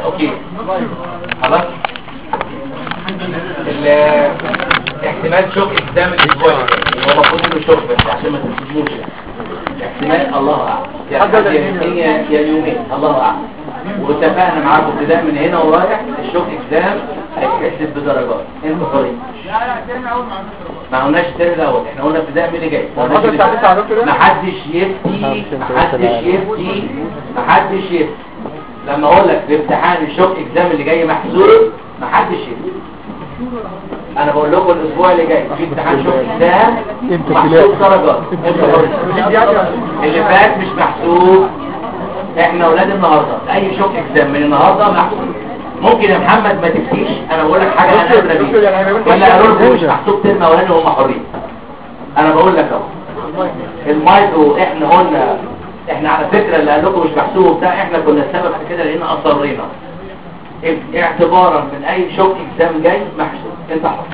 اوكي خلاص ال- احتمال شوك اكزام الاسبوع اللي هو المفروض انه شوك بس عشان ما تنسوش احتمال الله اعلم يا حد يا يومين يا يا يومين الله اعلم واتفقنا معاكم ابتداء من هنا ورايح الشوك اكزام هيتحسب بدرجات انت حرين ما قلناش الترم الاول احنا قلنا ابتداء من اللي جاي ما قلناش اللي فات. ما حدش يفتي ما حدش يفتي ما حدش يفتي لما اقول لك في امتحان الشوك اكزام اللي جاي محسوب ما حدش يفتي انا بقول لكم الاسبوع اللي جاي في امتحان شوك اكزام انت محسوب درجات انت حر. اللي فات مش محسوب احنا اولاد النهارده اي شوك اكزام من النهارده محسوب ممكن يا محمد ما تفتيش انا بقول لك حاجه انا ادرى بيها ولا قالوا لكم مش محسوب ترم اولاني وهم حرين انا بقول لك اهو المايكرو احنا قلنا احنا على فكره اللي قال لكم مش محسوب بتاع احنا كنا السبب في كده لان اصرينا اعتبارا من اي شوك اكزام جاي محسوب انت حر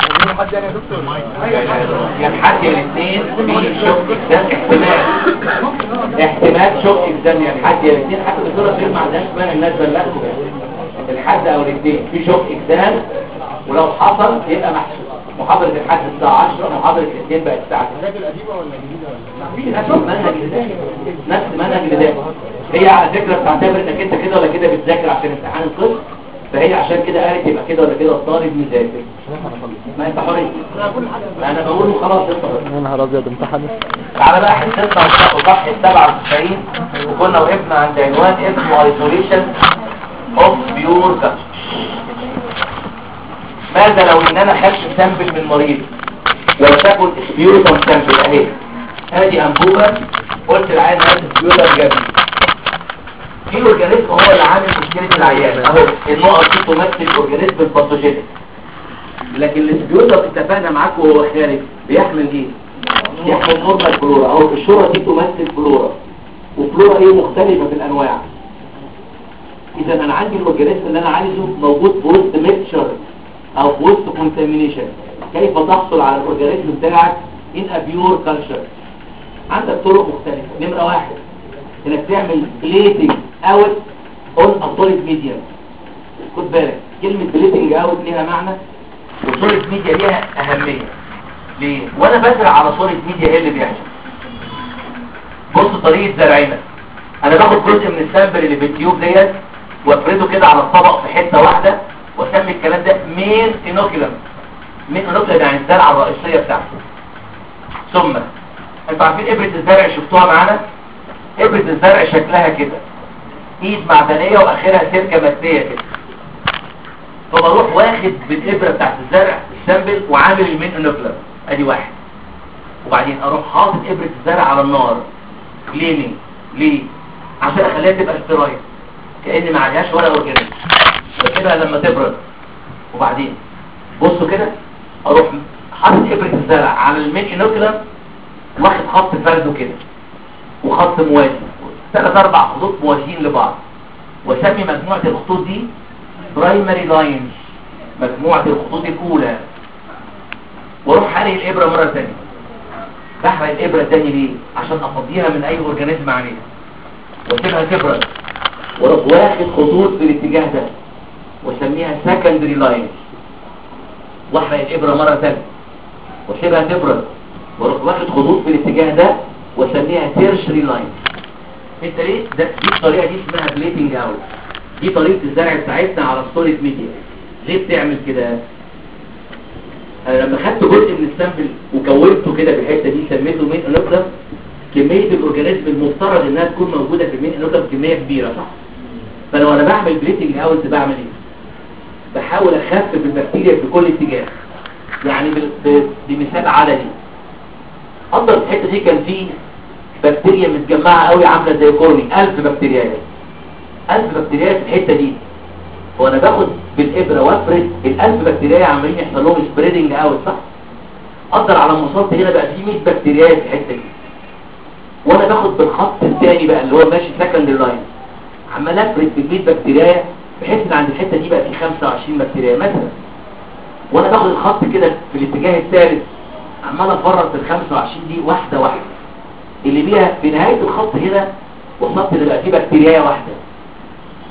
يا الحد يا الاثنين في شوك اكزام احتمال احتمال شوك اكزام يا الحد يا الاثنين حتى الدكتوره فين ما عندهاش مانع الناس بلغتوا الحد او الاثنين في شوك اكزام ولو حصل يبقى محسوب محاضرة الحد الساعة 10 محاضرة الاثنين بقت الساعة 9 نفس منهج الإدارة نفس منهج الإدارة هي على فكرة بتعتبر انك انت كده ولا كده بتذاكر عشان امتحان القسم فهي عشان كده قالت يبقى كده ولا كده الطالب مذاكر ما انت حر ما انا بقول خلاص انت حر يا نهار ابيض امتحان تعالى بقى حسيتنا وصفحة 97 وكنا وقفنا عند عنوان اسمه isolation of pure culture ماذا لو ان انا خدت سامبل من مريض ولتكن سبيوتم سامبل اهي ادي انبوبة قلت العيان هات سبيوتم جنبي في اورجانيزم هو اللي عامل مشكلة العيان اهو النقط دي تمثل اورجانيزم الباثوجينيك لكن السبيوتم اتفقنا معاكم وهو خارج بيحمل ايه؟ يحمل نورمال فلورا اهو الشورى دي تمثل فلورا وفلورا ايه مختلفة في الانواع اذا انا عندي الاورجانيزم اللي انا عايزه موجود في وسط ميكشر او في وسط كونتامينيشن كيف تحصل على الاورجانيزم بتاعك ان ابيور كلتشر عندك طرق مختلفة نمرة واحد انك تعمل بليتنج اوت اون اطوليد ميديم خد بالك كلمة بليتنج اوت ليها معنى وصولة ميديا ليها اهمية ليه؟ وانا بزرع على صورة ميديا ايه اللي بيحصل بص طريقة زرعنا انا باخد جزء من السامبل اللي في التيوب ديت وافرده كده على الطبق في حتة واحدة واسمي الكلام ده مين انوكيلم مين انوكيلم يعني الزرعة الرئيسية بتاعته ثم انتوا عارفين ابرة الزرع شفتوها معانا ابرة الزرع شكلها كده ايد معدنية واخرها سلكة مادية كده فبروح واخد بالابرة بتاعت الزرع السامبل وعامل المين انوكيلم ادي واحد وبعدين اروح حاطط ابرة الزرع على النار كليننج ليه عشان اخليها تبقى استرايل كأن ما عليهاش ولا اورجانيزم كده لما تبرد وبعدين بصوا كده اروح حاطط ابرة الزرع على المين انوكيلم واخد خط فرده كده وخط موازي ثلاث اربع خطوط موازيين لبعض واسمي مجموعة الخطوط دي برايمري لاينز مجموعة الخطوط الاولى واروح حارق الابرة مرة ثانيه بحرق الابرة تاني ليه عشان افضيها من اي اورجانيزم عليها واسيبها تبرد واروح واخد خطوط في الاتجاه ده واسميها سكندري لاين واحرق الابرة مرة ثانيه واسيبها تبرد واروح واخد خطوط في الاتجاه ده واسميها تيرشري لاين انت ليه ده دي الطريقه دي اسمها بليتنج اوت دي طريقه الزرع بتاعتنا على السوليد ميديا ليه بتعمل كده انا لما خدت جزء من السامبل وكونته كده بالحته دي سميته مين انوكلم كميه الاورجانيزم المفترض انها تكون موجوده في المين انوكلم كميه كبيره صح فلو انا بعمل بليتنج اوت بعمل ايه بحاول اخفف البكتيريا في كل اتجاه يعني بال- ب- بمثال عددي اقدر في الحته دي كان في بكتيريا متجمعه قوي عامله زي كورني 1000 بكتيريا 1000 بكتيريا في الحته دي وانا باخد بالابره وافرد ال1000 بكتيريا عمالين يحصل لهم سبريدنج اوت صح اقدر على ما وصلت هنا بقى في 100 بكتيريا في الحته دي وانا باخد بالخط الثاني بقى اللي هو ماشي سكند لاين عمال افرد بال 100 بكتيريا بحيث ان عند الحته دي بقى في 25 بكتيريا مثلا وانا باخد الخط كده في الاتجاه الثالث عمال افرط في ال 25 دي واحده واحده اللي بيها في نهايه الخط هنا وصلت ان بقى في بكتيريا واحده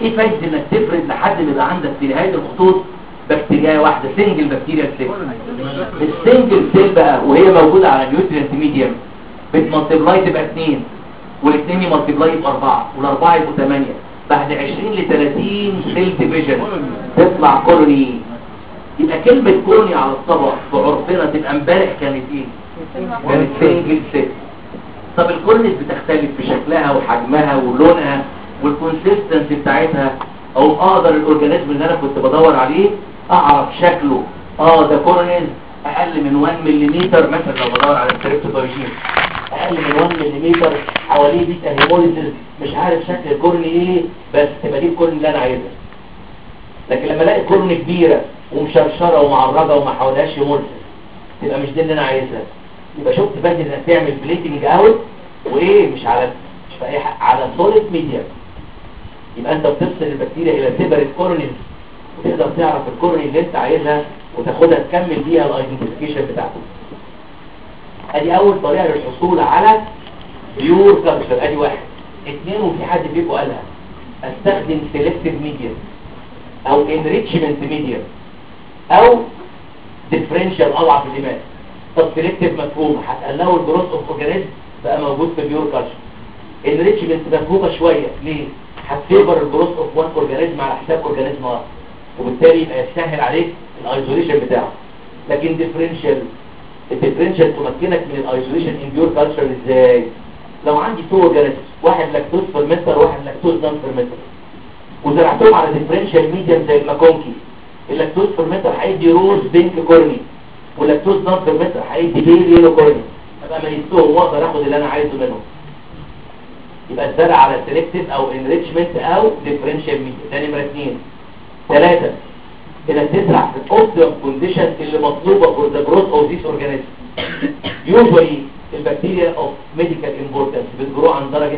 ايه فايده انك تفرد لحد ما يبقى عندك في نهايه الخطوط بكتيريا واحده سنجل بكتيريا سيل السنجل سيل بقى وهي موجوده على النيوترينت ميديم بتمالتيبلاي تبقى 2 والاثنين يمالتيبلاي يبقى 4 والاربعه يبقوا 8 بعد 20 ل 30 سيل ديفيجن تطلع كولوني يبقى كلمه كولوني على الطبق في عرفنا تبقى امبارح كانت ايه كانت سنجل سيل طب الكولونيز بتختلف في شكلها وحجمها ولونها والكونسيستنسي بتاعتها او اقدر الاورجانيزم اللي انا كنت بدور عليه اعرف شكله اه ده كولونيز اقل من 1 ملم مثلا لو بدور على التريبتوبايجين اقل من 1 ملم حواليه بيتا هيموليسيس مش عارف شكل الكورني ايه بس تبقى دي الكورني اللي انا عايزها لكن لما الاقي كورني كبيره ومشرشره ومعرضه وما حواليهاش هيموليسيس تبقى مش دي اللي انا عايزها يبقى شفت بقى انك تعمل بليتنج اوت وايه مش على مش في اي حاجه على سوليد ميديم يبقى انت بتفصل البكتيريا الى سيبريت كورنيز وتقدر تعرف الكورني اللي انت عايزها وتاخدها تكمل بيها الايدنتيفيكيشن بتاعته ادي اول طريقه للحصول على بيور كالتشر ادي واحد اثنين وفي حد فيكم قالها استخدم سيلكتيف ميديم او انريتشمنت ميديم او ديفرنشال اضعف الايمان طب سيلكتيف مفهوم هتقلقوا الجروث اوف اورجانيزم بقى موجود في بيور كالتشر انريتشمنت مفهومه شويه ليه هتفيفر الجروث اوف وان اورجانيزم على حساب اورجانيزم اخر وبالتالي يبقى يسهل عليك الايزوليشن بتاعه لكن ديفرنشال الديفرنشال تمكنك من الايزوليشن ان بيور كالتشر ازاي لو عندي تو اورجانيزم واحد لاكتوز فيرمنتر وواحد لاكتوز نون فيرمنتر وزرعتهم على ديفرنشال ميديم زي الماكونكي اللاكتوز فيرمنتر هيدي روز بينك كورني واللاكتوز نون فيرمنتر هيدي بيل يلو كورني ابقى ميزتهم واقدر اخد اللي انا عايزه منهم يبقى الزرع على سيلكتيف او انريتشمنت او ديفرنشال ميديم ده نمره اثنين ثلاثه انك تزرع في الاوبتيمم كونديشن اللي مطلوبه فور ذا جروث اوف ذيس اورجانيزم يوجوالي البكتيريا اوف ميديكال امبورتنس بتجرو عن درجه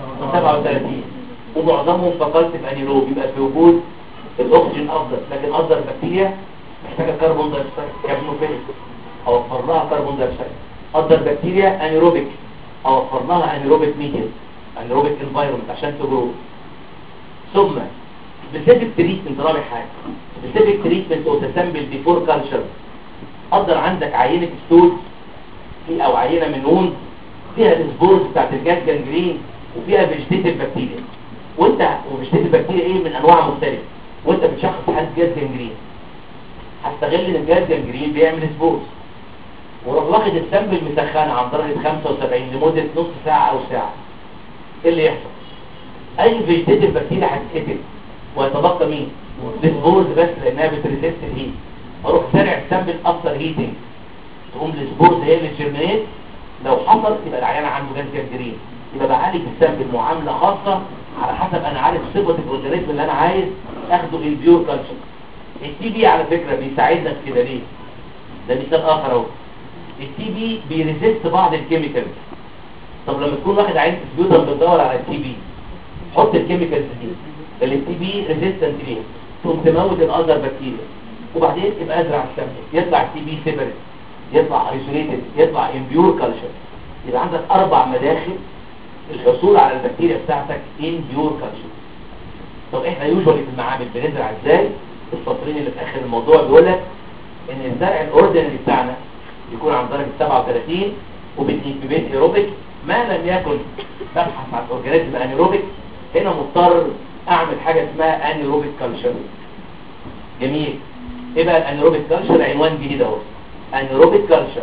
37 ومعظمهم فقلت في انيروب يبقى في وجود الاكسجين افضل لكن افضل بكتيريا محتاجه كربون دايوكسيد كابنوفيليك اوفر لها كربون دايوكسيد افضل بكتيريا انيروبيك اوفر لها انيروبيك ميديم انيروبيك انفايرمنت عشان تجرو ثم سبيسيفيك تريتمنت رابع حاجه سبيسيفيك تريتمنت وتسمبل بيفور كلتشر قدر عندك عينه ستول في او عينه من وند فيها السبورز بتاعت الجاز جانجرين وفيها فيجيتيف بكتيريا وانت وفيجيتيف بكتيريا ايه من انواع مختلفه وانت بتشخص حاله جاز جانجرين هتستغل ان الجاز جانجرين بيعمل سبورز وروح واخد السامبل مسخنه عن درجه 75 لمده نص ساعه او ساعه ايه اللي يحصل اي فيجيتيف بكتيريا هتتقتل ويتبقى مين السبورز بس لانها بتريسيست الهيت اروح سارع السامبل اكتر هيتنج تقوم السبورز هي اللي تجرمينيت لو حصل يبقى العيان عنده جاز جانجرين يبقى بعالج السامبل معامله خاصه على حسب انا عارف صفه الاورجانيزم اللي انا عايز اخده البيور كلتشر التي بي على فكره بيساعدنا في كده ليه ده مثال اخر اهو التي بي بيريزيست بعض الكيميكالز طب لما تكون واحد عين سبيوتم بتدور على التي بي حط الكيميكالز دي اللي التي بي ريزيستنت ليه تقوم تموت الاذر بكتيريا وبعدين يبقى ازرع السامبل يطلع التي بي سيبريت يطلع ايزوليتد يطلع امبيور كلتشر يبقى عندك اربع مداخل الحصول على البكتيريا بتاعتك ان بيور كلتشر طب احنا يوجوالي في المعامل بنزرع ازاي السطرين اللي في اخر الموضوع بيقول لك ان الزرع الاوردينري بتاعنا يكون عن درجه 37 وبالانكبيت ايروبيك ما لم يكن تبحث عن اورجانيزم انيروبيك هنا مضطر اعمل حاجه اسمها انيروبيك كلتشر جميل ايه بقى الانيروبيك كلتشر عنوان جديد اهو انيروبيك كلتشر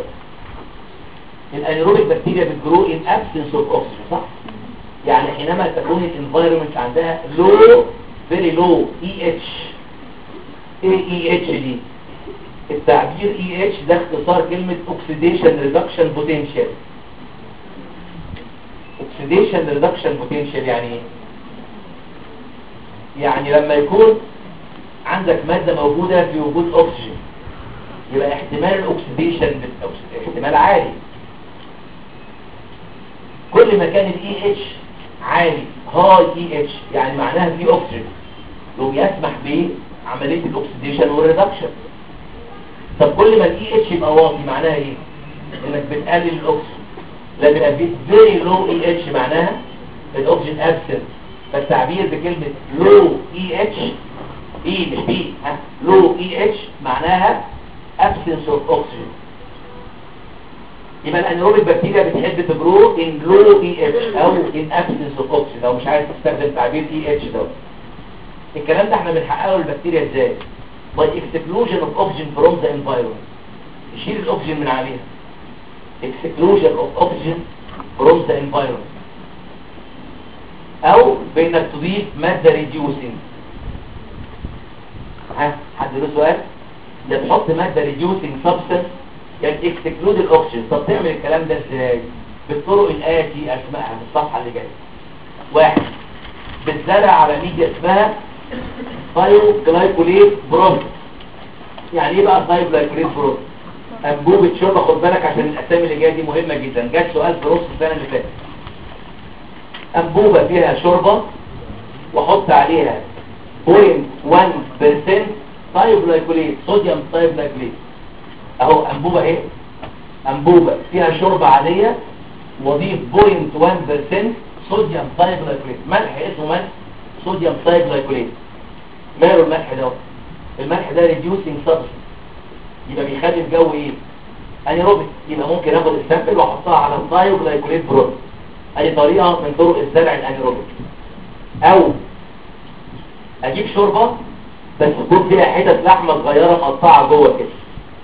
الانيروبيك بكتيريا بتجرو ان ابسنس اوف اوكسجين صح يعني حينما تكون الانفايرمنت عندها لو فيري لو اي اتش ايه اي اتش دي التعبير اي اتش ده اختصار كلمه اوكسيديشن ريدكشن بوتنشال اوكسيديشن ريدكشن بوتنشال يعني ايه يعني لما يكون عندك ماده موجوده في وجود اكسجين يبقى احتمال الاكسيديشن احتمال عالي كل ما كان الاي اتش عالي هاي اي اتش يعني معناها في اكسجين لو يسمح بعمليه الاكسيديشن والريدكشن طب كل ما الاي اتش يبقى واطي معناها ايه انك بتقلل الاكسجين لما يبقى في فيري لو اي اتش معناها الاكسجين ابسنت فالتعبير بكلمة لو اي اتش اي مش بي ها لو اي اتش معناها absence of oxygen يبقى الانيروبيك بكتيريا بتحب تجرو ان لو اي اتش او ان absence of oxygen لو مش عايز تستخدم تعبير اي اتش دوت الكلام ده احنا بنحققه للبكتيريا ازاي by exclusion of oxygen from the environment يشيل الاكسجين من عليها exclusion of oxygen from the environment او بانك تضيف مادة reducing ها حد له سؤال يا تحط مادة reducing substance يا exclude الاكسجين طب تعمل الكلام ده ازاي بالطرق الاتي اسمائها في الصفحة اللي جايه واحد بتزرع على ميديا اسمها ثايوجلايكوليت برونز يعني ايه بقى ثايوجلايكوليت برونز انبوبة شوربة خد بالك عشان الاسامي اللي جايه دي مهمة جدا جات سؤال في نص السنة اللي فاتت انبوبة فيها شوربة واحط عليها 0.1% ثايوجلايكوليت صوديوم ثايوجلايكوليت اهو انبوبة ايه انبوبة فيها شوربة عادية واضيف 0.1% صوديوم ثايوجلايكوليت ملح اسمه ملح صوديوم ثايوجلايكوليت ماله الملح ده الملح ده ريديوسينج سبستنس يبقى بيخلي الجو ايه انيروبيك يبقى ممكن اخد السامبل واحطها على الثايوجلايكوليت برود ادي طريقه من طرق الزرع الانيروبيك او اجيب شوربه بس تكون فيها حتت لحمه صغيره مقطعه جوه كده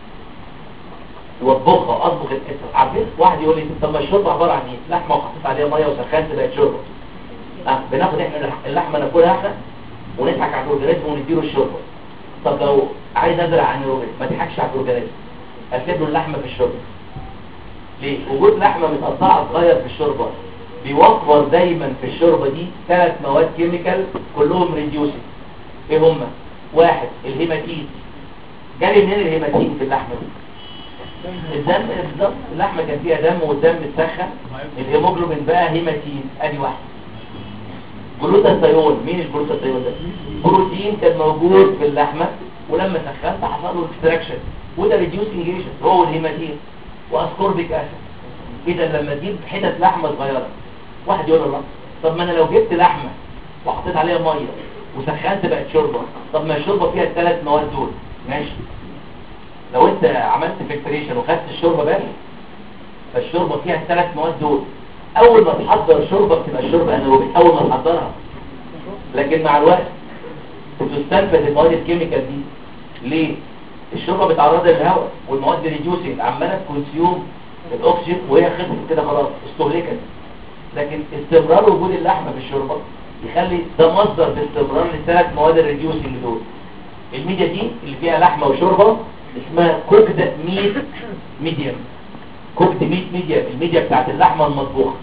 واطبخها اطبخ الاسر عارفين واحد يقول لي طب ما الشوربه عباره عن ايه لحمه وحطيت عليها ميه وسخنت بقت شوربه اه بناخد احنا اللحمه ناكلها احنا ونضحك على الاورجانيزم ونديله الشوربه طب لو عايز ازرع انيروبيك ما تضحكش على الاورجانيزم اسيب له اللحمه في الشوربه ليه وجود لحمه متقطعه صغير في الشوربه بيوفر دايما في الشوربه دي ثلاث مواد كيميكال كلهم ريديوسنج ايه هم واحد الهيماتين جالي منين الهيماتين في اللحمه دي الدم بالظبط اللحمه كان فيها دم والدم اتسخن الهيموجلوبين بقى هيماتين ادي واحد جلوتاثيون مين الجلوتاثيون ده بروتين كان موجود في اللحمه ولما سخنت حصل له اكستراكشن وده ريديوسنج ايجنت هو الهيماتين واسكوربيك اسيد اذا لما تجيب حتت لحمه صغيره واحد يقول الله طب ما انا لو جبت لحمه وحطيت عليها ميه وسخنت بقت شوربه طب ما الشوربه فيها الثلاث مواد دول ماشي لو انت عملت فلتريشن وخدت الشوربه بس فالشوربه فيها الثلاث مواد دول اول ما تحضر شوربه بتبقى الشوربه انيروبيك اول ما تحضرها لكن مع الوقت بتستنفذ المواد الكيميكال دي ليه الشوربه بتعرضها للهواء والمواد ريديوسنج عماله تكونسيوم الاكسجين وهي خلصت كده خلاص استهلكت لكن استمرار وجود اللحمه في الشوربه يخلي ده مصدر باستمرار للثلاث مواد الريديوسنج دول الميديا دي اللي فيها لحمه وشوربه اسمها كوكد ميت ميديم كوكد ميت ميديم الميديا بتاعت اللحمه المطبوخه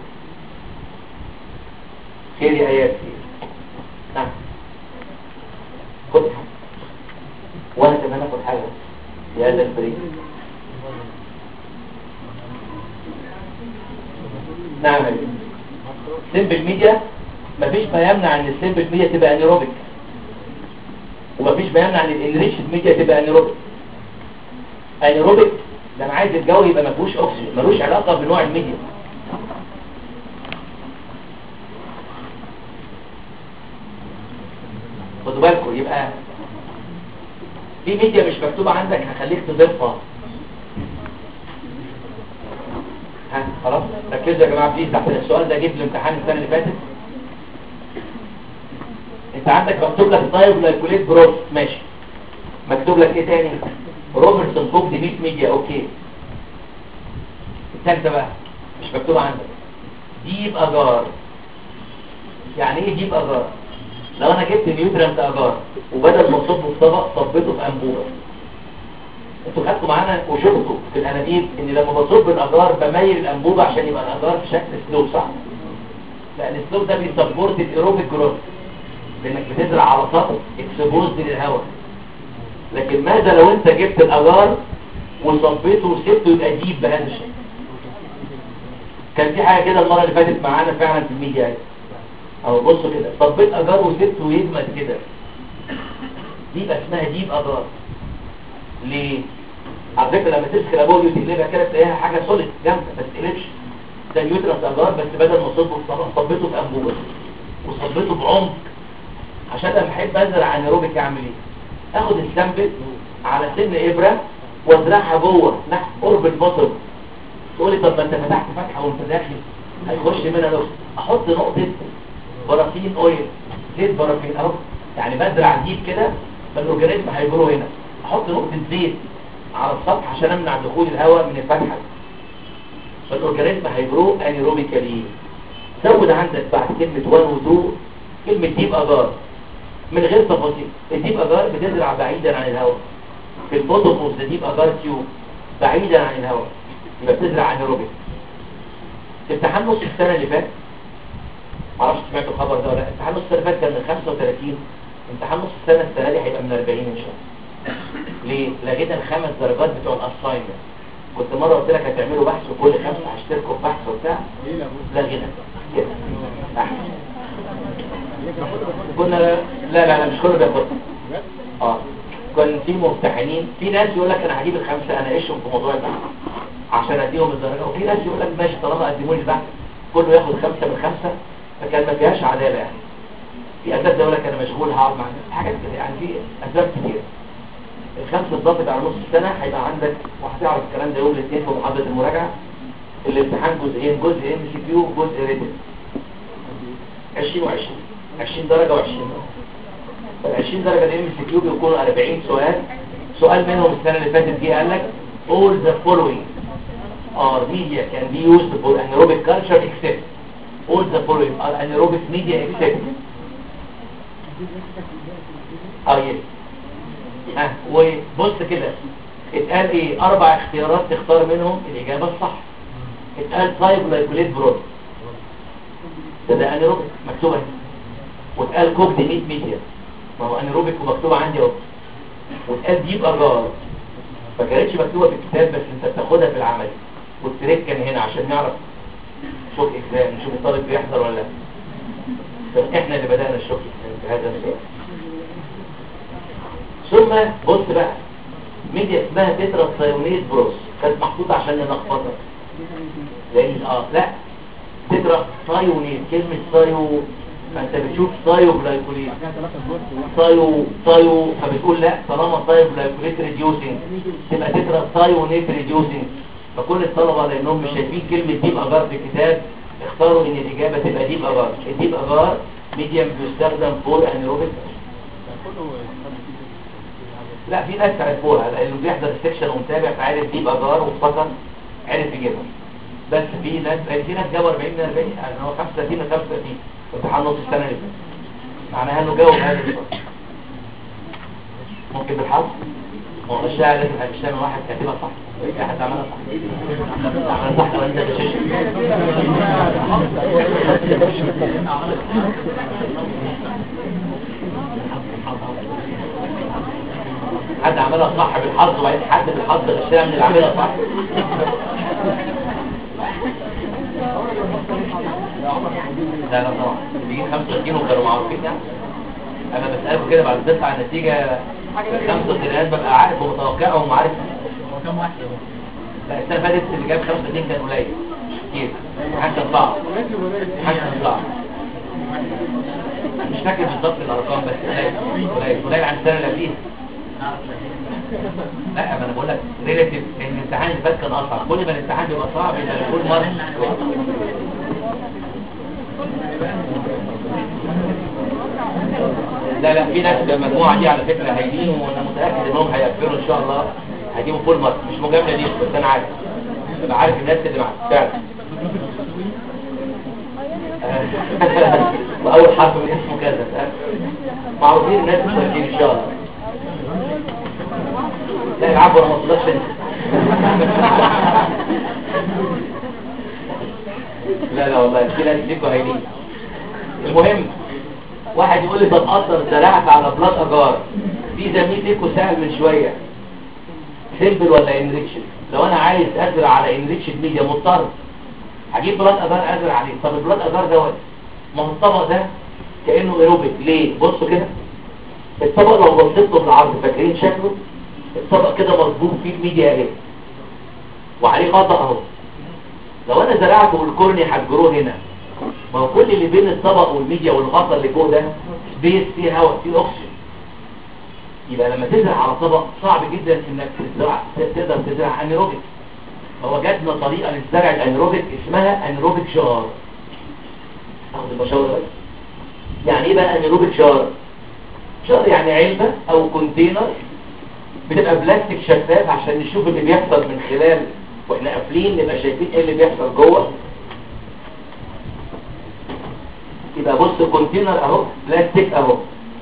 خير يا ايات خير نعم خد حاجه وانا كمان اخد حاجه يا هذا الفريق نعم يا سيمبل ميديا مفيش ما يمنع ان السيمبل ميديا تبقى انيروبيك ومفيش ما يمنع ان الانريتشد ميديا تبقى انيروبيك انيروبيك ده انا عايز الجو يبقى ما فيهوش اكسجين ملوش علاقه بنوع الميديا خدوا بالكم يبقى في ميديا مش مكتوبه عندك هخليك تضيفها ها خلاص ركزوا يا جماعه بليز تحت السؤال ده جيب الامتحان السنه اللي فاتت انت عندك مكتوب لك طيب لايكوليت بروس ماشي مكتوب لك ايه تاني روبرتسون كوك دي 100 ميديا اوكي الثالثه بقى مش مكتوبه عندك ديب اجار يعني ايه ديب اجار لو انا جبت نيوترينت اجار وبدل ما اصبه في طبق صبيته في انبوبه انتوا خدتوا معانا وشفتوا في الانابيب ان لما بصب الاجار بميل الانبوبه عشان يبقى الاجار في شكل سلوب صح لان السلوب ده بيسبورت الايروبيك جروث لانك بتزرع على سطح اكسبوزد للهواء لكن ماذا لو انت جبت الاجار وصبيته وسبته يبقى ديب بهذا الشكل كان في حاجه كده المره اللي فاتت معانا فعلا في الميديا او بصوا كده صبيت اجار وسبته يجمد كده دي يبقى اسمها ديب اجار ليه على فكره لما تسخن الابوه دي وتقلبها كده تلاقيها حاجه سوليد جامده ما تقلبش ده نيوترال اجار بس بدل ما تصبه في طبق صبيته في انبوبه وصبيته بعمق عشان لما احب ازرع انيروبيك اعمل ايه اخد السامبل على سن ابره وازرعها جوه ناحيه قرب البطن تقولي طب ما انت فتحت فتحه وانت داخل هيخش منها نقطه احط نقطه بارافين اويل زيت بارافين اهو يعني بزرع ديب كده فالاورجانيزم هيجرو هنا احط نقطه زيت على السطح عشان امنع دخول الهواء من الفتحه فالاورجانيزم هيجرو انيروبيكالي زود عندك بعد كلمه 1 و 2 كلمه ديب اجار من غير تفاصيل الديب اجار بتزرع بعيدا عن الهواء في البوتوم اوف ذا ديب اجار تيوب بعيدا عن الهواء يبقى بتزرع انيروبيك امتحان نص السنه اللي فاتت معرفش سمعتوا الخبر ده ولا لا امتحان نص السنه اللي فاتت كان من 35 امتحان نص السنه السنه دي هيبقى من 40 ان شاء الله ليه لغينا الخمس درجات بتوع الاساينمنت كنت مره قلت لك هتعملوا بحث وكل خمسه هشتركوا في بحث وبتاع لغينا كده أحسن. كنا لا لا لا مش كله بياخد اه كان في ممتحنين في ناس يقول لك انا هجيب الخمسه اناقشهم في موضوع البحث عشان اديهم الدرجه وفي ناس يقول لك ماشي طالما قدموا لي البحث كله ياخد خمسه من خمسه فكان ما فيهاش عداله يعني في اساتذه يقول لك انا مشغول هقعد مع الناس حاجات كده يعني في اسباب كتير الخمسه اتضافت على نص السنه هيبقى عندك وهتعرف الكلام ده يوم الاثنين في محاضره المراجعه الامتحان جزئين جزء ام سي كيو وجزء ريتن 20 و20 20 درجه و20 درجه فال 20 درجه الام سي كيو بيكونوا 40 سؤال سؤال منهم السنه اللي فاتت جه قال لك all the following are media can be used for anaerobic culture except all the following are anaerobic media except اه يس ها وبص كده اتقال ايه اربع اختيارات تختار منهم الاجابه الصح اتقال طيب لايكوليت برود ده ده انيروبيك مكتوبه هنا واتقال كوك دي 100 ميديا ما هو انيروبيك ومكتوبه عندي اهو واتقال ديب اجار ما كانتش مكتوبه في الكتاب بس انت بتاخدها في العمل والتريك كان هنا عشان نعرف شوك اكزام نشوف الطالب بيحضر ولا لا طب احنا اللي بدانا الشوك اكزام في هذا السؤال ثم بص بقى ميديا اسمها تترا ثايونيز بروس كانت محطوطه عشان نلخبطك لان اه لا تترا ثايونيز كلمه ثايو ما انت بتشوف ثايو جلايكوليز ثايو ثايو فبتقول لا طالما ثايو جلايكوليت ريديوسنج تبقى تترا ثايونيت ريديوسنج فكل الطلبه لانهم مش شايفين كلمه ديب اجار في الكتاب اختاروا ان الاجابه تبقى ديب اجار الديب اجار ميديم بيستخدم فور انيروبيك لا في ناس عرفوها لانه بيحضر السكشن ومتابع فعارف ديب اجار وافتكر عرف يجيبها بس في ناس في ناس جابوا 40 من 40 يعني هو 35 من 35 في امتحان نص السنه اللي فاتت معناها انه جاوب هذا السؤال ممكن بالحظ هو الشاعر لازم مش دايما واحد كاتبها صح في حد عملها صح عملها صح ولا انت بشيش حد عملها صح بالحظ وبعدين حد بالحظ غشها من اللي عاملها صح لا لا طبعا بيجي 35 وكانوا معروفين يعني انا بسألكم كده بعد تطلع النتيجة خمسة وثلاثات ببقى عارف ومتوقع ومعارف هو كام واحد لا السنة اللي فاتت اللي جاب 35 كان قليل مش كتير حاجة صعب حاجة صعب مش فاكر بالظبط الارقام بس قليل قليل قليل عن السنة اللي قبليها لا ما انا بقول لك ريلاتيف ان الامتحان اللي فات كان اصعب كل ما الامتحان بيبقى صعب يبقى كل مره لا لا في ناس المجموعه دي على فكره هايلين وانا متاكد انهم هيقفلوا ان شاء الله هيجيبوا فول مارك مش مجامله دي بس انا عارف انا عارف الناس اللي معاك فعلا واول حرف من اسمه كذا فاهم؟ معروفين الناس المسلمين ان شاء الله لا العبوا انا ما طلعش انت لا لا والله في ناس فيكوا هايلين المهم واحد يقول لي طب اقدر زرعت على بلاط اجار في زميل ليكوا سأل من شويه سيمبل ولا انريتشن لو انا عايز ازرع على انريتشن ميديا مضطر هجيب بلاط اجار ازرع عليه طب البلاط اجار دوت ما هو الطبق ده كانه ايروبيك ليه بصوا كده الطبق لو بصيت له في العرض فاكرين شكله الطبق كده مظبوط فيه الميديا اهي وعليه خطأ اهو لو انا زرعته والكورني هتجروه هنا ما هو كل اللي بين الطبق والميديا والغطا اللي جوه ده سبيس فيه هواء فيه اكسجين يبقى لما تزرع على طبق صعب جدا انك تزرع تقدر تزرع انيروبيك فوجدنا طريقه للزرع الانيروبيك اسمها انيروبيك شار اخد المشاور بس يعني ايه بقى انيروبيك شار شار يعني علبه او كونتينر بتبقى بلاستيك شفاف عشان نشوف اللي بيحصل من خلال واحنا قافلين نبقى شايفين ايه اللي بيحصل جوه يبقى بص الكونتينر اهو بلاستيك اهو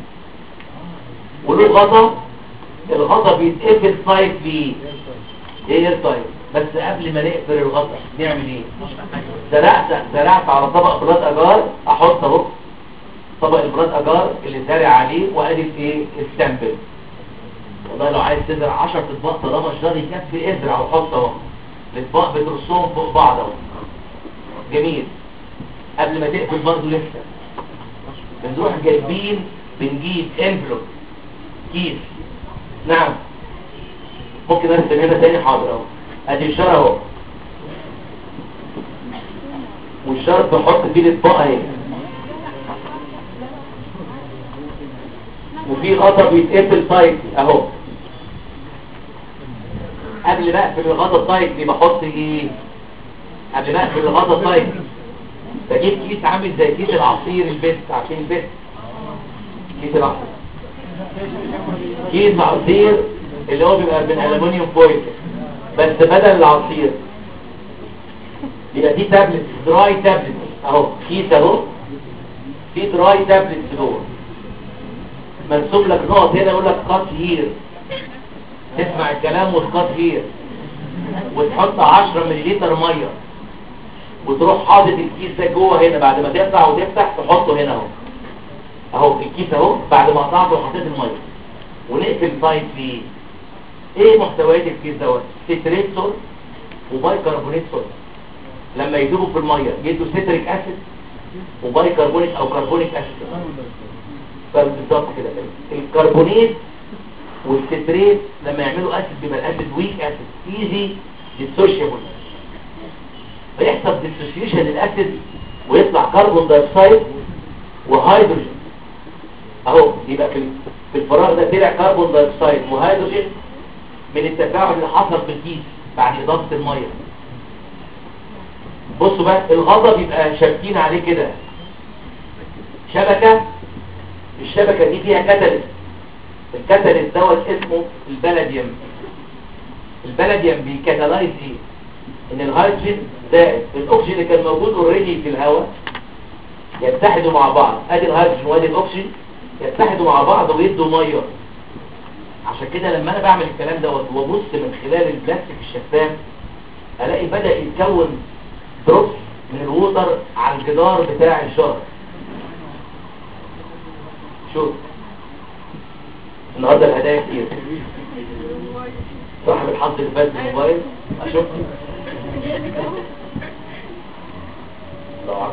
وله غطا الغطا بيتقفل تايت ليه ايه تايت بس قبل ما نقفل الغطا نعمل ايه زرعت زرعت على طبق بلاد اجار احط اهو طبق البلاد اجار اللي زارع عليه وادي الايه السامبل والله لو عايز تزرع 10 اطباق طالما الشجر يكفي ازرع وحط اهو الاطباق بترصهم فوق بعض اهو جميل قبل ما تقفل برضه لسه بنروح جايبين بنجيب انفلوب كيس نعم ممكن ارسم هنا تاني حاضر اهو ادي الشر اهو والشر بحط فيه الاطباق اهي وفي غطا بيتقفل تايت اهو قبل ما اقفل الغطا التايت دي بحط ايه قبل ما اقفل الغطا التايت بجيب كيس عامل زي كيس العصير البيست عارفين البيست كيس العصير كيس عصير اللي هو بيبقى من الومنيوم فويل بس بدل العصير يبقى دي تابلت دراي تابلت اهو كيس اهو في دراي تابلت جوه مرسوم لك نقط هنا يقول لك قط هير تسمع الكلام وتقط هير وتحط 10 مللتر ميه وتروح حاطط الكيس ده جوه هنا بعد ما تقطع وتفتح تحطه هنا اهو اهو الكيس اهو بعد ما قطعته وحطيت الميه ونقفل تايب فيه ايه محتويات الكيس دوت ستريت صوت وباي كربونات صوت لما يدوبوا في الميه يدوا ستريك اسيد وباي كربونيك او كربونيك اسيد بالظبط كده الكربونات والستريت لما يعملوا اسيد بيبقى الاسيد ويك اسيد ايزي ديسوشيبل فيحصل ديسوسيشن للاسيد ويطلع كربون دايوكسيد وهيدروجين اهو يبقى في في الفراغ ده طلع كربون دايوكسيد وهيدروجين من التفاعل اللي حصل في الكيس بعد اضافه الميه بصوا بقى الغطا بيبقى شابكين عليه كده شبكه الشبكه دي فيها كاتاليست الكاتاليست دوت اسمه البلديوم البلديوم بيكاتالايز ايه ان الهيدروجين زائد الاكسجين اللي كان موجود اوريدي في الهواء يتحدوا مع بعض ادي الهيدروجين وادي الاكسجين يتحدوا مع بعض ويدوا ميه عشان كده لما انا بعمل الكلام دوت وابص من خلال البلاستيك الشفاف الاقي بدا يتكون دروبس من الووتر على الجدار بتاع الشجر شوف النهارده الهدايا كتير صاحب الحظ اللي فات بالموبايل اشوف لو عارف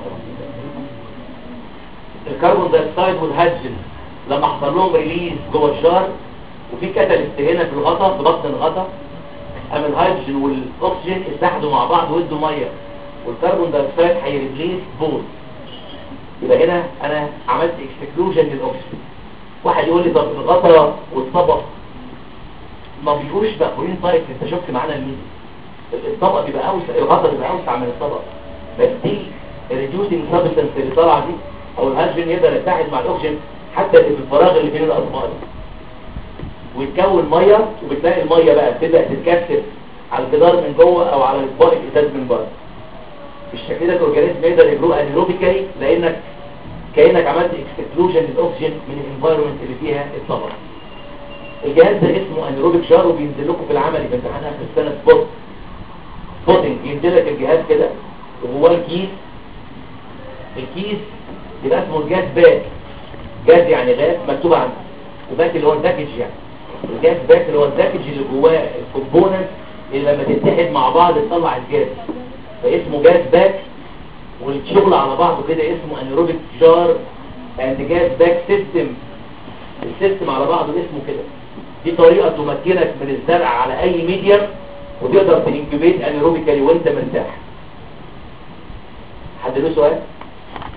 الكربون دايوكسيد والهيدروجين لما حصل لهم ريليز جوه الشار وفي كاتاليست هنا في الغطا في بطن الغطا اما الهيدروجين والاكسجين اتحدوا مع بعض وادوا ميه والكربون دايوكسيد هيريبليس بوث يبقى هنا انا عملت اكسكلوجن للاكسجين واحد يقول لي طب الغطا والطبق ما بيبقوش مقبولين طيب انت شفت معانا الميزه الطبق بيبقى اوسع الغطا بيبقى اوسع من الطبق بس دي الريديوسنج سبستنس اللي طالعه دي او الهيدروجين يقدر يتحد مع الاكسجين حتى اللي في الفراغ اللي بين الاطباق دي ويتكون ميه وبتلاقي الميه بقى تبدا تتكثف على الجدار من جوه او على اطباق الازاز من بره بالشكل ده الاورجانيزم يقدر يجرو انيروبيكالي لانك كانك عملت اكسكلوجن للاكسجين من الانفايرمنت اللي فيها الطبقه الجهاز ده اسمه انيروبيك شار وبينزل لكم في العملي في امتحان اخر السنه سبوت سبوتنج ينزل لك الجهاز كده وجواه الكيس الكيس يبقى اسمه الجاز باك جاز يعني غاز مكتوب عنه وباك اللي هو الباكج يعني الجاز باك اللي هو الباكج اللي جواه الكومبوننت اللي لما تتحد مع بعض تطلع الجاز فاسمه جاز باك والشغل على بعضه كده اسمه انيروبيك جار اند جاز باك سيستم السيستم على بعضه اسمه كده دي طريقة تمكنك من الزرع على اي ميديم وتقدر تنكبيت انيروبيكالي وانت مرتاح حد له سؤال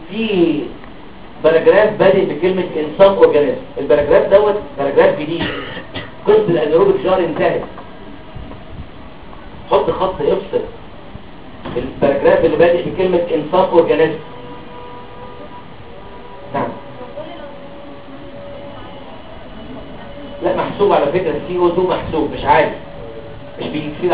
في باراجراف بادئ بكلمة انسان اورجانيزم الباراجراف دوت باراجراف جديد قصة الانيروبيك جار انتهت حط خط افصل الباراجراف اللي بادئ بكلمة انسان اورجانيزم نعم لا محسوب على فكرة السي او 2 محسوب مش عالي مش بيكسيد 10%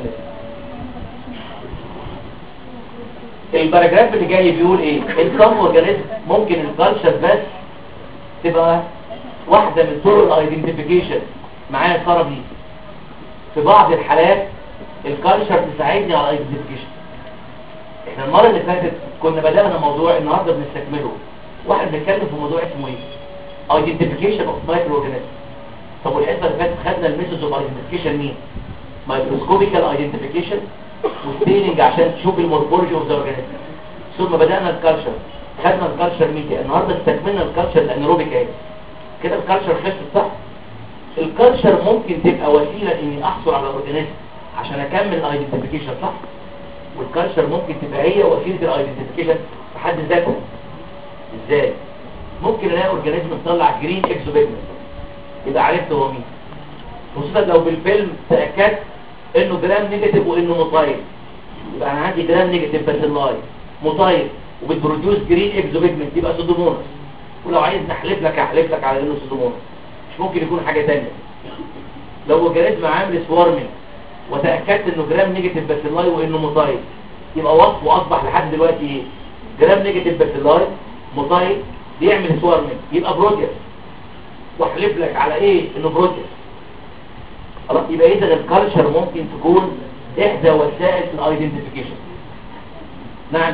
الباراجراف اللي جاي بيقول ايه الكام اورجانيزم ممكن الكالتشر بس تبقى واحدة من طرق الايدنتيفيكيشن معايا ساره دي في بعض الحالات الكالتشر تساعدني على الايدنتيفيكيشن احنا المره اللي فاتت كنا بدأنا موضوع النهارده بنستكمله واحد بيتكلم في موضوع اسمه ايه ايدنتيفيكيشن اوف مايكرو اورجانيزم طب والحصه اللي فاتت خدنا الميثودز اوف ايدنتيفيكيشن مين مايكروسكوبيكال ايدنتيفيكيشن وستيلنج عشان تشوف المورفولوجي اوف ذا اورجانيزم ثم بدأنا الكالتشر خدنا الكالتشر ميديا النهارده استكملنا الكالتشر الانيروبيك اهي كده الكالتشر خلصت صح الكالتشر ممكن تبقى وسيله اني احصل على اورجانيزم عشان اكمل الايدنتيفيكيشن صح والكالتشر ممكن تبقى هي وسيله الايدنتيفيكيشن في حد ذاته ازاي ممكن الاقي اورجانيزم مطلع جرين اكسوبيجمنت يبقى عرفت هو مين خصوصا لو بالفيلم تاكدت انه جرام نيجاتيف وانه مطاير يبقى انا عندي جرام نيجاتيف بس اللاي مطاير وبتبروديوس جرين اكسوبيجمنت يبقى سودومونس ولو عايز نحلف لك هحلف لك على انه سودومونس مش ممكن يكون حاجه ثانيه لو اورجانيزم عامل سوارمنج وتاكدت انه جرام نيجاتيف بس اللاي وانه مطاير يبقى وصفه اصبح لحد دلوقتي ايه جرام نيجاتيف بس اللاي مطاير بيعمل سوارمنج يبقى بروديوس واحلف لك على ايه انه بروتين خلاص يبقى اذا الكالتشر ممكن تكون احدى وسائل الايدنتيفيكيشن نعم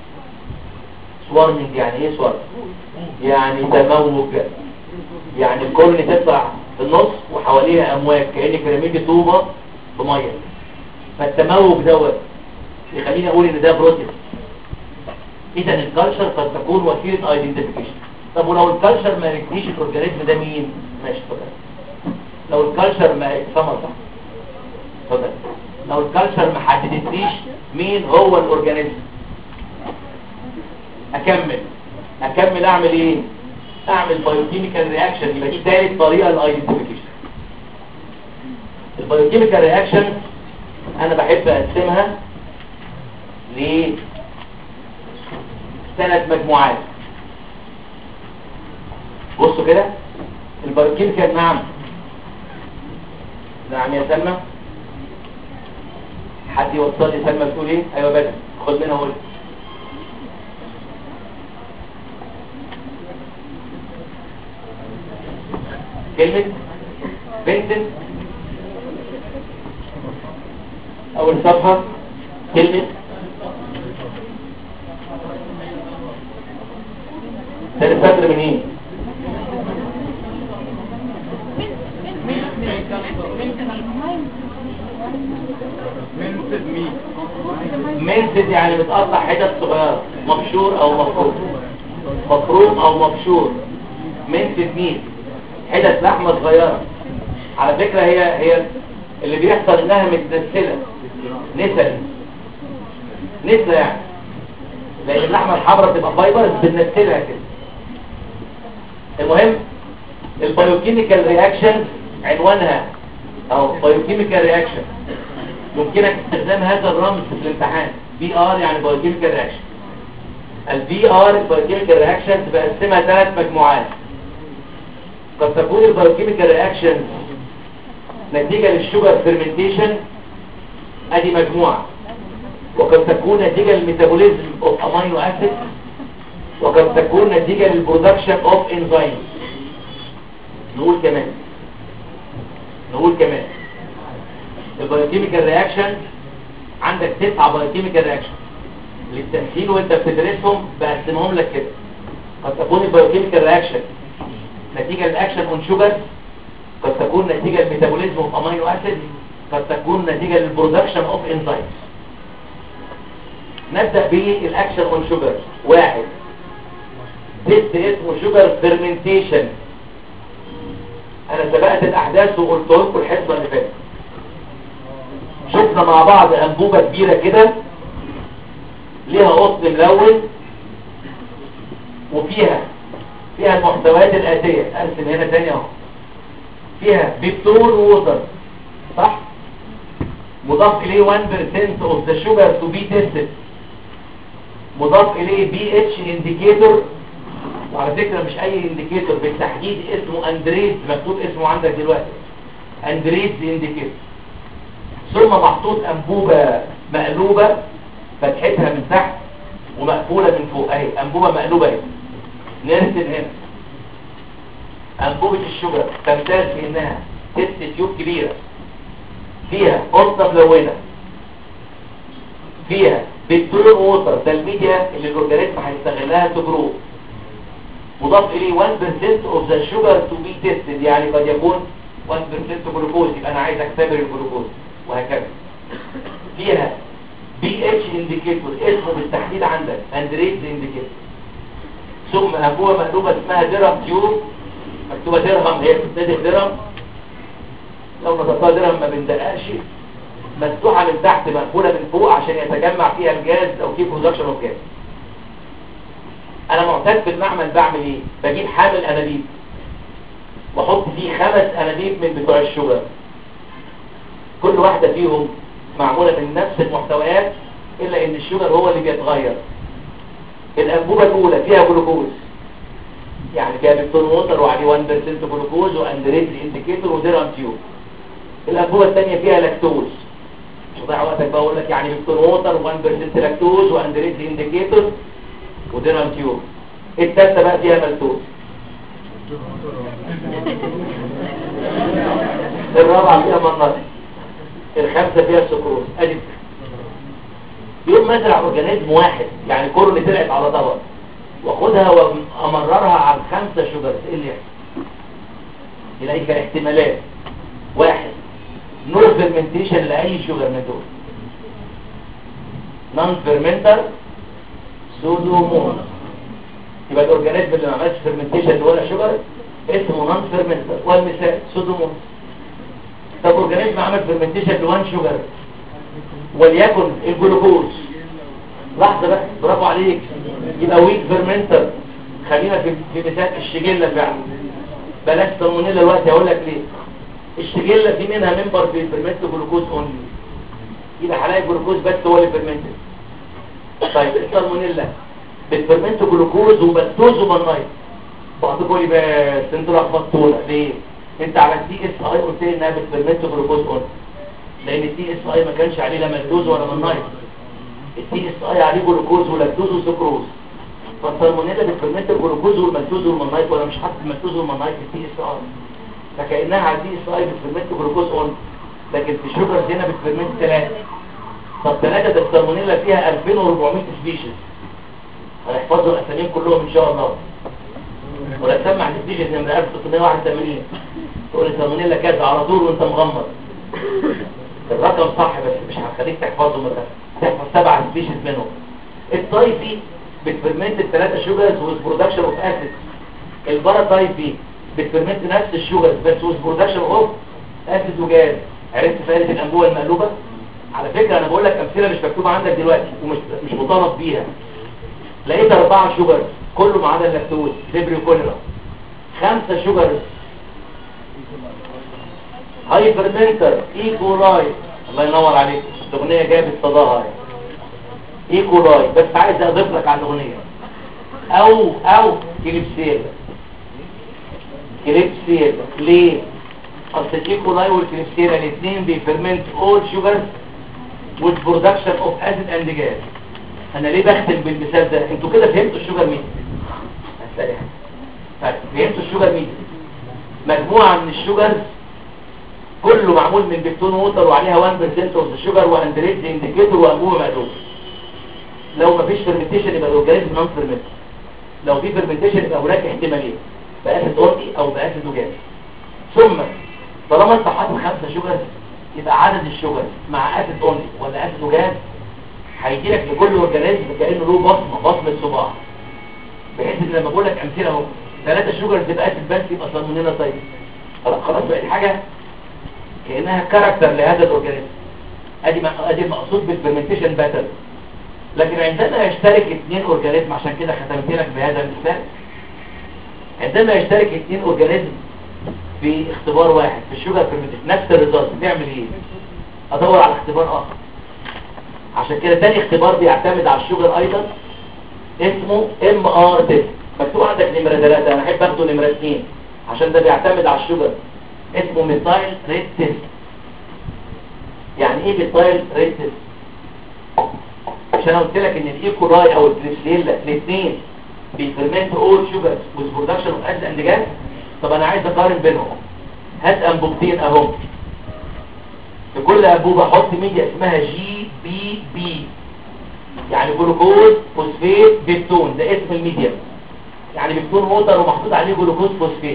سوارمنج يعني ايه سوارمنج يعني تموج يعني الكل تطلع في النص وحواليها امواج كأن كراميدي طوبة بمية فالتموج دوت يخليني اقول ان ده بروتين اذا الكالتشر قد تكون وسيله ايدنتيفيكيشن طب ولو الكالتشر ما ركنيش الاورجانيزم ده مين ماشي اتفضل لو الكالتشر ما اتسمر صح اتفضل لو الكالتشر ما حددتليش مين هو الاورجانيزم اكمل اكمل اعمل ايه اعمل بايوكيميكال رياكشن يبقى دي ثالث طريقه للايدنتيفيكيشن البايوكيميكال رياكشن انا بحب اقسمها ل ثلاث مجموعات بصوا كده البايوكيميكال نعم نعم يا سلمى حد يوصل لي سلمى بتقول ايه ايوه بدر خد منها قول كلمة بنتن اول صفحة كلمة ثالث سطر من ايه منسد يعني متقطع حتت صغيرة مبشور او مفروم مفروم او مبشور منسد مين حتت لحمة صغيرة على فكرة هي هي اللي بيحصل انها متنسلة نسل نسلة يعني لان اللحمة الحمراء بتبقى فايبر بننسلها كده المهم البايوكيميكال رياكشن عنوانها او بايوكيميكال رياكشن يمكنك استخدام هذا الرمز في الامتحان بي ار يعني بايوكيميكال رياكشن البي ار البايوكيميكال رياكشن بقسمها ثلاث مجموعات قد تكون البايوكيميكال رياكشن نتيجة للشوجر فيرمنتيشن ادي مجموعة وقد تكون نتيجة للميتابوليزم اوف امينو اسيد وقد تكون نتيجة للبرودكشن اوف انزيم نقول كمان نقول كمان البايوكيميكال رياكشن عندك تسعة بايوكيميكال رياكشن للتمثيل وانت بتدرسهم بقسمهم لك كده قد تكون البايوكيميكال رياكشن نتيجة للاكشن اون شوجر قد تكون نتيجة للميتابوليزم اوف امينو اسيد قد تكون نتيجة للبرودكشن اوف انزيم نبدأ بالاكشن اون شوجر واحد تيست اسمه شوجر فيرمنتيشن انا سبقت الاحداث وقلت لكم الحصه اللي فاتت شفنا مع بعض انبوبه كبيره كده ليها قطن ملون وفيها فيها المحتويات الآتية ارسم هنا تاني اهو فيها بيبتون ووتر صح مضاف اليه 1% of the sugar to be tested مضاف اليه بي اتش انديكيتور وعلى فكرة مش اي انديكيتور بالتحديد اسمه اندريز مكتوب اسمه عندك دلوقتي اندريز انديكيتور ثم محطوط انبوبة مقلوبة فتحتها من تحت ومقفولة من فوق اهي انبوبة مقلوبة اهي نرسم هنا انبوبة الشجرة تمتاز بانها ست تيوب كبيرة فيها قطة ملونة فيها بتدور ووتر ده الميديا اللي الاورجانيزم هيستغلها تجرو مضاف اليه 1% of the sugar to be tested يعني قد يكون 1% جلوكوز يبقى انا عايز اختبر الجلوكوز وهكذا فيها بي اتش انديكيتور اسمه بالتحديد عندك اندريز انديكيتور ثم انبوبه مقلوبه اسمها درهم تيوب مكتوبه درهم هي بتبتدي درهم لو نطقتها درهم ما بندققش مفتوحه من تحت مقفوله من فوق عشان يتجمع فيها الجاز او في برودكشن اوف جاز انا معتاد في المعمل بعمل ايه بجيب حامل انابيب واحط فيه خمس انابيب من بتوع الشجر كل واحده فيهم معموله من نفس المحتويات الا ان الشجر هو اللي بيتغير الانبوبه الاولى فيها جلوكوز يعني فيها بيبتون ووتر وعليه 1% جلوكوز واندريت انديكيتور وديرام تيوب الانبوبه الثانيه فيها لاكتوز مش هضيع وقتك بقى اقول لك يعني بيبتون ووتر 1% لاكتوز واندريت انديكيتور وديرام تيوب الثالثه بقى فيها مالتوز الرابعه فيها مناطق الخامسه فيها سكروز ادي يوم ما ازرع اورجانيزم واحد يعني كل اللي طلعت على طبق واخدها وامررها على الخمسه شجر ايه اللي يحصل يلاقي احتمالات واحد نو فيرمنتيشن لاي شجر من دول نون فيرمنتر سودومونس يبقى الاورجانيزم اللي ما عملش فيرمنتيشن ولا شجر اسمه نون فيرمنتر والمثال سودومونس طب اورجانيزم عمل فيرمنتيشن لوان شجر وليكن الجلوكوز لحظه بقى برافو عليك يبقى ويك فيرمنتر خلينا في في مثال الشجله فعلا بلاش سالمونيلا دلوقتي هقول لك ليه الشجله في منها ممبر في الفيرمنت جلوكوز اونلي يبقى هلاقي جلوكوز بس هو اللي فيرمنت طيب السالمونيلا بالفيرمنت جلوكوز وبكتوز وبنايت بعضكم لي بس انتوا لخبطتونا ليه انت على التي اس اي قلت لي انها بتفيرمنت جلوكوز اونلي لان التي اس اي ما كانش عليه لا مالتوز ولا منايت التي اس اي عليه جلوكوز ولاكتوز وسكروز فالسالمونيلا بتفرمنت الجلوكوز والمالتوز والمنايت وانا مش حاطط المالتوز والمنايت في التي اس اي فكانها على التي اس اي بتفرمنت جلوكوز اون لكن في الشجر هنا بتفرمنت ثلاثه طب ثلاثه ده السالمونيلا فيها 2400 سبيشيز هنحفظوا الاساميين كلهم ان شاء الله ولا تسمع السبيشيز نمره 1381 تقول السالمونيلا كذا على طول وانت مغمض الرقم صح بس مش هخليك تحفظه مثلا تحفظ سبع سبيشيز منهم التايبي بتفرمنت الثلاثه شوجرز وذ برودكشن اوف اسيد الباراتايبي بتفرمنت نفس الشوجرز بس وذ برودكشن اوف اسيد وجاز عرفت فائده الانبوبه المقلوبه على فكره انا بقول لك امثله مش مكتوبه عندك دلوقتي ومش مش مطالب بيها لقيت اربعه شوجرز كله ما عدا اللاكتوز فيبري وكوليرا خمسه شوجرز هايبرمنتر ايكولاي الله ينور عليك الاغنيه جابت صداها ايكولاي بس عايز اضيف لك على الاغنيه او او كليبسيلا كليبسيلا ليه اصل الايكولاي والكليبسيلا الاثنين بيفرمنت اول شوجرز with production of acid and gas انا ليه بختم بالمثال ده انتوا كده فهمتوا الشوجر مين فهمتوا الشوجر مين مجموعه من الشوجرز كله معمول من بيبتون ووتر وعليها 1% اوف الشوجر واندريت انديكيتور وانبوبه مقلوبه لو مفيش فيرمنتيشن يبقى الاورجانيزم نون فيرمنت لو في فيرمنتيشن يبقى هناك احتمالين باسيد اورتي او باسيد وجاز ثم طالما انت حاطط خمسه شوجر يبقى عدد الشوجر مع اسيد اونلي ولا اسيد وجاز هيجي لك لكل اورجانيزم كانه له بصمه بصمه صباع بحيث ان لما بقول لك امثله اهو ثلاثه شوجر تبقى اسيد بس يبقى صالمونيلا طيب خلاص خلاص بقت حاجه كانها كاركتر لهذا الاورجانيزم ادي ادي المقصود بالفيرمنتيشن باترن لكن عندما يشترك اثنين اورجانيزم عشان كده ختمت لك بهذا المثال عندما يشترك اثنين اورجانيزم في اختبار واحد في الشوجر بريمتيف نفس الريزلت بيعمل ايه ادور على اختبار اخر عشان كده تاني اختبار بيعتمد على الشوجر ايضا اسمه ام ار تيست مكتوب عندك نمره ثلاثة انا احب اخده نمره اثنين عشان ده بيعتمد على الشوجر اسمه ميثايل ريت تيست يعني ايه ميثايل ريت تيست عشان انا قلت لك ان الايكولاي او الكليبسيلا الاثنين بيفرمنت اول شوجرز وذ برودكشن اوف اسيد اند جاز طب انا عايز اقارن بينهم هات انبوبتين اهو في كل انبوبه احط ميديا اسمها جي بي بي يعني جلوكوز فوسفيت بيبتون ده اسم الميديا يعني بيبتون ووتر ومحطوط عليه جلوكوز فوسفيت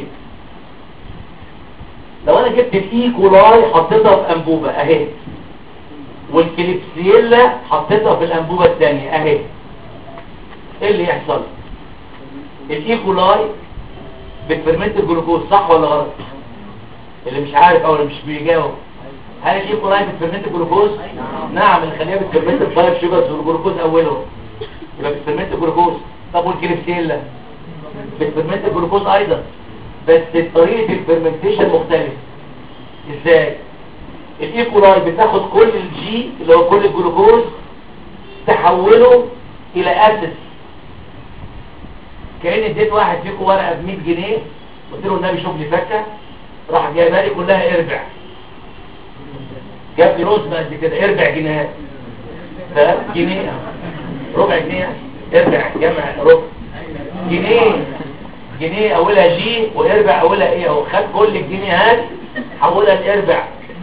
لو انا جبت الايكولاي حطيتها في انبوبه اهي والكليبسيلا حطيتها في الانبوبه الثانيه اهي ايه اللي يحصل الايكولاي بتفرمنت الجلوكوز صح ولا غلط اللي مش عارف او اللي مش بيجاوب هل الايكولاي بتفرمنت الجلوكوز نعم الخليه بتفرمنت الفايف شوجرز والجلوكوز اولهم يبقى بتفرمنت الجلوكوز طب والكليبسيلا بتفرمنت الجلوكوز ايضا بس طريقه الفرمنتيشن مختلفه ازاي الايكولاي بتاخد كل الجي اللي هو كل الجلوكوز تحوله الى اسيد كأن اديت واحد فيكم ورقه ب 100 جنيه قلت له النبي شوف لي فكه راح جايبها لي كلها اربع جاب لي رزمه قد كده اربع جنيهات ده جنيه ربع جنيه اربع جمع ربع جنيه جنيه اولها جي واربع اولها ايه اهو خد كل الجنيهات حولها لاربع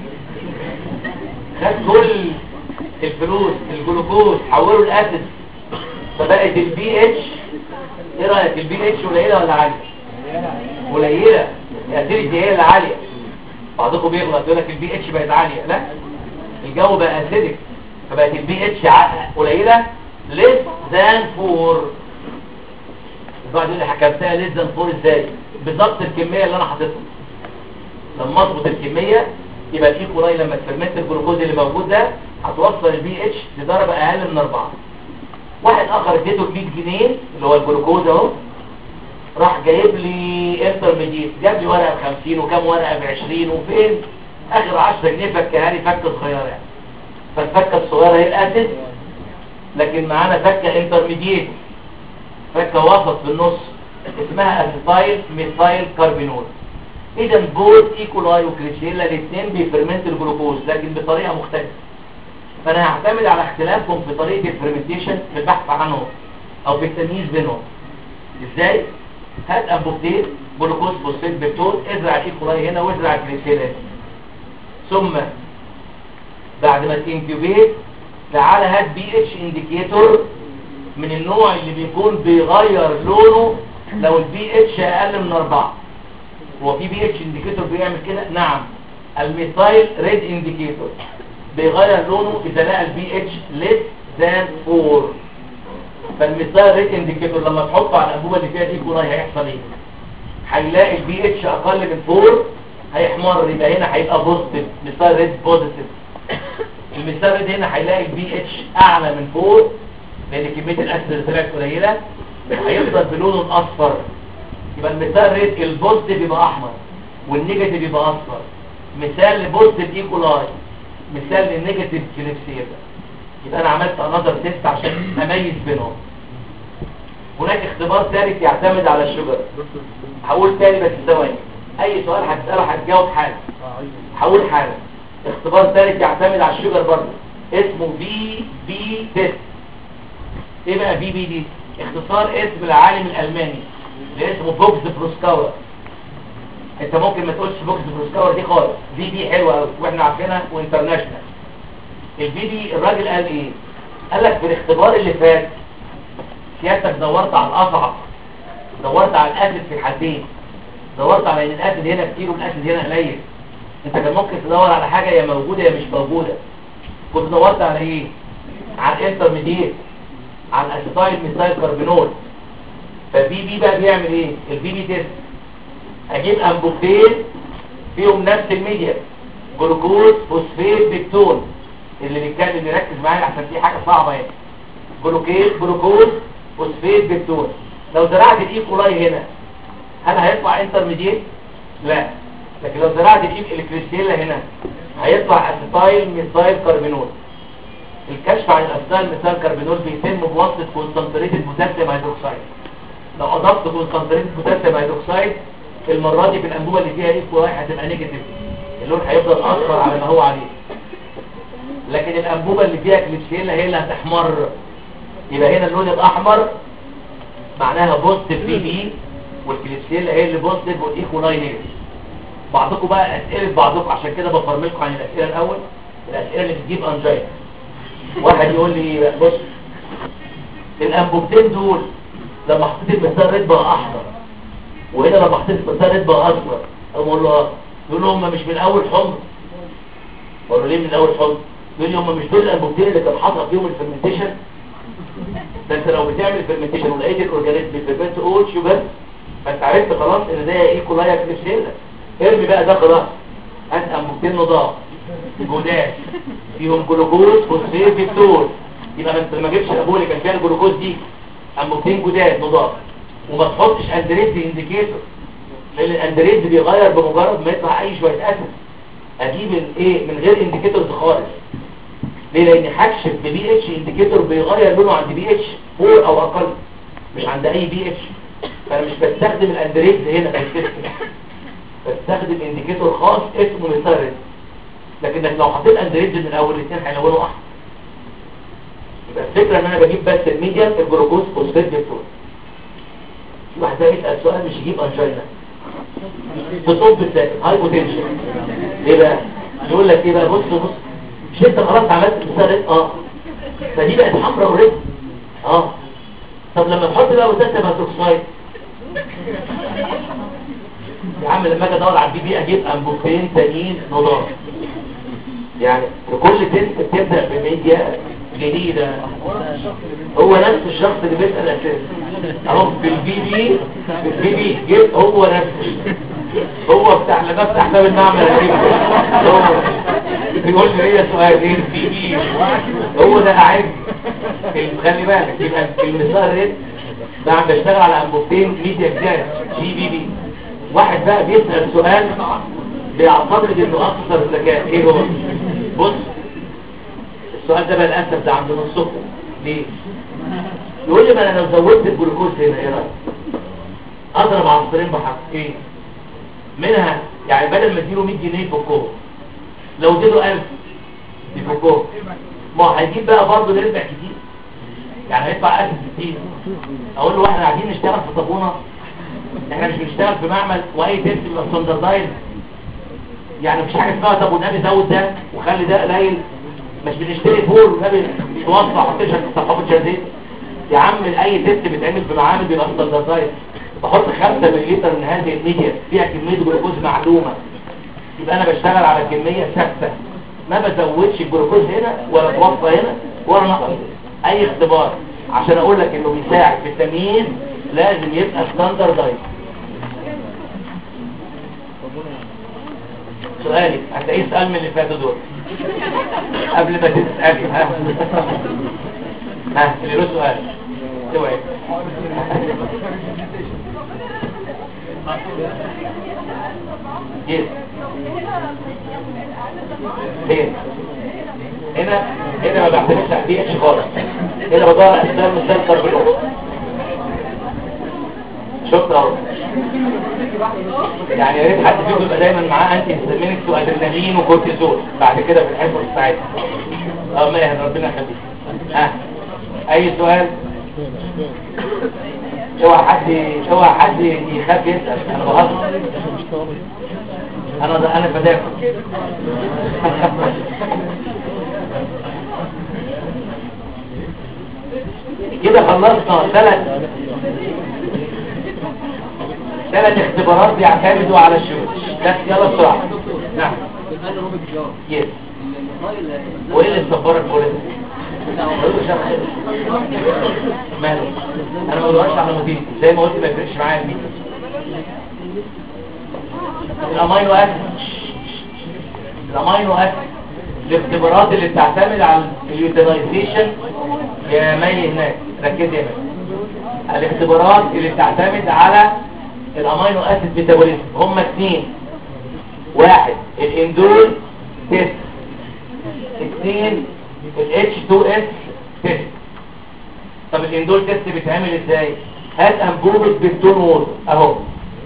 خد كل الفلوس الجلوكوز حوله لاسيد فبقت البي اتش ايه رايك البي اتش قليله ولا عاليه قليله الاسيدتي هي اللي عاليه بعضكم بيغلط يقول لك البي اتش بقت عاليه لا الجو بقى اسيدك فبقت البي اتش قليله ليس ذان فور الواحد يقول لي حكمتها ليس ذان فور ازاي بالظبط الكميه اللي انا حاططها لما اظبط الكميه يبقى الايكولاي لما تفرمنت الجلوكوز اللي موجود ده هتوصل البي اتش لدرجه اقل من 4 واحد اخر اديته 100 جنيه اللي هو الجلوكوز اهو راح جايب لي انترميديت جاب لي ورقه ب 50 وكام ورقه ب 20 وفين اخر 10 جنيه فكها لي فكه صغيره يعني فالفكه الصغيره هي الاسيد لكن معانا فكه انترميديت فكه وسط في النص اسمها اسيتايل ميثايل كاربينول اذا بوث ايكولاي وكريسيلا الاثنين بيفرمنت الجلوكوز لكن بطريقه مختلفه فانا هعتمد على اختلافهم في طريقه الفرمنتيشن في البحث عنهم او في التمييز بينهم ازاي هات انبوبتين جلوكوز فوسفات بيبتون ازرع الايكولاي هنا وازرع الكريسيلا هنا ثم بعد ما تنكيوبيت تعالى هات بي اتش انديكيتور من النوع اللي بيكون بيغير لونه لو البي اتش اقل من 4 هو في بي اتش انديكيتور بيعمل كده نعم الميثايل ريد انديكيتور بيغير لونه اذا لقى البي اتش ليس ذان 4 فالميثايل ريد انديكيتور لما تحطه على الانبوبه اللي فيها دي كولاي هيحصل ايه هيلاقي البي اتش اقل من 4 هيحمر يبقى هنا هيبقى بوزيتيف ميثايل ريد بوزيتيف الميثايل ريد هنا هيلاقي البي اتش اعلى من 4 لان كميه الاسيد اللي طلعت قليله هيفضل بلونه الاصفر يبقى المثال ريت البوزيتيف يبقى احمر والنيجاتيف يبقى اصفر مثال لبوزيتيف ايكولاي مثال للنيجاتيف كليبسيا يبقى انا عملت انذر تيست عشان اميز بينهم هناك اختبار ثالث يعتمد على الشجر هقول تاني بس ثواني اي سؤال هتساله هتجاوب حاجه هقول حاجه اختبار ثالث يعتمد على الشجر برضه اسمه في بي تيست ايه بقى في بي دي اختصار اسم العالم الالماني اللي اسمه بوكس بروسكاور انت ممكن ما تقولش بوكس بروسكاور دي خالص في بي حلوه قوي واحنا عارفينها وانترناشونال الفي دي الراجل قال ايه قال لك في الاختبار اللي فات سيادتك دورت على الاصعب دورت على الاسيد في الحالتين دورت على ان الاسيد هنا كتير والاسيد هنا قليل انت كان ممكن تدور على حاجه يا موجوده يا مش موجوده كنت دورت على ايه على الانترميديت على الاسيتايل ميثايل كاربينول فالبي بي بقى بيعمل ايه البي بي تيست اجيب انبوبتين فيهم نفس الميديا جلوكوز فوسفات بيبتون اللي بيتكلم يركز معايا عشان في حاجه صعبه يعني جلوكيز جلوكوز فوسفيت بيبتون لو زرعت الايكولاي هنا هل هيطلع انترميديت لا لكن لو زرعت الايك الكريستيلا هنا هيطلع اسيتايل ميثايل كاربينول الكشف عن الاسيتايل ميثايل كاربينول بيتم بواسطه كونسنتريتد بوتاسيوم هيدروكسيد لو اضفت كونسنتريتد بوتاسيوم هيدروكسيد المره دي في الانبوبه اللي فيها ايكولاي هتبقى نيجاتيف اللون هيفضل اصفر على ما هو عليه لكن الانبوبه اللي فيها كليشيلا هي اللي هتحمر يبقى هنا اللون الاحمر معناها بوزيتيف بي بي والكليشيلا هي اللي بوزيتيف والايكولاي نيجاتيف بعضكم بقى اسئله بعضكم عشان كده بفرملكم عن الاسئله الاول الاسئله اللي بتجيب انجاينا واحد يقول لي بص الانبوبتين دول لما حطيت المسار ريد بقى احمر وهنا لما حطيت المسار ريد بقى اصفر اقول له اه يقول له هم مش من اول حمر اقول له ليه من اول حمر يقول لي هم مش دول الانبوبتين اللي كان حاطط فيهم الفرمنتيشن ده انت لو بتعمل فرمنتيشن ولقيت الاورجانيزم بيفرمنت اوت شو بس فانت عرفت خلاص ان ده ايكولايا كليشيلا ارمي بقى ده خلاص هات انبوبتين نضاف جداد فيهم جلوكوز فوسفيت فيكتور يبقى انت ما جبتش الابوه اللي كان فيها الجلوكوز دي انبوبتين جداد نضاف وما تحطش اندريد انديكيتور لان الاندريد بيغير بمجرد ما يطلع اي شويه اسيد اجيب الايه من غير انديكيتورز خالص ليه لان هكشف ببي اتش انديكيتور بيغير لونه عند بي اتش فوق او اقل مش عند اي بي اتش فانا مش بستخدم الاندريد هنا في السيستم بستخدم انديكيتور خاص اسمه ميثاريد لكنك لو حطيت اندريد من الاول الاثنين هيلونوا احمر يبقى الفكره ان انا بجيب بس الميديم الجلوكوز فوسفات دكتور في واحد ده يسال سؤال مش يجيب انجينا بطب الساكن هاي بوتنشال ليه بقى يقول لك ايه بقى بص بص مش انت خلاص عملت مثال اه فدي بقت حمراء وريد اه طب لما تحط بقى بوتاسيوم هيدروكسيد يا عم لما اجي ادور على البي بي اجيب انبوبتين تانيين نضار يعني في كل تنت بتبدا بميديا جديده هو نفس الشخص اللي بيسال اساسا اهو بالبي بي بالبي بي جيب هو نفسه هو بتاع لما بفتح باب المعمل اجيب هو بيقول لي هي سؤال ايه البي بي هو ده قاعد خلي بالك يبقى المثال ريد ده عم بشتغل على انبوبتين ميديا جديده جي بي بي واحد بقى بيسأل سؤال بيعتقد انه اكثر ذكاء ايه هو بص السؤال ده بقى للاسف ده عند نصكم ليه يقول لي ما انا لو زودت الجلوكوز هنا ايه رايك اضرب عنصرين بحق ايه منها يعني بدل ما اديله 100 جنيه فوقهم لو اديله 1000 يفوقهم ما هو هيجيب بقى برضه نربح كتير يعني هيدفع 1000 كتير اقول له واحنا قاعدين نشتغل في طابونه احنا مش بنشتغل في معمل واي تيست بيبقى ستاندردايز يعني مفيش حاجه اسمها طب والنبي زود ده وخلي ده قليل مش بنشتري فول والنبي توصى حطيش صفحات جديد يا عم اي تيست بيتعمل في معامل بيبقى ستاندردايز بحط 5 مللي من هذه الميديا فيها كميه جلوكوز معلومه يبقى انا بشتغل على كميه ثابته ما بزودش الجلوكوز هنا ولا بوصى هنا ولا نقص اي اختبار عشان اقول لك انه بيساعد في التمييز لازم يبقى ستاندردايز سؤالي هتلاقيه سؤال من اللي فاتوا دول قبل ما تسألي ها ها اللي له سؤال اوعي يس ليه هنا هنا ما بعتمدش على دي اتش خالص هنا بدور على اسباب مثال كربونات شفت اهو يعني يا ريت حد فيكم يبقى دايما معاه انتي هيستامينكس وادرينالين وكورتيزول بعد كده في الحصص بتاعتنا اه ماهر ربنا يخليك ها اي سؤال اوعى حد اوعى حد يخاف يسال انا بهزر انا ده انا فداكم كده خلصنا ثلاث ثلاث اختبارات بيعتمدوا على الشروط بس يلا بسرعه نعم يس وايه اللي مصبرك كل ده ماله انا ما بدورش على مدير زي ما قلت ما يفرقش معايا المين الامينو اسيد الامينو اسيد الاختبارات اللي بتعتمد على اليوتيلايزيشن يا مي هناك ركز يا مي الاختبارات اللي بتعتمد على الامينو اسيد ميتابوليزم هم اثنين واحد الاندول تيست اثنين ال H2S تيست طب الاندول تيست بيتعمل ازاي هات انبوبة بنتون ووتر اهو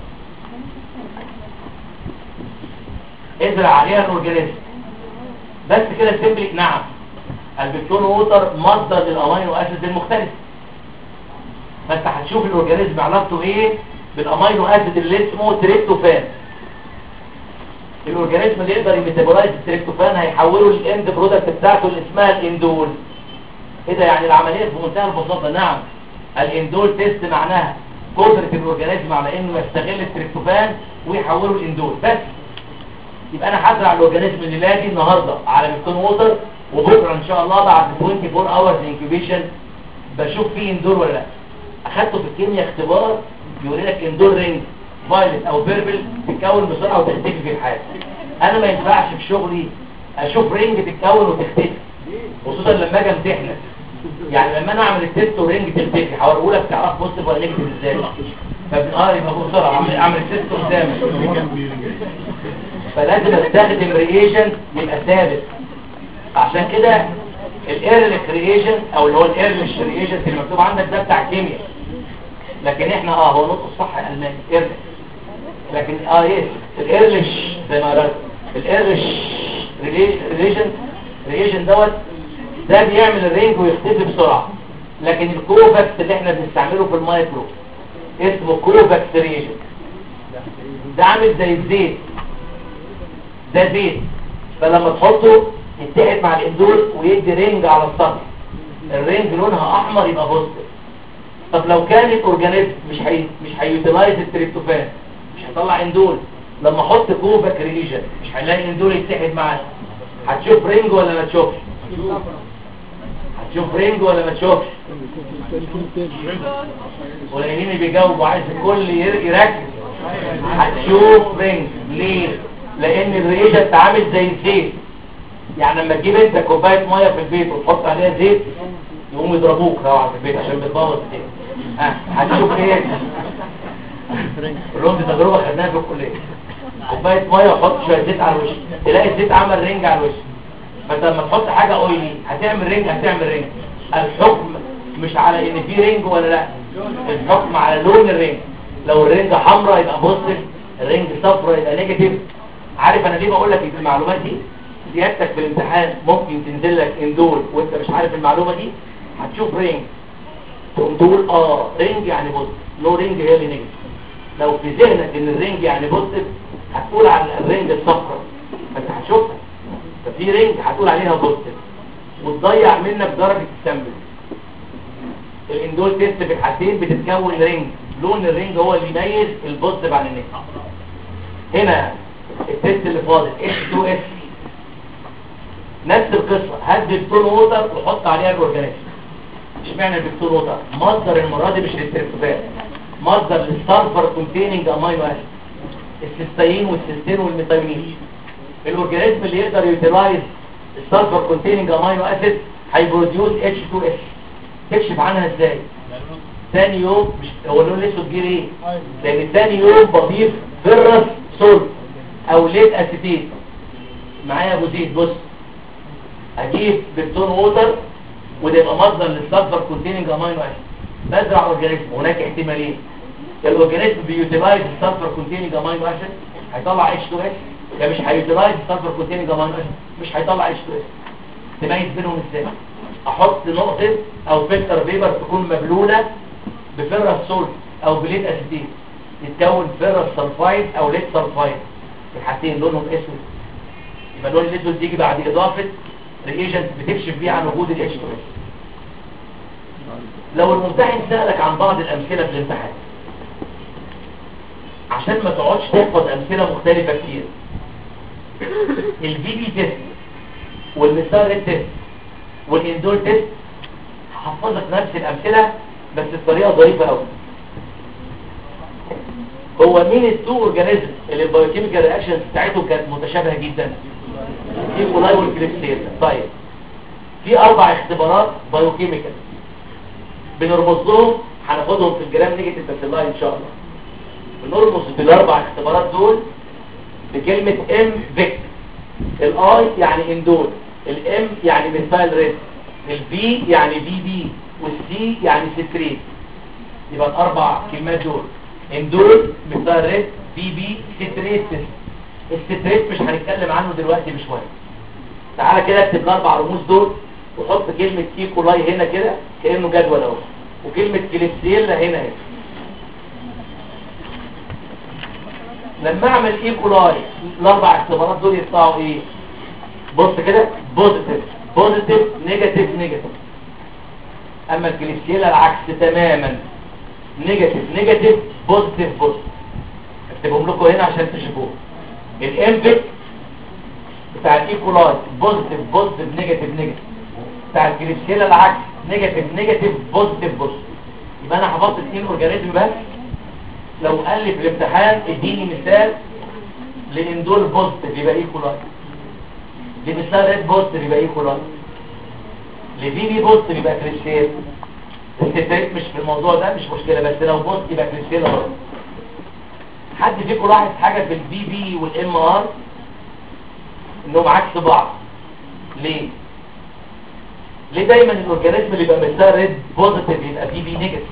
ازرع عليها الاورجانيزم بس كده سيمبلي نعم البنتون ووتر مصدر للامينو اسيد المختلف فانت هتشوف الاورجانيزم علاقته ايه بالامينو اسيد اللي اسمه تريبتوفان الاورجانيزم اللي يقدر يميتابولايز التريبتوفان هيحوله للاند برودكت بتاعته اللي اسمها الاندول ايه ده يعني العمليه في منتهى البساطه نعم الاندول تيست معناها قدره الاورجانيزم على انه يستغل التريبتوفان ويحوله لاندول بس يبقى انا هزرع الاورجانيزم اللي لاجي النهارده على بيكتون ووتر وبكره ان شاء الله بعد 24 اورز انكيوبيشن بشوف فيه اندول ولا لا اخدته في الكيمياء اختبار يوري لك اندول رينج فايلت او بيربل تتكون بسرعه وتختفي في الحال انا ما ينفعش في شغلي اشوف رينج تتكون وتختفي خصوصا لما اجي امتحنك يعني لما انا اعمل التيست ورينج تختفي هوريه لك تعرف بوزيتيف ولا نيجاتيف ازاي فبن اه يبقى بسرعه اعمل اعمل التيست قدامك فلازم استخدم رياجنت يبقى ثابت عشان كده الايرلك رياجنت او اللي هو الايرلش رياجنت اللي مكتوب عندك ده بتاع الكيمياء لكن احنا اه هو نطق الصح الماني ايرلش لكن اه يس الايرلش زي ما قلت الايرلش رياجنت رياجنت دوت ده بيعمل الرينج ويختفي بسرعه لكن الكوفاكس اللي احنا بنستعمله في المايكرو اسمه كوفاكس رياجنت ده عامل زي الزيت ده زيت فلما تحطه يتحد مع الاندول ويدي رينج على السطح الرينج لونها احمر يبقى بوزيتيف طب لو كانت اورجانيزم مش هي مش هيوتيلايز التريبتوفان مش هيطلع اندول لما احط كوفاك ريجن مش هنلاقي اندول يتحد معاه هتشوف رينج ولا ما تشوفش هتشوف رينج ولا ما تشوفش قليلين بيجاوبوا عايز الكل ير- يركز هتشوف رينج ليه لان الريجنت عامل زي الزيت يعني لما تجيب انت كوبايه ميه في البيت وتحط عليها زيت يقوموا يضربوك طبعا في البيت عشان بتبوظ الزيت ها هتشوف ايه كلهم دي تجربه خدناها في الكليه كوبايه ميه وحط شويه زيت على الوش تلاقي الزيت عمل رينج على الوش فانت لما تحط حاجه اويلي هتعمل رينج هتعمل رينج الحكم مش على ان في رينج ولا لا الحكم على لون الرينج لو الرينج حمراء يبقى بوزيتيف الرينج صفراء يبقى نيجاتيف عارف انا ليه بقول لك المعلومات دي سيادتك في الامتحان ممكن تنزل لك اندول وانت مش عارف المعلومه دي هتشوف رينج تقوم تقول اه رينج يعني بوزيتيف نو رينج هي اللي نيجاتيف لو في ذهنك ان الرينج يعني بوزيتيف هتقول على الرينج الصفراء فانت هتشوفها ففي رينج هتقول عليها بوزيتيف وتضيع منك درجه السامبل الاندول تيست في الحالتين بتتكون رينج لون الرينج هو اللي يميز البوزيتيف عن النيجاتيف هنا التيست اللي فاضل H2S نفس القصة هات بيكتون ووتر وحط عليها الاورجانيزم اشمعنى البيكتون ووتر مصدر المرة دي مش للتريبتوفان مصدر للسلفر كونتيننج امينو اسيد السيستين والسيستين والميثامين الاورجانيزم اللي يقدر يوتيلايز السلفر كونتيننج امينو اسيد هيبروديوس H2S تكشف عنها ازاي ثاني يوم مش هو اللون الاسود جه ليه لان ثاني يوم بضيف فيرس سولت او ليد اسيتيت معايا ابو زيد بص هجيب بيكتون ووتر وده يبقى مصدر للسلفر كونتيننج امينو اسيد بزرع اورجانيزم هناك احتمالين الاورجانيزم بيوتيلايز السلفر كونتيننج امينو اسيد هيطلع اتش 2 اس يا مش هيوتيلايز السلفر كونتيننج امينو اسيد مش هيطلع اتش 2 اس تميز بينهم ازاي احط نقطه او فلتر بيبر تكون مبلوله بفيرس سولت او بليد اسيتيت يتكون فيرس سلفايد او ليد سلفايد الحاجتين لونهم اسود يبقى اللون الاسود يجي بعد اضافه ريجنت بتكشف بيه عن وجود الاتش 2 اس لو الممتحن سألك عن بعض الأمثلة في الامتحان عشان ما تقعدش تحفظ أمثلة مختلفة كتير الفي بي تيست والمستار تيست والاندول تيست هحفظك نفس الأمثلة بس بطريقة ظريفة قوي هو مين التو اورجانيزم اللي البايوكيميكال رياكشنز بتاعتهم كانت متشابهه جدا الايكولاي والكليبسيتا طيب في اربع اختبارات بايوكيميكال بنرمز لهم هناخدهم في الجرام نيجاتيف باسيلاي ان شاء الله بنرمز بالاربع اختبارات دول بكلمة ام فيك الاي يعني اندول الام يعني ميثايل ريد البي يعني بي بي والسي يعني ستريت يبقى الاربع كلمات دول اندول ميثايل ريد بي بي ستريت الستريت مش هنتكلم عنه دلوقتي بشويه تعالى كده اكتب الاربع رموز دول وحط كلمة كيكولاي هنا كده كأنه جدول اهو وكلمة كليبسيلا هنا هنا لما اعمل ايكولاي الاربع اختبارات دول يطلعوا ايه بص كده بوزيتيف بوزيتيف نيجاتيف نيجاتيف اما الكليبسيلا العكس تماما نيجاتيف نيجاتيف بوزيتيف بوزيتيف اكتبهم لكم هنا عشان تشوفوهم الانفيك بتاع الايكولاي بوزيتيف بوزيتيف نيجاتيف نيجاتيف بتاع الكليبسيلا العكس نيجاتيف نيجاتيف بوزيتيف بوزيتيف يبقى انا حفظت اثنين اورجانيزم بس لو قال لي في الامتحان اديني مثال لاندول بوزيتيف يبقى ايكولاي لمثال ريد بوزيتيف يبقى ايكولاي لفي بي بوزيتيف يبقى كليبسيلا الستات مش في الموضوع ده مش مشكله بس لو بوزيتيف يبقى كليبسيلا برضه حد فيكم لاحظ حاجه في البي بي والام ار انهم عكس بعض ليه ليه دايما الاورجانيزم اللي يبقى مثال ريد بوزيتيف يبقى بي بي نيجاتيف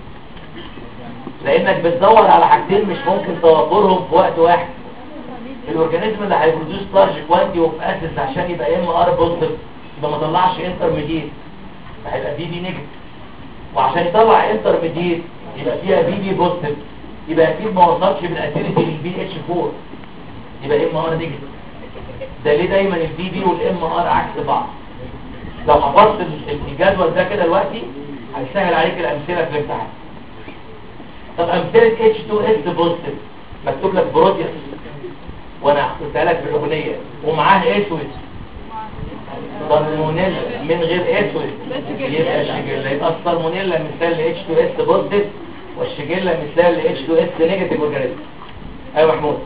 لانك بتدور على حاجتين مش ممكن توفرهم في وقت واحد الاورجانيزم اللي هيبروديوس لارج كوانتي اوف اسيدز عشان يبقى ام ار بوزيتيف يبقى ما طلعش انترميديت فهيبقى بي بي نيجاتيف وعشان يطلع انترميديت يبقى فيها بي بي بوزيتيف يبقى اكيد ما وصلش بالاسيديتي للبي اتش 4 يبقى ام ار نيجاتيف ده ليه دايما البي بي والام ار عكس بعض لو حفظت الجدول ده كده دلوقتي هيسهل عليك الامثله في الامتحان طب امثله H2S بوزيتيف مكتوب لك بروتيوس وانا قلتها لك في الاغنيه ومعاه اسود صالمونيلا من غير اسود يبقى الشجله يبقى الصالمونيلا مثال ل H2S بوزيتيف والشجله مثال ل H2S نيجاتيف اورجانيزم ايوه محمود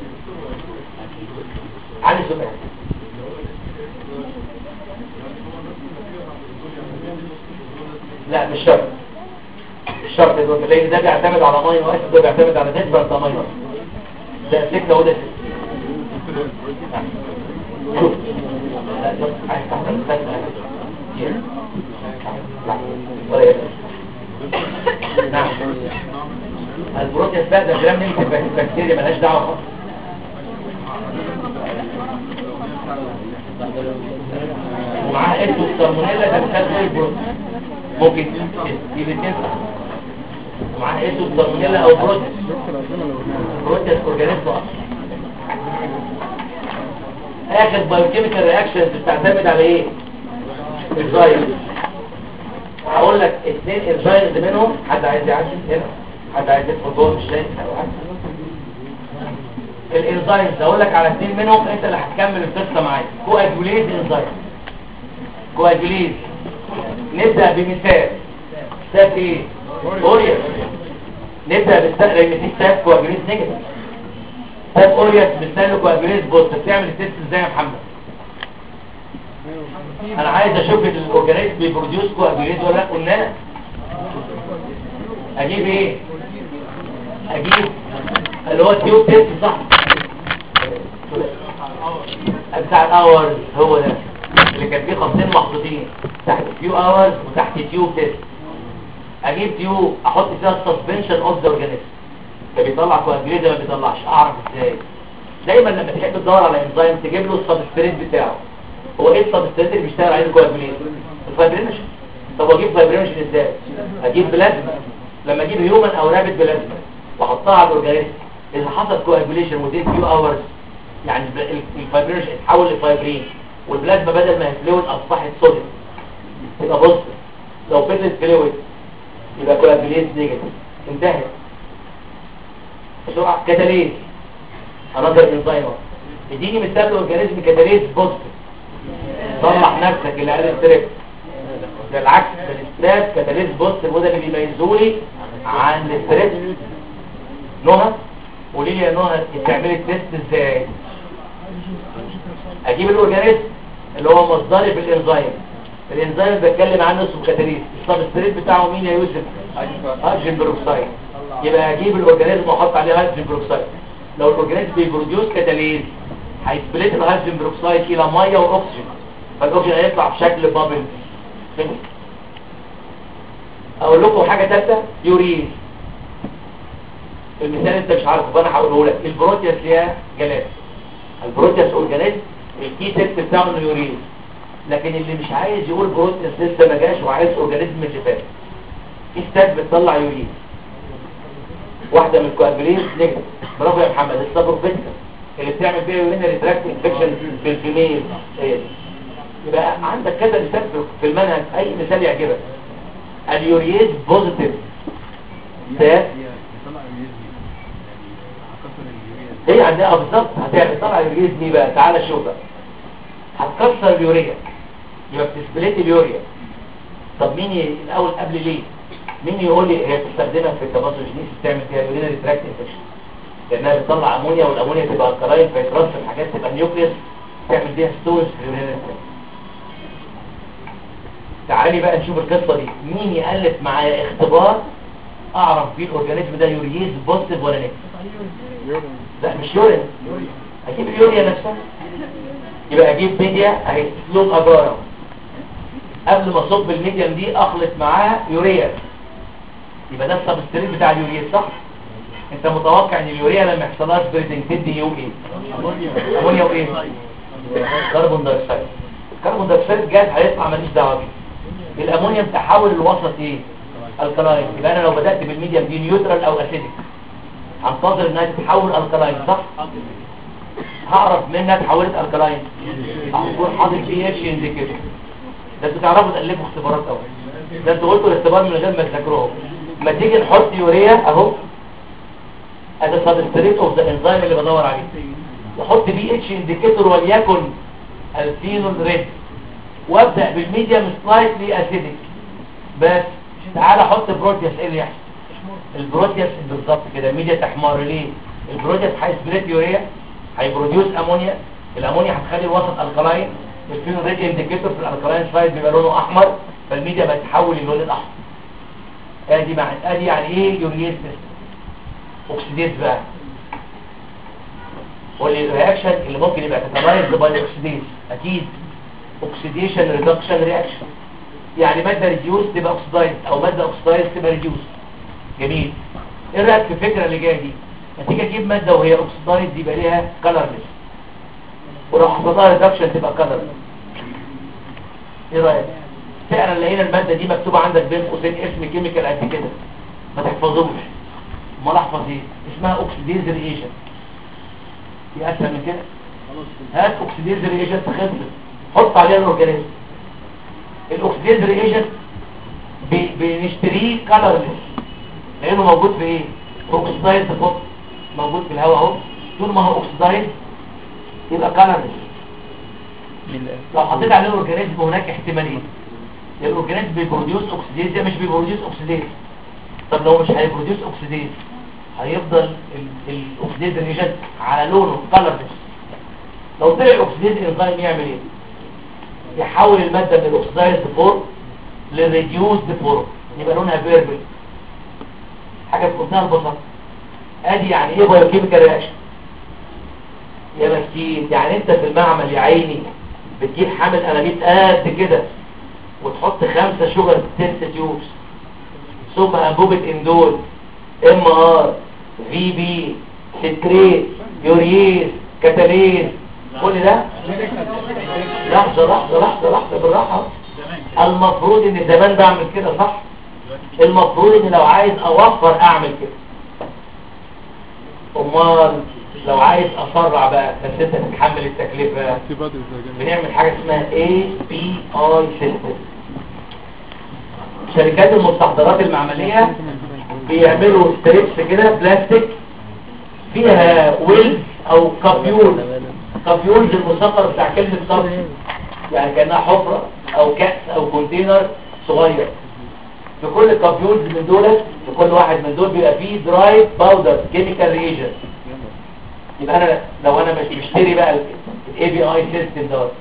علي سؤال لا مش شرط مش شرط يا لان ده بيعتمد على ميه واسد ده بيعتمد على نسبه بتاع ميه ده سكه وده سكه شوف لا شوف عايز تحضر بس لا ولا يبقى نعم البروتياس بقى ده جرام نيجاتيف بكتيريا ملهاش دعوه خالص ومعاه اسمه السالمونيلا ده مثال زي البروتياس ممكن يبقى تنفع ومعاه اسمه السالمونيلا او بروتياس بروتياس اورجانيزم اخر بايوكيميكال رياكشنز بتعتمد على ايه الزايد هقول لك اثنين الزايد منهم حد عايز يعدي هنا حد عايز يدخل جوه مش لاقي الانزايمز هقول لك على اثنين منهم انت اللي هتكمل القصه معايا كواجوليز انزايم كواجوليز نبدا بمثال ستاب ايه اوريوس نبدا بالستاب لان في ستاب كواجوليز نيجاتيف ستاب اوريوس مثال كواجوليز بوزيتيف تعمل التست ازاي يا محمد انا عايز اشوف الاورجانيزم بيبروديوس كواجوليز ولا لا قلنا اجيب ايه اجيب اللي هو التيوب تيست صح بتاع الاورز هو ده اللي كان فيه خطين محطوطين تحت فيو اورز وتحت تيوب تيست اجيب تيوب احط فيها السسبنشن اوف ذا اورجانيزم ده بيطلع كواجوليز ما بيطلعش اعرف ازاي دايما لما تحب تدور على انزيم تجيب له السبستريت بتاعه هو ايه السبستريت اللي بيشتغل عليه الكواجوليز الفايبرينشن طب واجيب فايبرينشن ازاي اجيب بلازما لما اجيب هيومن او رابت بلازما واحطها على الاورجانيزم اذا حصل كواجوليشن ودين فيو اورز يعني الفايبرينشن اتحول لفايبرين والبلازما بدل ما هي فلويد اصبحت صوديوم يبقى بص لو فضلت فلويد يبقى كواجوليز نيجاتيف انتهت بسرعه كاتاليز انظر انزيم اديني مثال الاورجانيزم كاتاليز بوزيتيف صلح نفسك اللي قال التريب بالعكس الاستراب كاتاليز بوزيتيف وده اللي بيميزه لي عن الاستريب نهى قولي لي يا نهى تعملي التست ازاي اجيب الاورجانيزم اللي هو مصدري في الانزيم الانزيم اللي بتكلم عنه اسمه كاتاليز السبستريت بتاعه مين يا يوسف هيدروجين بروكسيد يبقى اجيب الاورجانيزم واحط عليه هيدروجين بروكسيد لو الاورجانيزم بيبروديوس كاتاليز هيسبليت الهيدروجين بروكسيد الى ميه واكسجين فالاكسجين هيطلع بشكل بابل اقول لكم حاجه ثالثه يوريز المثال انت مش عارفه فانا هقوله لك البروتياس يا جلال البروتياس اورجانيزم الكي تيست بتاعه انه يوريز لكن اللي مش عايز يقول بروتياس لسه ما جاش وعايز اورجانيزم من اللي فات في ستات بتطلع يوريز واحده من الكوابلين نجد برافو يا محمد السابروفيتكا اللي بتعمل بيها يورينري تراكت انفكشن في الفيميل هي دي. يبقى عندك كذا مثال في المنهج اي مثال يعجبك اليوريز بوزيتيف ستات هي عندها بالظبط هتعمل طلع اليوريز دي بقى تعالى شوف بقى هتكسر اليوريا يبقى بتسبليت اليوريا طب مين ي... الاول قبل ليه مين يقول لي هي بتستخدمها في التباسوجينيس بتعمل فيها يورينري تراكت انفكشن لانها بتطلع امونيا والامونيا تبقى الكراين فيترسب حاجات تبقى نيوكليس تعمل بيها ستورج في اليورينري تراكت تعالي بقى نشوف القصه دي مين يالف معايا اختبار اعرف فيه الاورجانيزم ده يوريز بوزيتيف ولا نيجاتيف لا مش يورين اجيب اليوريا نفسها يبقى اجيب ميديا اهي لون اجاره قبل ما اصب الميديم دي اخلط معاها يوريا يبقى ده السبستريت بتاع اليوريا صح انت متوقع ان اليوريا لما يحصلها سبريدنج تدي يو ايه امونيا وايه كربون دايوكسيد الكربون دايوكسيد جاز هيطلع ماليش دعوه بيه الامونيوم تحول الوسط ايه الكلاين يبقى انا لو بدات بالميديم دي نيوترال او اسيدك هنتظر انها تتحول الكلاين صح هعرف منها اتحولت الكلاين هكون حاطط بي اتش انديكيتور ده انتوا تعرفوا تالفوا اختبارات اهو ده انتوا قلتوا الاختبار من غير ما تذاكروه ما تيجي نحط يوريا اهو ادي سبستريت اوف ذا انزيم اللي بدور عليه واحط بي اتش انديكيتور وليكن الفينول ريد وابدا بالميديم سلايتلي اسيدك بس تعالى احط بروتياس ايه اللي يحصل البروتياس بالظبط كده ميديا تحمر ليه البروتياس هيسبريت يوريا هيبروديوس امونيا الامونيا هتخلي الوسط الكلاين الفينول ريد انديكيتور في الالكلاين سلايد بيبقى لونه احمر فالميديا بتتحول للون الاحمر ادي مع ادي يعني ايه يوريز اوكسيديز بقى والرياكشن اللي ممكن يبقى كاتالايز باي اوكسيديز اكيد اوكسيديشن ريدكشن رياكشن يعني ماده ريديوس تبقى اوكسيدايز او ماده اوكسيدايز تبقى ريديوس جميل ايه رايك في الفكره اللي جايه دي هتيجي تجيب ماده وهي اوكسيدايز يبقى ليها كلرلس ولو حصلها ريدكشن تبقى كلرلس ايه رايك فعلا لقينا الماده دي مكتوبه عندك بين قوسين اسم كيميكال قد كده ما تحفظوش امال احفظ ايه اسمها اوكسيديز ريجن في اسهل من كده هات اوكسيديز ريجن خلصت حط عليها الاورجانيزم الاوكسيديز ريجن بنشتريه كلرلس لانه موجود في ايه اوكسيدايز فوق موجود في الهواء اهو طول ما هو اوكسيدايز يبقى كلرلس لو حطيت عليه اورجانيزم هناك احتمالين الاورجانيزم بيبروديوس اوكسيديز يا مش بيبروديوس اوكسيديز طب لو مش هيبروديوس اوكسيديز هيفضل الاوكسيديز ريجن على لونه كلرلس لو طلع الاوكسيديز انزيم يعمل ايه يحول الماده من الاوكسيدايز فورم للريديوسد فورم يبقى لونها بيربل حاجه في منتهى البساطه ادي يعني ايه بايوكيميكال رياكشن يا مسكين يعني انت في المعمل يا عيني بتجيب حامل انابيب قد كده وتحط خمسة شجر تيست تيوبس ثم انبوبة اندول ام ار في بي سكريت يوريز كاتاليز كل ده لحظة لحظة لحظة لحظة بالراحة المفروض ان زمان بعمل كده صح المفروض ان لو عايز اوفر اعمل كده امال لو عايز اسرع بقى بس انت تتحمل التكلفة بنعمل حاجة اسمها اي بي اي سيستم شركات المستحضرات المعملية بيعملوا ستريبس كده بلاستيك فيها ويلز او كابيول كابيولز المصغر بتاع كلمة صرف يعني كأنها حفرة او كأس او كونتينر صغير في كل كابيولز من دول في كل واحد من دول بيبقى فيه دراي باودر كيميكال ريجن يبقى انا لو انا مش مشتري بقى الاي بي اي سيستم دوت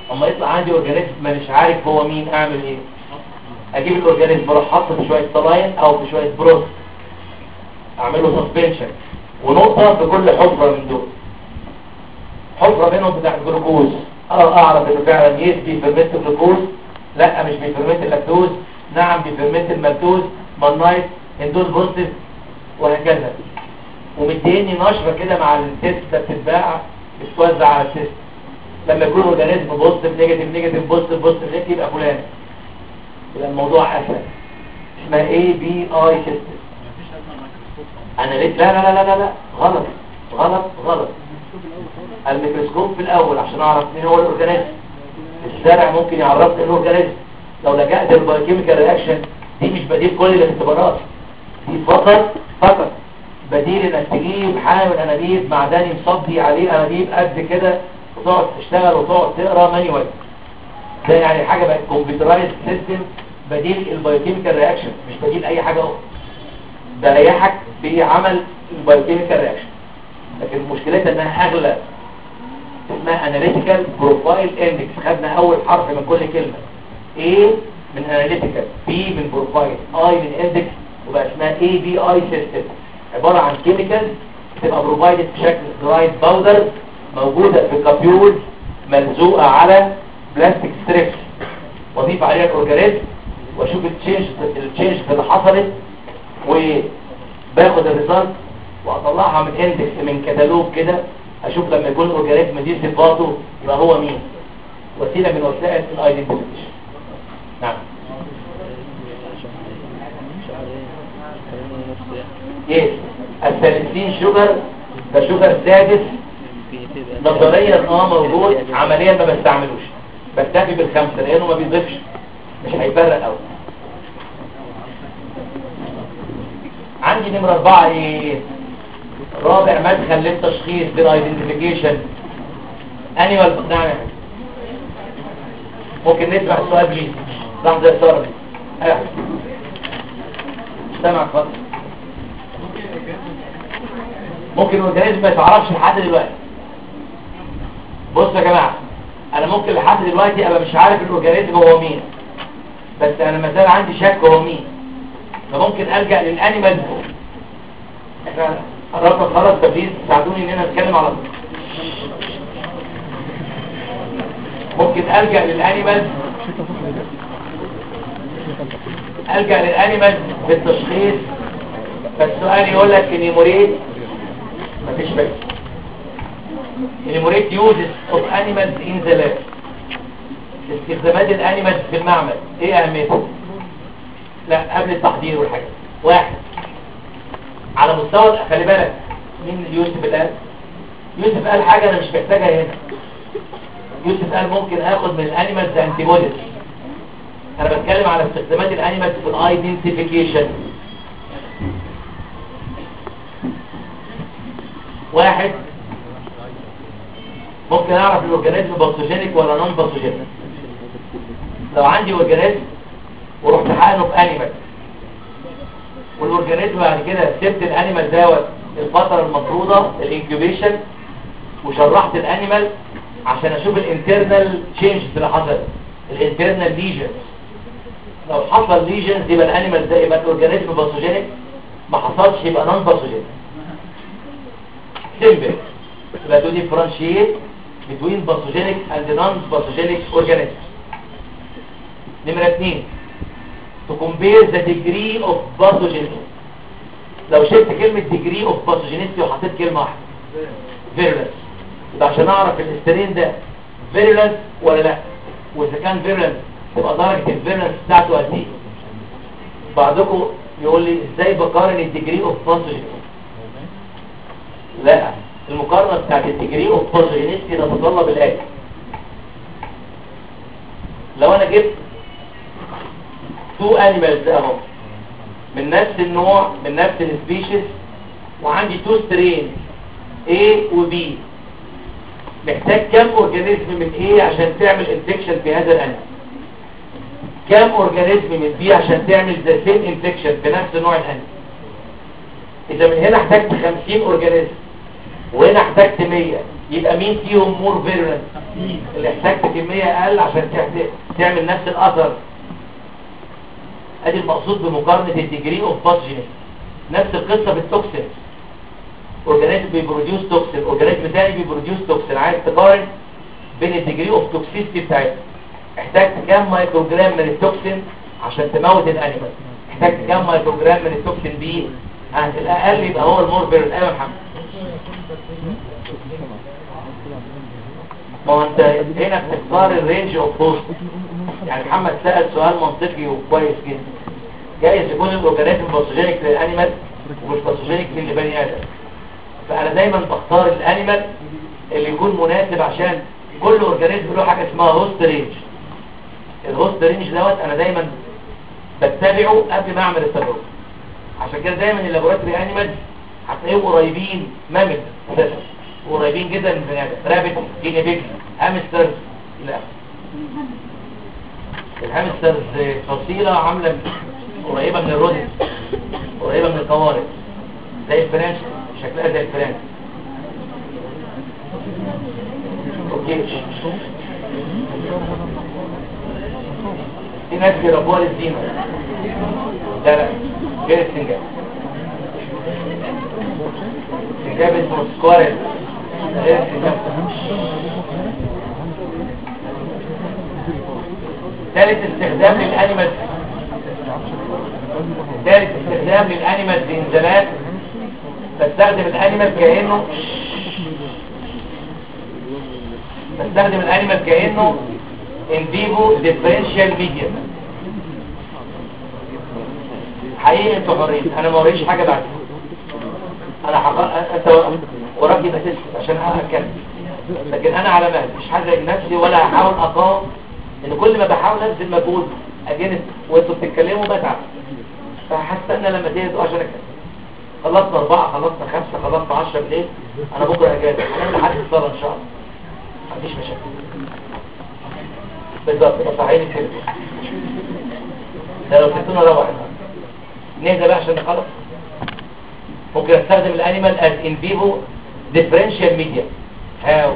اما يطلع عندي اورجانيزم مانيش عارف هو مين اعمل ايه اجيب الاورجانيزم اروح حاطه في شويه صلاين او في شويه بروست اعمله سسبنشن ونقطه في كل حفره من دول حفره منهم بتاع الجلوكوز اه اعرف انه فعلا يس بيفرمنت الجلوكوز لا مش بيفرمنت اللاكتوز نعم بيفرمنت المالتوز مالنايت اندوز بوزيتيف وهكذا ومديني نشره كده مع التيست ده بتتباع بتتوزع على التيست لما يكون اورجانيزم بوزيتيف نيجاتيف نيجاتيف بوزيتيف بوزيتيف نيجاتيف يبقى فلان يبقى الموضوع اسهل اسمها اي بي اي سيستم انا ليه لا لا لا لا لا غلط غلط غلط الميكروسكوب في الاول عشان اعرف مين هو الاورجانيزم الزرع ممكن يعرفني ايه الاورجانيزم لو لجأت للبايوكيميكال رياكشن دي مش بديل كل الاختبارات دي فقط فقط بديل انك تجيب حامل انابيب معدني مصدي عليه انابيب قد كده وتقعد تشتغل وتقعد تقرا مانيوال ده يعني حاجه بقت كمبيوترايز سيستم بديل البايوكيميكال رياكشن مش بديل اي حاجه اخرى ده ريحك في عمل البايوكيميكال رياكشن لكن مشكلتها انها اغلى اسمها اناليتيكال بروفايل اندكس خدنا اول حرف من كل كلمه A من اناليتيكال B من بروفايل I من اندكس وبقى اسمها اي بي اي سيستم عباره عن كيميكال تبقى بروفايدد بشكل درايد باودر موجوده في كابيول ملزوقه على بلاستيك ستريبس واضيف عليها الاورجانيزم واشوف التشينج التشينج اللي حصلت وباخد الريزلت واطلعها من اندكس من كتالوج كده اشوف لما يكون الاورجانيزم دي صفاته يبقى هو مين وسيله من وسائل الايدنتيفيكيشن نعم يس الثالثين شوجر ده شوجر سادس نظريا اه موجود عمليا ما بستعملوش بكتفي بالخمسه لانه ما بيضيفش مش هيفرق قوي عندي نمرة أربعة إيه؟ رابع مدخل للتشخيص بالايدنتيفيكيشن انيوال نعم ممكن نسمع السؤال بليز لحظة يا سارة ايوه سامع اتفضل ممكن الاورجانيزم ما يتعرفش لحد دلوقتي بصوا يا جماعه انا ممكن لحد دلوقتي ابقى مش عارف الاورجانيزم هو مين بس انا ما زال عندي شك هو مين فممكن الجا للانيمال احنا قربنا خلاص تبليز ساعدوني ان انا اتكلم على ممكن الجا للانيمال الجا للانيمال في التشخيص فالسؤال يقول لك النيموريت مفيش بس النيموريت يوزز اوف انيمالز ان ذا لاب استخدامات الانيمالز في المعمل ايه اهميته لا قبل التحضير والحاجات واحد على مستوى خلي بالك مين يوسف اللي قال يوسف قال حاجة انا مش محتاجها هنا يوسف قال ممكن اخد من الانيمالز انتي بوديز انا بتكلم على استخدامات الانيمالز في الايدنتيفيكيشن واحد ممكن اعرف الاورجانيزم باثوجينيك ولا نون باثوجينيك لو عندي اورجانيزم ورحت حقنه في انيمال والاورجانيزم بعد كده سبت الانيمال دوت الفتره المفروضه الانكيوبيشن وشرحت الانيمال عشان اشوف الانترنال تشينجز اللي حصلت الانترنال ليجنز لو حصل ليجنز يبقى الانيمال ده يبقى الاورجانيزم باثوجينيك ما حصلش يبقى نون باثوجينيك سيمبل يبقى تو ديفرنشيت between pathogenic and non-pathogenic organisms نمرة اتنين to compare the degree of pathogenicity لو شلت كلمة degree of pathogenicity وحطيت كلمة واحدة virulence يبقى عشان اعرف الاسترين ده virulence ولا لا واذا كان virulence تبقى درجة الفيرلنس بتاعته قد ايه بعضكم يقول لي ازاي بقارن الديجري اوف pathogenicity لا المقارنة بتاعت الديجري اوف pathogenicity ده تتطلب الاتي لو انا جبت تو انيمالز اهو من نفس النوع من نفس السبيشيز وعندي تو سترين A و B محتاج كم اورجانيزم من A عشان تعمل انفكشن في هذا الانيمال كم اورجانيزم من B عشان تعمل ذا سيم انفكشن في نفس نوع الانيمال اذا من هنا احتاجت 50 اورجانيزم وهنا احتاجت 100 يبقى مين فيهم مور فيرولنت اللي احتاجت كمية اقل عشان تحت- تعمل نفس الاثر ادي المقصود بمقارنة الديجري اوف باثوجينيس نفس القصة بالتوكسين اورجانيزم بيبروديوس توكسين اورجانيزم تاني بيبروديوس توكسين عايز تقارن بين الديجري اوف توكسيستي بتاعتها احتاجت كام مايكرو جرام من التوكسين عشان تموت الانيمال احتاجت كام مايكرو جرام من التوكسين دي آه، الاقل يبقى هو الموربر ايوه يا محمد ما هو انت هنا بتختار الرينج اوف بوست يعني محمد سأل سؤال منطقي وكويس جدا جايز يكون الاورجانيزم باثوجينيك للانيمال ومش باثوجينيك للبني ادم فانا دايما بختار الانيمال اللي يكون مناسب عشان كل اورجانيزم له حاجه اسمها هوست رينج الهوست رينج دوت انا دايما بتبعه قبل ما اعمل التجربه عشان كده دايما اللابوراتوري انيمالز هتلاقيهم قريبين مامل اساسا قريبين جدا من البني ادم رابت جيني بيج هامسترز لا الهامسترز فصيله عامله قريبه من الرودن قريبه من القوارض زي الفرنش شكلها زي الفرنش اوكي في ناس بيربوها للزينة لا لا غير السنجاب السنجاب اسمه سكوارل غير السنجاب ثالث استخدام للانيمال ثالث استخدام للانيمال زنزلات بستخدم الانيمال كانه بستخدم الانيمال كانه ان فيفو ديفرنشال ميديا حقيقي انتوا حرين انا ما وريش حاجه بعد انا حقق انت وراك يبقى تسكت عشان انا اتكلم لكن انا على مهل مش هزعج نفسي ولا هحاول اقاوم ان كل ما بحاول ابذل مجهود اجنس وانتوا بتتكلموا بتعب فهستنى لما تهدوا عشان اتكلم خلصنا أربعة خلصنا خمسة خلصنا عشرة بالليل أنا بكرة أجازة هنعمل لحد الصلاة إن شاء الله ما عنديش مشاكل بالظبط بس عايز التليفون ده لو سبتونا روح نهدى بقى عشان نخلص ممكن استخدم الانيمال از ان فيفو ديفرنشال ميديا هاو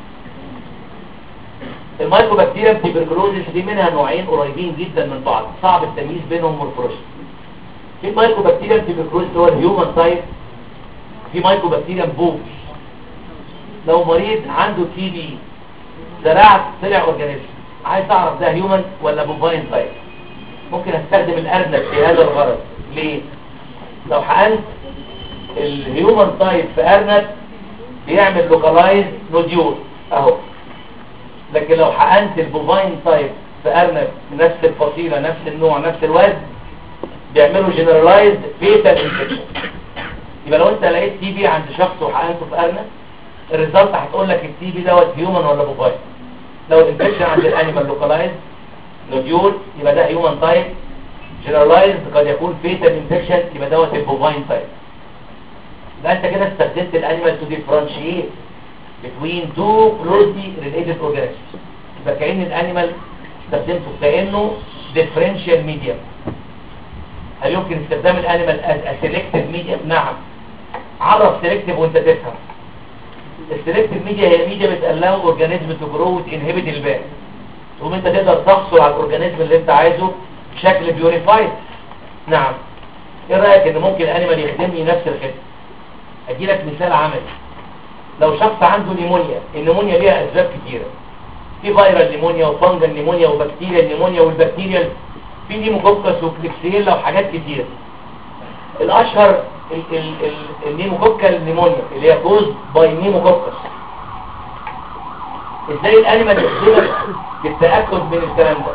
المايكوبكتيريا تيبركلوزيس دي منها نوعين قريبين جدا من بعض صعب التمييز بينهم مورفولوجي في مايكوبكتيريا تيبركلوزيس هو الهيومن تايب في مايكوبكتيريا بوبس لو مريض عنده تي بي زرعت طلع اورجانيزم عايز اعرف ده هيومن ولا بوفاين تايب ممكن استخدم الارنب في هذا الغرض ليه لو حقنت الهيومن تايب في ارنب بيعمل لوكالايز نوديول اهو لكن لو حقنت البوفاين تايب في ارنب نفس الفصيله نفس النوع نفس الوزن بيعملوا جنرالايزد فيتال انفكشن يبقى لو انت لقيت تي بي عند شخص وحقنته في ارنب الريزلت هتقول لك التي بي دوت هيومن ولا بوفاين لو الانفكشن عند الانيمال لوكالايزد نوديول يبقى ده هيومن تايب جنرالايزد قد يكون فيتال انفكشن يبقى دوت البوفاين تايب يبقى انت كده استخدمت الانيمال تو ديفرنشيت between two closely related organisms يبقى كأن الانيمال استخدمته كأنه differential medium هل يمكن استخدام الانيمال as a selective medium نعم عرف selective وانت تفهم السلكتيف ميديا هي ميديا بتقلقوا اورجانيزم تو جرو وتنهبت الباقي تقوم انت تقدر تحصل على الاورجانيزم اللي انت عايزه بشكل بيوريفايد نعم ايه رايك ان ممكن الانيمال يخدمني نفس الخدمه ادي لك مثال عملي لو شخص عنده نيمونيا النيمونيا ليها اسباب كتيره في فيرال نيمونيا وفانجل نيمونيا وبكتيريا نيمونيا والبكتيريا في نيموكوكس وكليكسيلا وحاجات كتير الاشهر ال- ال- ال- النيموكوكال نيمونيا اللي هي كوز باي نيموكوكس ازاي الانيمال يخدمك بالتاكد من الكلام ده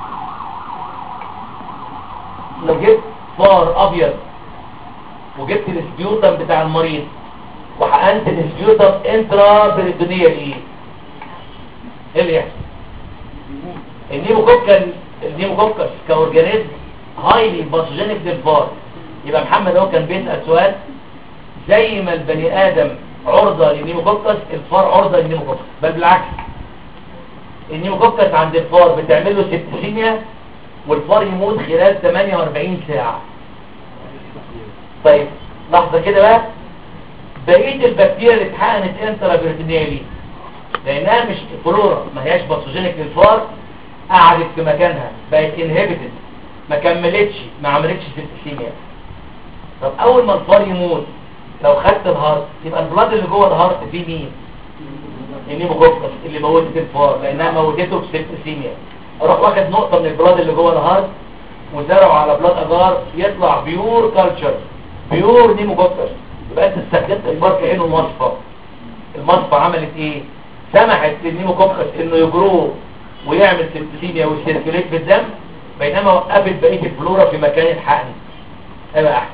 لو جبت فار ابيض وجبت السبيوتم بتاع المريض وحقنت السبيوتم انترا بريتونيال ايه ايه اللي يحصل النيموكوكال النيموكوكس كاورجانيزم هايلي باثوجينيك للفار يبقى محمد هو كان بيسأل سؤال زي ما البني ادم عرضة للنيموكوكس الفار عرضة للنيموكوكس بل بالعكس النيموكوكس عند الفار بتعمل له سيبتسيميا والفار يموت خلال 48 ساعة طيب لحظة كده بقى بقية البكتيريا اللي اتحقنت انترا بيرتونيالي لانها مش فلورا ما هياش باثوجينيك للفار قعدت في مكانها بقت انهبيتد ما كملتش ما عملتش سيبتسيميا طب اول ما الفار يموت لو خدت الهارت يبقى البلاد اللي جوه الهارت فيه مين النيموكوكس اللي موتت الفار لانها موتته بسيبتسيميا اروح واخد نقطه من البلاد اللي جوه الهارت وزرعه على بلاد اجار يطلع بيور كلتشر بيور نيموكوكس يبقى انت استخدمت الفار كانه مصفى المصفى عملت ايه سمحت للنيموكوكس انه يجروه ويعمل سيبتسيميا ويسيركوليت في الدم بينما وقفت بقيه الفلورا في مكان الحقن هيبقى احسن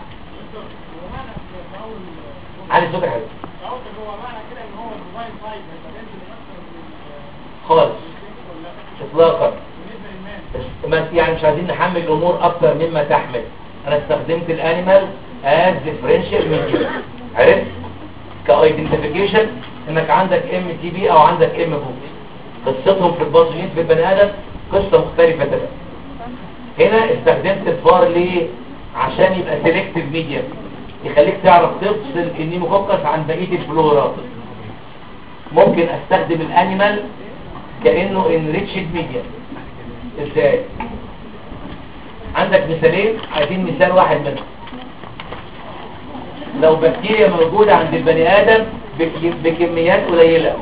علي صوتك حلو خالص اطلاقا بس يعني مش عايزين نحمل الامور اكتر مما تحمل انا استخدمت الانيمال از ديفرنشال ميديا عرفت كايدنتيفيكيشن انك عندك ام تي بي او عندك ام بوت قصتهم في البازولين في البني ادم قصه مختلفه تماما هنا استخدمت الفار ليه عشان يبقى سيلكتيف ميديا يخليك تعرف تفصل النيموكوكس عن بقيه الفلورا ممكن استخدم الانيمال كانه انريتشد ميديا ازاي عندك مثالين عايزين مثال واحد منهم لو بكتيريا موجودة عند البني آدم بك- بكميات قليلة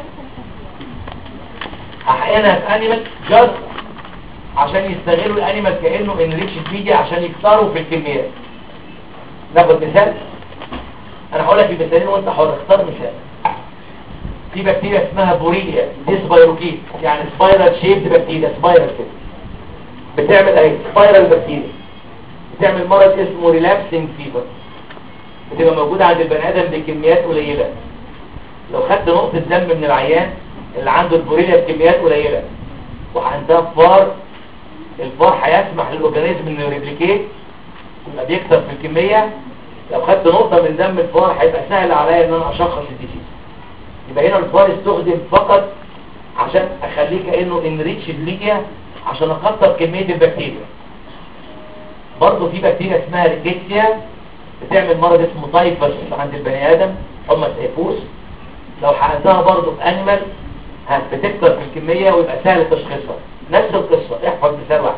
هحقنها في انيمال جاست عشان يستغلوا الانيمال كأنه انريتشد ميديا عشان يكتروا في الكميات ناخد مثال انا هقول لك المثالين وانت حر اختار مثال في بكتيريا اسمها بوريليا دي سبايروكيت يعني سبايرال شيبد بكتيريا سبايرال كده بتعمل ايه سبايرال بكتيريا بتعمل مرض اسمه ريلابسنج فيبر بتبقى موجودة عند البني ادم بكميات قليلة لو خدت نقطة دم من العيان اللي عنده البوريليا بكميات قليلة وعندها فار الفار هيسمح للاورجانيزم انه يريبليكيت يبقى بيكتر في الكمية لو خدت نقطة من دم الفار هيبقى سهل عليا ان انا اشخص الديسيز يبقى هنا الفار استخدم فقط عشان اخليه كانه انريتش ميديا عشان اكتر كمية البكتيريا برضه في بكتيريا اسمها ريكيتسيا بتعمل مرض اسمه تايفس عند البني ادم حمى تيفوس لو حقنتها برضه في انيمال بتكتر في الكمية ويبقى سهل تشخيصها نفس القصة احفظ مثال واحد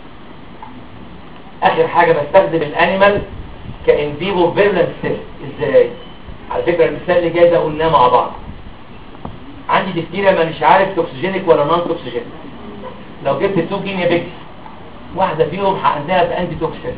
اخر حاجة بستخدم الانيمال كان فيفو فيرلنت سيل ازاي على فكرة المثال اللي جاي ده قلناه مع بعض عندي ديفتيريا ما مش عارف توكسيجينيك ولا نون توكسيجينيك لو جبت تو جينيا بيكس واحدة فيهم حقنها بانتي توكسين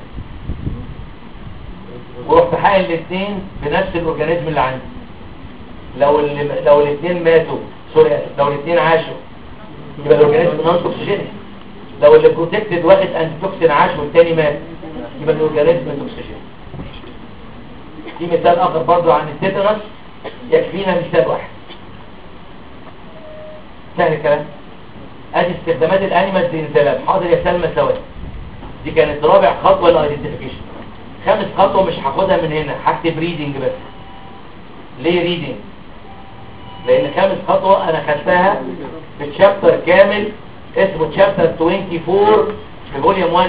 ورحت حقن الاثنين بنفس الاورجانيزم اللي عندي لو اللي لو الاثنين ماتوا سوري آسف، لو الاثنين عاشوا يبقى الاورجانيزم نون توكسيجينيك لو اللي بروتكتد واخد انتي توكسين عاش والتاني مات يبقى الاورجانيزم توكسيجينيك في مثال اخر برضو عن التيتانس يكفينا مثال واحد سهل الكلام ادي استخدامات الانيمالز للانزلاق حاضر يا سلمى ثواني دي كانت رابع خطوه للايدنتيفيكيشن خامس خطوه مش هاخدها من هنا هكتب ريدنج بس ليه ريدنج لان خامس خطوه انا خدتها في تشابتر كامل اسمه تشابتر 24 في فوليوم 1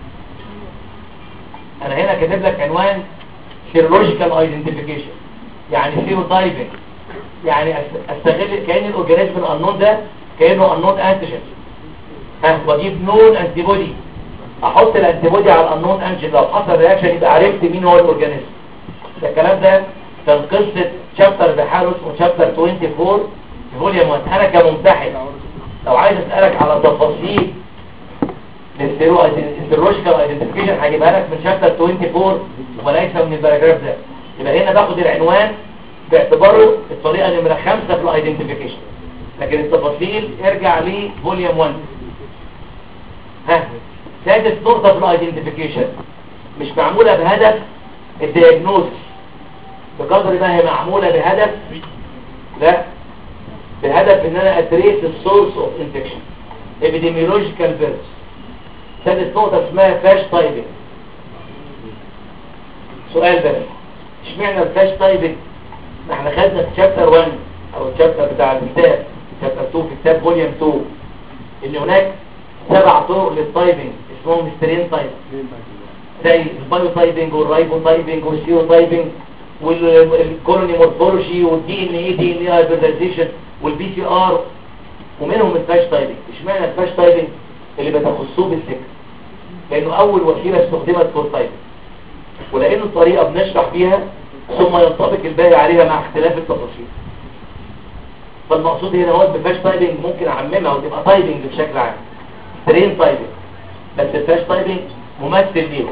انا هنا كاتب لك عنوان سيرولوجيكال ايدنتيفيكيشن يعني سيروتايبنج يعني أست- استغل كأن الاورجانيزم الانون ده كأنه انون انتيجين ها واجيب نون انتي بودي احط الانتي بودي على الانون انجين لو حصل رياكشن يبقى عرفت مين هو الاورجانيزم ده الكلام ده كان قصه شابتر بحاله اسمه شابتر 24 في فوليوم 1 انا كممتحن لو عايز اسالك على تفاصيل للسيرولوجيكال ايدنتيفيكيشن هجيبها لك من شابتر 24 وليس من الباراجراف ده يبقى هنا باخد العنوان باعتباره الطريقه نمره 5 في الايدنتيفيكيشن لكن التفاصيل ارجع لي فوليوم 1 ها سادس نقطه في الايدنتيفيكيشن مش معموله بهدف الدياجنوز بقدر ما هي معموله بهدف لا بهدف ان انا ادريس السورس اوف انفكشن epidemiological verse سادس نقطة اسمها فاش تايبنج سؤال بقى اشمعنى الفاش تايبنج ما احنا خدنا في شابتر 1 او الشابتر بتاع الكتاب شابتر 2 في كتاب فوليوم 2 ان هناك سبع طرق للتايبنج اسمهم سترين تايب زي البايو تايبنج والرايبو تايبنج والسيو تايبنج والكولوني مورفولوجي والدي ان اي دي ان اي هايبرديزيشن والبي سي ار ومنهم الفاش تايبنج اشمعنى الفاش تايبنج اللي بتخصوه بالسكه لانه اول وسيله استخدمت فور تايبنج ولانه طريقه بنشرح بيها ثم ينطبق الباقي عليها مع اختلاف التفاصيل فالمقصود هنا هو بفاش تايبنج ممكن اعممها وتبقى تايبنج بشكل عام ترين تايبنج بس الفاش تايبنج ممثل ليهم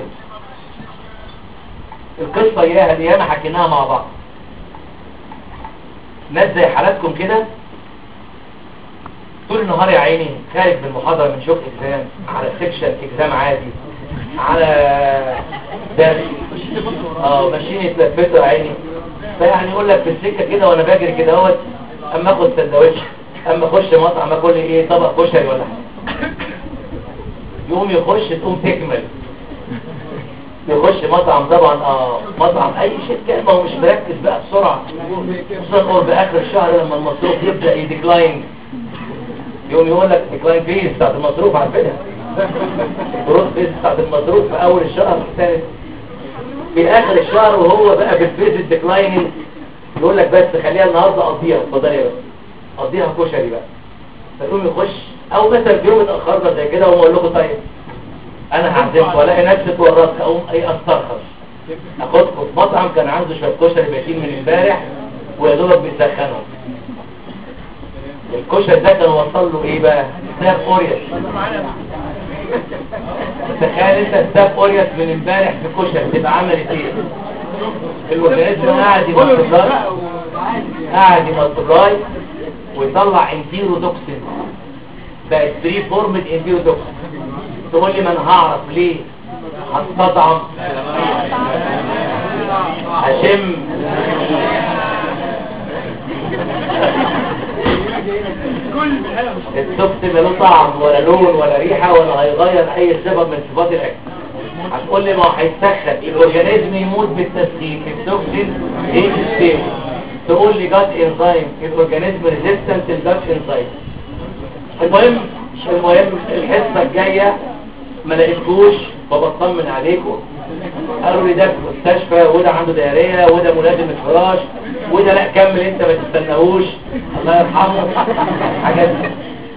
القصة اياها اللي ياما حكيناها مع بعض ناس زي حالاتكم كده طول النهار يا عيني خارج من المحاضرة من شوف اكزام على سيكشن اكزام عادي على درس اه ماشيين يتلفتوا يا عيني فيعني يقول لك في السكة كده وانا باجري كده اهوت اما اخد سندوتش اما اخش مطعم اكل لي ايه طبق كشري ولا حاجه يقوم يخش تقوم تكمل يخش مطعم طبعا اه مطعم اي شيء كان ما هو مش مركز بقى بسرعه خصوصا قرب اخر الشهر لما المصروف يبدا يديكلاين يقوم يقول لك ديكلاين فيز بتاعت المصروف عارفينها الجروث فيز بتاعت المصروف في اول الشهر الثالث في اخر الشهر وهو بقى في الفيز الديكلايننج يقول لك بس خليها النهارده قضيها اتفضلي بس قضيها كشري بقى فيقوم يخش او مثلا في يوم اتاخرنا زي كده واقول لكم طيب انا هعزمكم والاقي نفسي اتورطت اقوم ايه استرخص اخدكم في مطعم كان عنده شويه كشري بايتين من امبارح ويا دوبك بيسخنهم الكشري ده كان وصل له ايه بقى ساب اوريس تخيل انت ساب اوريس من امبارح في كشري تبقى عملت ايه الورجانيزم قاعد يمطلاي قاعد يمطلاي ويطلع انتيرو توكسين بقت فري فورمد انتيرو توكسين تقول لي ما انا هعرف ليه هستطعم هشم التوكسين لا له طعم ولا لون ولا ريحه ولا هيغير اي صفه من صفات الاكل هتقول لي ما هو هيسخن الاورجانيزم يموت بالتسخين التوكسين ايه ستيبل تقول لي جات انزيم الاورجانيزم ريزيستنت للجات انزيم المهم المهم الحصه الجايه ما لقيتكوش فبطمن عليكم قالوا لي ده في المستشفى وده عنده دياريه وده ملازم الفراش وده لا كمل انت ما تستناهوش الله يرحمه حاجات دي.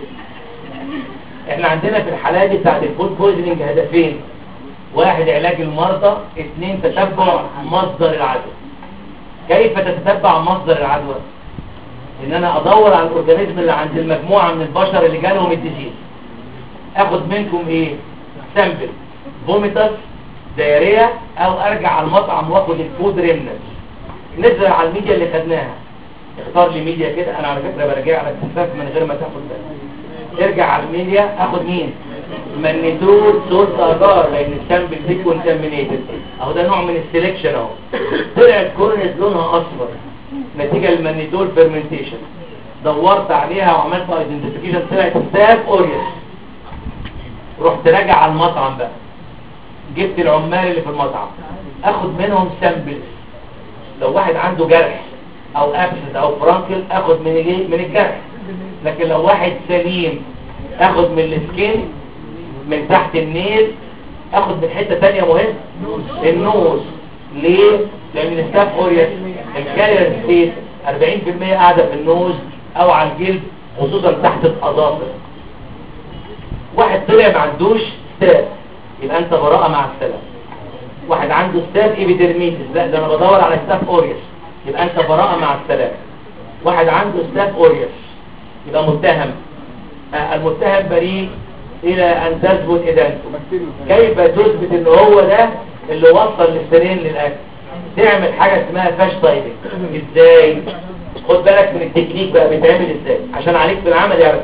احنا عندنا في الحالات دي بتاعت الفود بويزنينج هدفين واحد علاج المرضى اثنين تتبع مصدر العدوى كيف تتتبع مصدر العدوى ان انا ادور على الاورجانيزم اللي عند المجموعة من البشر اللي جالهم الديزيز اخد منكم ايه سامبل فوميتاس دايريا او ارجع على المطعم واخد الفود ريمنس نزرع على الميديا اللي خدناها اختار لي ميديا كده انا على فكرة برجع على الكفاف من غير ما تاخد بالك ارجع على الميديا اخد مين ماجنيتود سولت اجار لان السامبل دي كونتامينيتد اهو ده نوع من السلكشن اهو طلعت كورنيز لونها اصفر نتيجة المانيتول فيرمنتيشن دورت عليها وعملت ايدنتيفيكيشن طلعت ستاف اوريوس رحت راجع على المطعم بقى جبت العمال اللي في المطعم اخد منهم سامبلز لو واحد عنده جرح او ابسس او فرانكل اخد من الايه من الجرح لكن لو واحد سليم اخد من السكين من تحت النيل اخد من حتة تانية مهم النوز ليه؟ لان الستاف اوريوس الكارير ستيت 40% قاعدة في النوز او على الجلد خصوصا تحت الاظافر واحد طلع ما عندوش ستاف يبقى انت براءة مع السلام واحد عنده ستاف ايبيدرميتس لا ده انا بدور على ستاف اوريوس يبقى انت براءة مع السلام واحد عنده ستاف اوريوس يبقى متهم آه، المتهم بريء الى ان تثبت ادانته كيف تثبت ان هو ده اللي وصل للسنين للاكل تعمل حاجة اسمها فاش تايبنج ازاي خد بالك من التكنيك بقى بيتعمل ازاي عشان عليك في العمل يعرف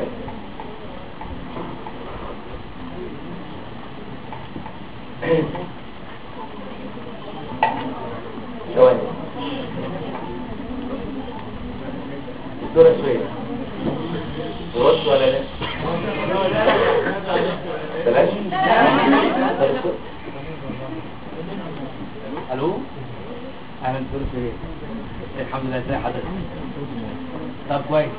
ثواني الدورة شوية ترد ولا لا بلاش الو اهلا دكتور سرير الحمد لله ازي حضرتك طب كويس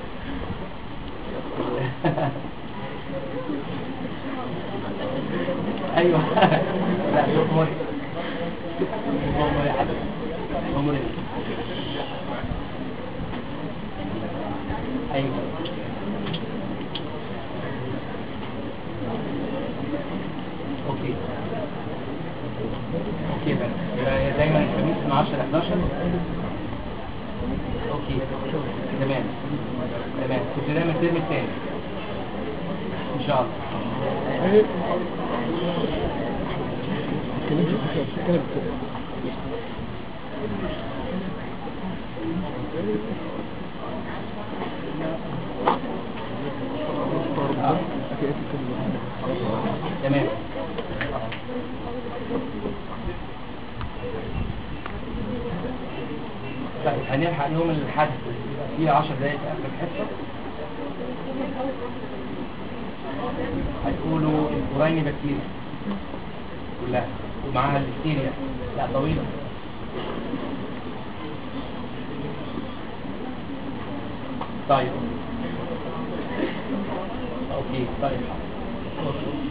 ايوه لا شوف مري هو مري حضرتك هو مري ايوه اوكي اوكي بقى يبقى دايما الخميس من 10 ل 11 اوكي تمام تمام كنت دايما الترم الثاني ان شاء الله تمام طيب هنلحق يوم الاحد في 10 دقايق في اخر الحصه هتقولوا الفوراني بكتيريا كلها ومعاها البكتيريا لا طويله طيب اوكي طيب أوكي.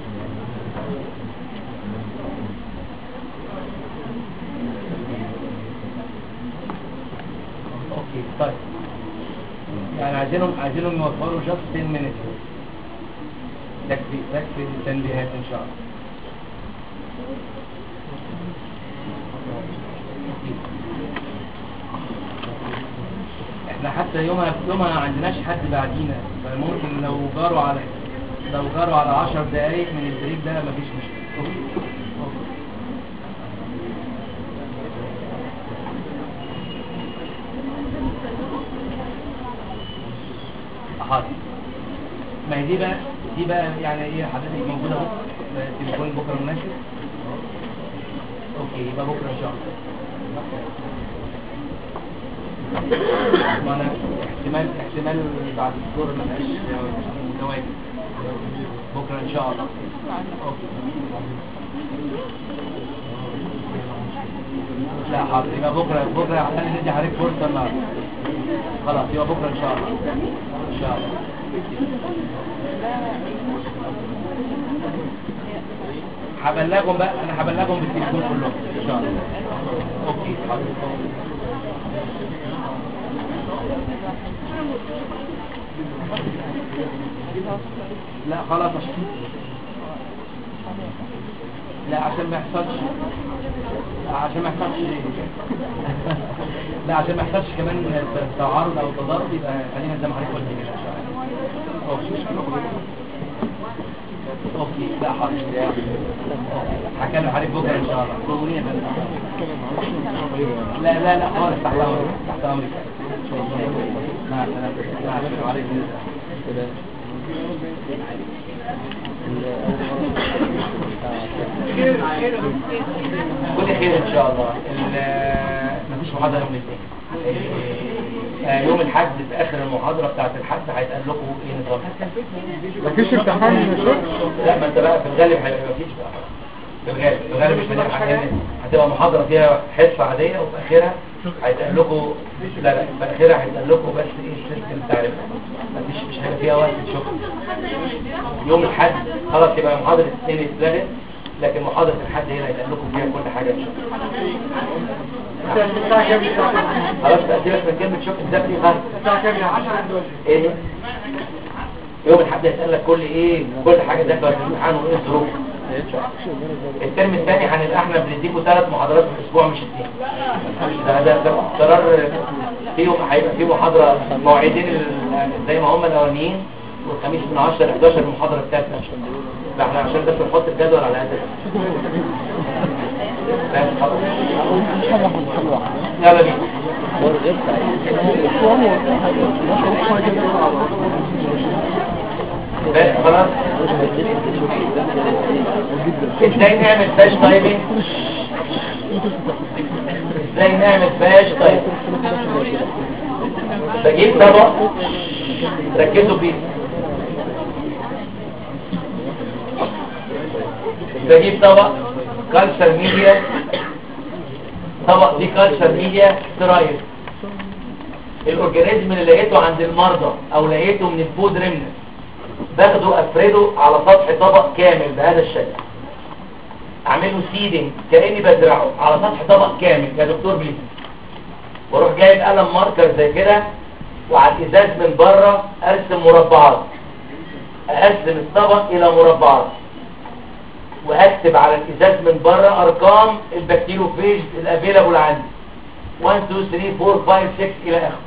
اوكي طيب يعني عايزينهم عايزينهم يوفروا just 10 minutes تكفي تكفي التنبيهات ان شاء الله أوكي. احنا حتى يومها يومها ما عندناش حد بعدينا فممكن لو جاروا على لو جاروا على 10 دقايق من البريك ده مفيش مشكله أوكي. أوكي. حاضر ما هي دي بقى دي بقى يعني ايه حضرتك موجوده اهو تليفون بكره مناسب اوكي يبقى بكره ان شاء الله ما انا احتمال احتمال بعد الظهر ما بقاش متواجد بكره ان شاء الله اوكي لا حاضر يبقى بكره بكره عشان ندي حضرتك فرصه النهارده خلاص يبقى بكره ان شاء الله ان شاء الله هبلغهم بقى انا هبلغهم بالتليفون كلهم ان شاء الله اوكي حاضر لا خلاص عشان لا عشان ما يحصلش عشان ما يحصلش لا عشان ما يحصلش كمان تعارض او تضارب يبقى خلينا زي ما حضرتك قلت كده ان شاء الله اوكي اوكي لا حاضر هكلم حضرتك بكره ان شاء الله ضروري يا فندم لا لا لا خالص تحت امرك تحت امرك مع السلامه مع السلامه وعليكم السلام كل خير ان شاء الله ال- مفيش محاضره يوم الاثنين آه، يوم الاحد في اخر المحاضره بتاعت الحد هيتقال لكم ايه نظام مفيش امتحان يا شيخ لا ما انت بقى في الغالب هيبقى مفيش بقى في الغالب في الغالب مش هنلحق يعني هتبقى محاضره فيها حصه عاديه وفي اخرها هيتقال لكم لا لا في اخرها هيتقال لكم بس ايه السيستم بتاع مفيش مش هيبقى فيها وقت شغل يوم الاحد خلاص يبقى محاضره الاثنين اتلغت لكن محاضره الحد هي اللي هيتقال لكم فيها كل حاجه ان شاء الله خلاص بقى سيبك من كلمه شوف ازاي دي خالص ايه يوم الحد هيسأل لك كل ايه كل حاجة داخله في الامتحان وايه الظروف الترم الثاني هنبقى احنا بنديكوا ثلاث محاضرات في الاسبوع مش اثنين ده ده ده قرار فيهم هيبقى في محاضرة موعدين ال- زي ما هم الاولانيين والخميس من 10 ل 11 المحاضرة الثالثة فاحنا عشان بس نحط الجدول على قد بس خلاص يلا بينا بس خلاص ازاي نعمل باش تايمينج ازاي نعمل باش تايمينج بجيب طبق ركزوا فيه بجيب طبق كالسر ميديا طبق دي كالسر ميديا سترايل الاورجانيزم اللي لقيته عند المرضى او لقيته من الفود ريمنت باخده افرده على سطح طبق كامل بهذا الشكل اعمله سيدنج كاني بزرعه على سطح طبق كامل يا دكتور بليز واروح جايب قلم ماركر زي كده وعلى الازاز من بره ارسم مربعات اقسم الطبق الى مربعات واكتب على الازاز من بره ارقام البكتيروفيج الافيلابل عندي 1 2 3 4 5 6 الى اخره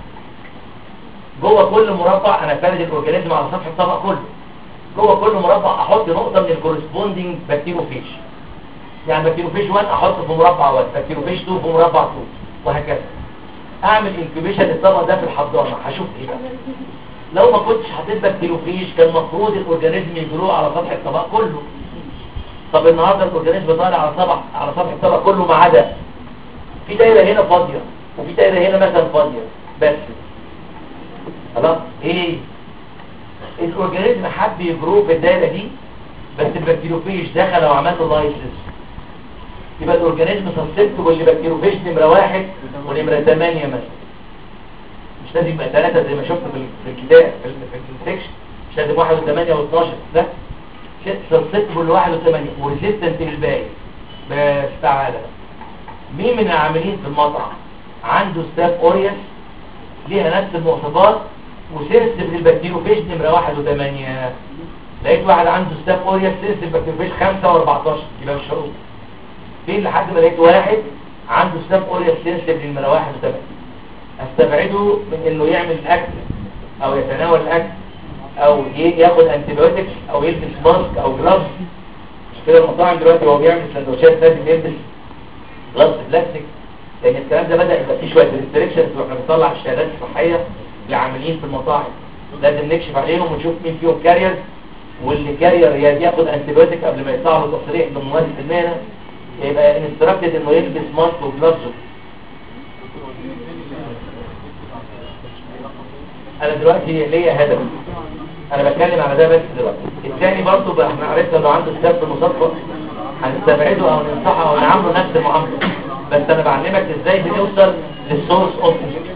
جوه كل مربع انا فارد الاورجانيزم على سطح الطبق كله جوه كل مربع احط نقطه من الكورسبوندينج بكتيروفيج يعني بكتيروفيج 1 احطه في مربع 1 بكتيروفيج 2 في مربع 2 وهكذا اعمل انكيوبيشن للطبق ده في الحضانه هشوف ايه بقى لو ما كنتش حطيت بكتيروفيج كان المفروض الاورجانيزم يجرو على سطح الطبق كله طب النهارده الاورجانيزم طالع على سطح على سطح الطبق كله ما عدا في دايره هنا فاضيه وفي دايره هنا مثلا فاضيه بس خلاص ايه الاورجانيزم حب يجرو في الدايره دي بس البكتيروفيج دخل وعمل له لايسنس يبقى الاورجانيزم سسبتبل لبكتيروفيج نمره واحد ونمره 8 مثلا مش لازم يبقى ثلاثة زي ما شفت في ال- في الكتاب في ال- في السكشن مش لازم واحد وثمانية واثناشر لا سسبتبل لواحد وثمانية وريزيستنت للباقي بس تعالى مين من العاملين في المطعم عنده ستاف اوريس ليها نفس المواصفات وسنسيف للبكتيروفيج نمرة واحد وثمانية لقيت واحد عنده ستاف اوريس سنسيف بكتيروفيج خمسة واربعتاشر يبقى مش شروط فين لحد ما لقيت واحد عنده ستاف اوريس سنسيف للنمرة واحد وثمانية استبعده من انه يعمل الاكل او يتناول الاكل او ي- ياخد انتيبيوتكس او يلبس ماسك او جلافز مش كده المطاعم دلوقتي وهو بيعمل سندوتشات لازم يلبس جلافز بلاستيك لان الكلام ده بدا يبقى فيه شويه ريستريكشنز واحنا بنطلع الشهادات الصحيه لعاملين في المطاعم لازم نكشف عليهم ونشوف مين فيهم كارير واللي كارير يا ياخد انتيبيوتيك قبل ما يطلع له تصريح من ممارس المهنه يبقى انستراكتد انه يلبس ماسك وجلافز انا دلوقتي ليا هدف انا بتكلم على ده بس دلوقتي الثاني برضه بقى احنا عرفنا انه عنده ستاف في المصادفه هنستبعده او ننصحه او نعامله نفس المعامله بس انا بعلمك ازاي بنوصل للسورس اوف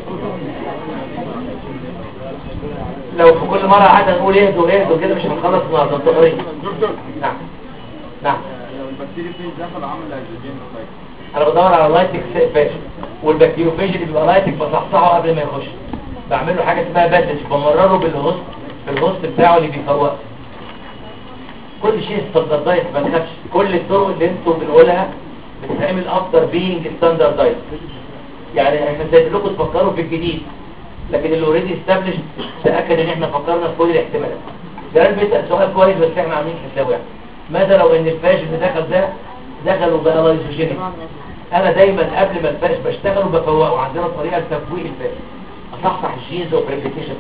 لو في كل مره قعدنا نقول اهدوا اهدوا كده مش هنخلص النهارده انتوا حرين دكتور نعم نعم لو البكتيريا فين دخل عامل هيدروجين انا بدور على لايتك فاشل والبكتيروفيج اللي بيبقى لايتك بصحصحه قبل ما يخش بعمل له حاجه اسمها باسج بمرره بالهوست بالهوست بتاعه اللي بيفوقه كل شيء ستاندردايز ما تخافش كل الطرق اللي انتوا بنقولها بتتعمل افتر بينج ستاندردايز يعني احنا سايب لكم تفكروا في الجديد لكن اللي اوريدي استابلش تاكد ان احنا فكرنا في كل الاحتمالات جلال بيسال سؤال كويس بس احنا عاملين حسابه يعني ماذا لو ان الفاش اللي دخل ده دخل وبقى لايزوجينيك انا دايما قبل ما الفاش بشتغل وبفوقه عندنا طريقه لتفويق الفاش اصحصح الجينز وبريبليكيشن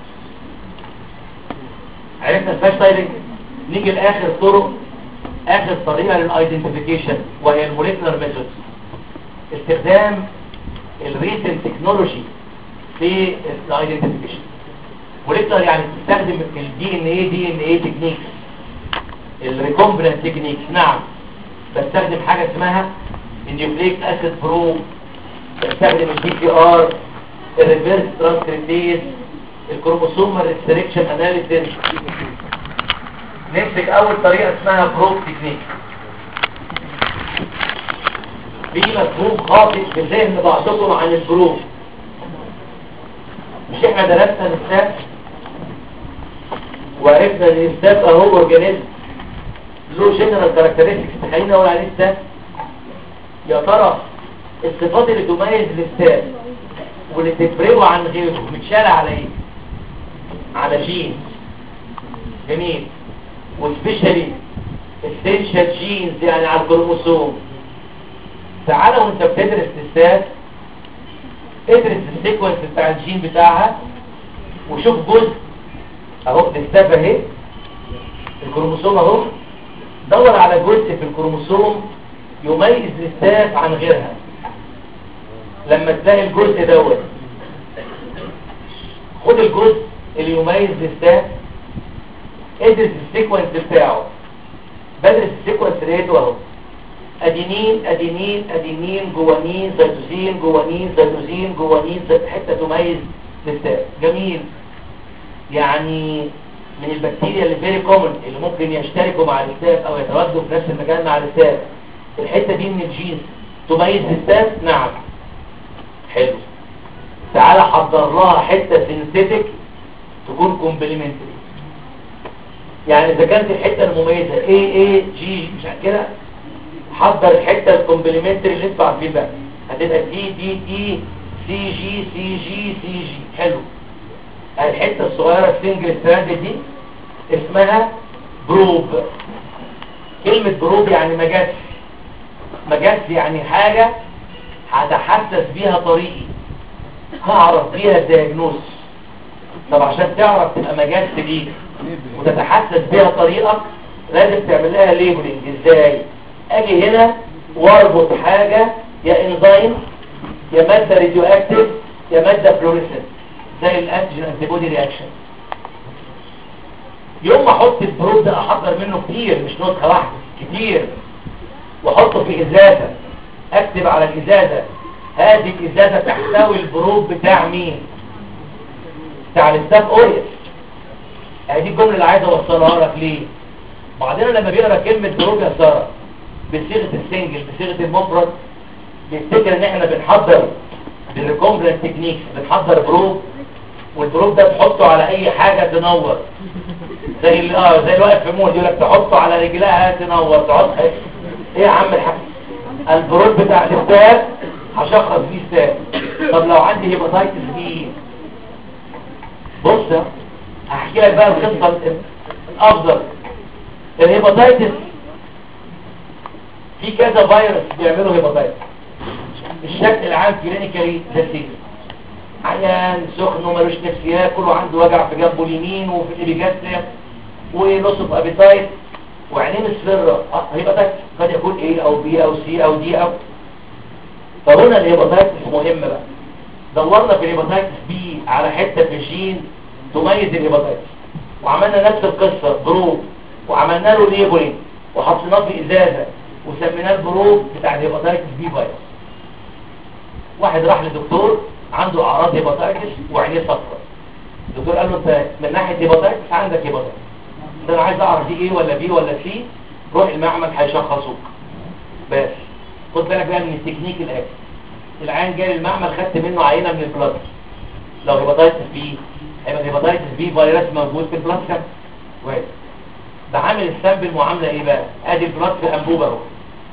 عرفنا الفاش تايبنج نيجي لاخر طرق اخر طريقه للايدنتيفيكيشن وهي الموليكولار ميثودز استخدام الريسنت تكنولوجي في الايدنتيفيكيشن موليكولار يعني تستخدم الدي ان اي دي ان اي تكنيكس الريكومبلنت تكنيكس نعم بستخدم حاجه اسمها النيوكليك اسيد بروب بستخدم الدي بي ار الريفيرس ترانسكريبتيز الكروموسوم ريستريكشن اناليسيس نمسك اول طريقه اسمها بروب تكنيك في مفهوم خاطئ في ذهن بعضكم عن البروب مش احنا درسنا الستاف وعرفنا ان الستاف اهو اورجانيزم له جنرال كاركترستكس تخلينا اقول عليه ستاف يا ترى الصفات اللي تميز الستاف واللي تفرقه عن غيره متشالة على ايه على جين جميل وسبيشالي essential جينز يعني على الكروموسوم تعالى وانت بتدرس الستاف ادرس السيكونس بتاع الجين بتاعها وشوف جزء اهو الستاف اهي الكروموسوم اهو دور على جزء في الكروموسوم يميز الستاف عن غيرها لما تلاقي الجزء دوت خد الجزء اللي يميز الستاف ادرس السيكونس بتاعه بدرس السيكونس لقيته اهو ادينين ادينين ادينين جوانين زيتوزين جوانين زيتوزين جوانين زيت حته تميز الستاف جميل يعني من البكتيريا اللي فيري كومن اللي ممكن يشتركوا مع الستاف او يتواجدوا في نفس المكان مع الستاف الحته دي من الجينز تميز الستاف نعم حلو تعالى حضر لها حته سينثيتك تكون كومبلمنتري يعني اذا كانت الحته المميزه اي اي جي مش كده حضر الحته الكومبلمنتري اللي انتوا عارفين بقى هتبقى دي دي اي سي جي سي جي سي جي حلو الحته الصغيره السنجل ستراند دي اسمها بروب كلمه بروب يعني مجس مجس يعني حاجه هتحسس بيها طريقي هعرف بيها الدياجنوز طب عشان تعرف تبقى مجس ليك وتتحسس بيها طريقك لازم تعمل لها ليبلنج ازاي اجي هنا واربط حاجة يا انزيم يا مادة راديو اكتف يا مادة فلوريسنت زي الانتيجين انتيبودي رياكشن يوم ما احط البروب ده احضر منه كتير مش نسخة واحدة كتير واحطه في ازازة اكتب على الازازة هذه الازازة تحتوي البروب بتاع مين بتاع الستاف اوريس دي الجملة اللي عايز اوصلها لك ليه بعدين لما بيقرا كلمة بروب يا سارة بصيغة السنجل بصيغة المفرد بيفتكر ان احنا بنحضر بالريكومبلنت تكنيكس بنحضر بروب والبروب ده تحطه على اي حاجة تنور زي اللي اه زي اللي واقف في مول يقول لك تحطه على رجلها تنور تحط ايه يا عم الحاج البروب بتاع الاستاذ هشخص بيه استاذ طب لو عندي هيباتايتس بي بص احكي لك بقى القصه الافضل الهيباتايتس في كذا فيروس بيعملوا هيباتايتس الشكل العام كلينيكالي ده سير عيان سخن ومالوش نفس ياكل وعنده وجع في جنبه اليمين وفي الابيجاستريا ولوس اوف ابيتايت وعينيه مصفرة اه هيباتايتس قد يكون ايه او بي او سي او دي او فهنا الهيباتايتس مهم بقى دورنا في الهيباتايتس بي على حته في الجين تميز الهيباتايتس وعملنا نفس القصه جروب وعملنا له ليبلينج وحطيناه في ازازه وسميناه الجروب بتاع الهيباتايتس بي فيروس واحد راح لدكتور عنده اعراض هيباتايتس وعينيه صفراء الدكتور قال له انت من ناحيه هيباتايتس عندك هيباتايتس ده انا عايز اعرف دي ايه ولا بي ولا سي روح المعمل هيشخصوك بس خد بالك بقى من التكنيك الاتي العيان جاي المعمل خدت منه عينه من البلاد لو هيباتايتس بي هيبقى الهيباتايتس بي فيروس موجود في البلاد كام كويس ده عامل السامبل معامله ايه بقى ادي البلاد في انبوبه اهو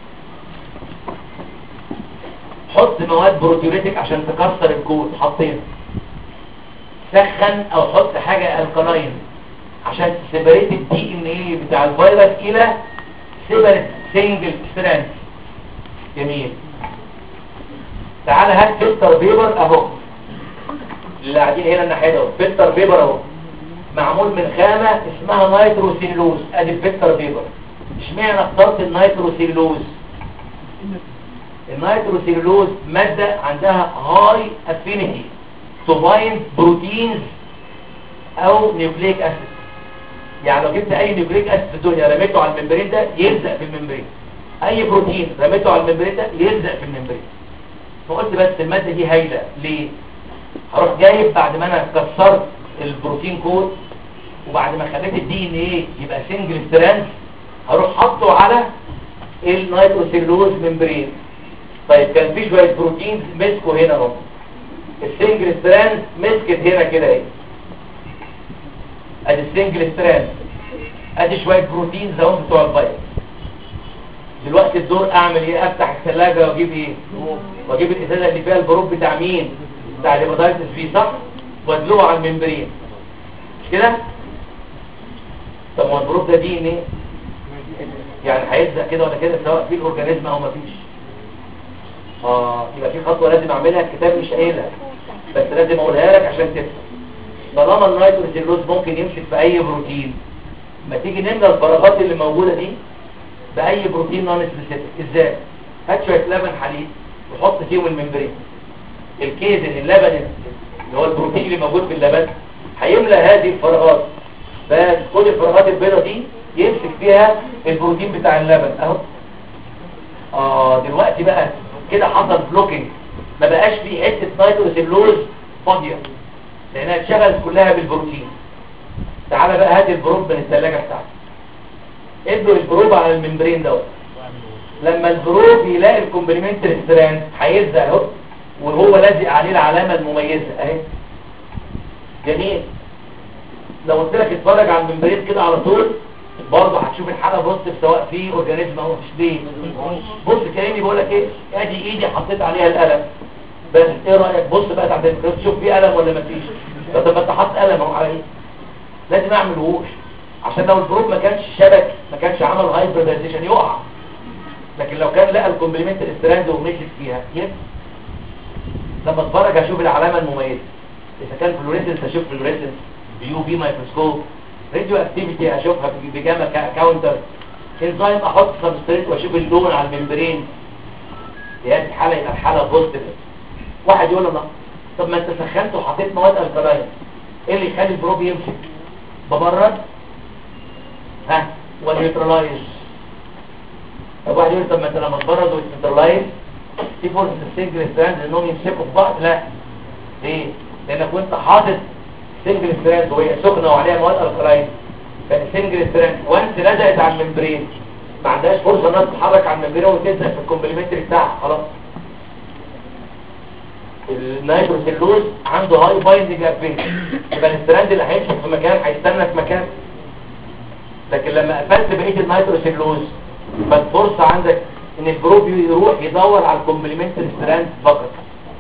حط مواد بروتيوليتيك عشان تكسر الكود حطينا سخن او حط حاجه الكلاين عشان تسيبريت الدي ان ايه بتاع الفيروس الى سيبريت سنجل ستراند جميل تعالى هات فلتر بيبر اهو اللي قاعدين هنا الناحيه ده فلتر بيبر اهو معمول من خامه اسمها نيتروسيلوز ادي الفلتر بيبر اشمعنى اخترت النيتروسيلوز النيتروسيلوز ماده عندها هاي افينيتي تو بايند بروتينز او نيوكليك اسيد يعني لو جبت اي نيوكليك اسيد في الدنيا رميته على الممبرين ده يلزق في الممبرين اي بروتين رميته على الممبرين ده يلزق في الممبرين فقلت بس المادة دي هايلة ليه هروح جايب بعد ما انا كسرت البروتين كود وبعد ما خليت الدي ان ايه يبقى سنجل ستراند هروح حاطه على النيتروسيلوز ممبرين طيب كان في شويه بروتينز مسكوا هنا اهو السنجل ستراند مسكت هنا كده اهي ادي السنجل ستراند ادي شويه بروتينز اهو بتوع الفيروس دلوقتي الدور اعمل ايه افتح الثلاجه واجيب ايه واجيب الازازه اللي فيها البروب بتاع مين بتاع الهيباتايتس بي صح وادلوه على الممبرين مش كده طب ما هو البروب ده دي ان ايه يعني هيلزق كده ولا كده سواء في الاورجانيزم او مفيش اه يبقى في خطوه لازم اعملها الكتاب مش قايلها بس لازم اقولها لك عشان تفهم طالما النيتروسيلوز ممكن يمسك في اي بروتين ما تيجي نملى الفراغات اللي موجوده دي باي بروتين نون سبيسيفيك ازاي هات شويه لبن حليب وحط فيهم الممبرين الكيزن اللبن اللي هو البروتين اللي موجود في اللبن هيملى هذه الفراغات بس كل الفراغات البيضاء دي يمسك فيها البروتين بتاع اللبن اهو اه دلوقتي بقى كده حصل بلوكينج ما بقاش في حته نيتروسيلوز فاضيه لانها اتشغلت كلها بالبروتين تعالى بقى هات البروب من الثلاجه بتاعتك ادوا البروب على الممبرين دوت لما البروب يلاقي الكومبلمنتري ستراند هيلزق اهو وهو لازق عليه العلامة المميزة اهي جميل لو قلت لك اتفرج على الممبرين كده على طول برضه هتشوف الحالة بص سواء في اورجانيزم او مش ليه بص كاني بقول لك ايه ادي ايدي حطيت عليها القلم بس ايه رايك بص بقى تحت الميكروسكوب شوف في قلم ولا مفيش طب ما انت حاطط قلم اهو على ايه لازم اعمل ووش عشان لو البروب ما كانش شبك ما كانش عمل هايبرلايزيشن يقع لكن لو كان لقى الكومبلمنت ستراند ومشيت فيها يس لما اتفرج اشوف العلامه المميزه اذا كان فلوريسنس اشوف فلوريسنس بيو بي مايكروسكوب راديو اكتيفيتي اشوفها بجاما كاونتر انزيم احط سبستريت واشوف اللون على الممبرين في هذه الحاله يبقى الحاله بوزيتيف واحد يقول لنا طب ما انت سخنت وحطيت مواد الكلاين ايه اللي يخلي البروب يمشي ببرد ها ونيوترلايز طب واحد يقول طب ما انت لما تبرد ونيوترلايز في فرصه السنجل ستراند انهم يمسكوا في بعض لا ليه لانك وانت حاطط سنجل ستراند وهي سخنه وعليها مواد الكلاين فالسنجل ستراند وانت لزقت على الممبرين ما عندهاش فرصه انها تتحرك على الممبرين وتلزق في الكومبلمنتري بتاعها خلاص النيتروسيلوز عنده هاي بايندنج افينيتي يبقى الستراند اللي هيمشي في مكان هيستنى في مكان لكن لما قفلت بقيه النيتروسيلوز فالفرصه عندك ان الجروب يروح يدور على الكومبلمنتري ستراند فقط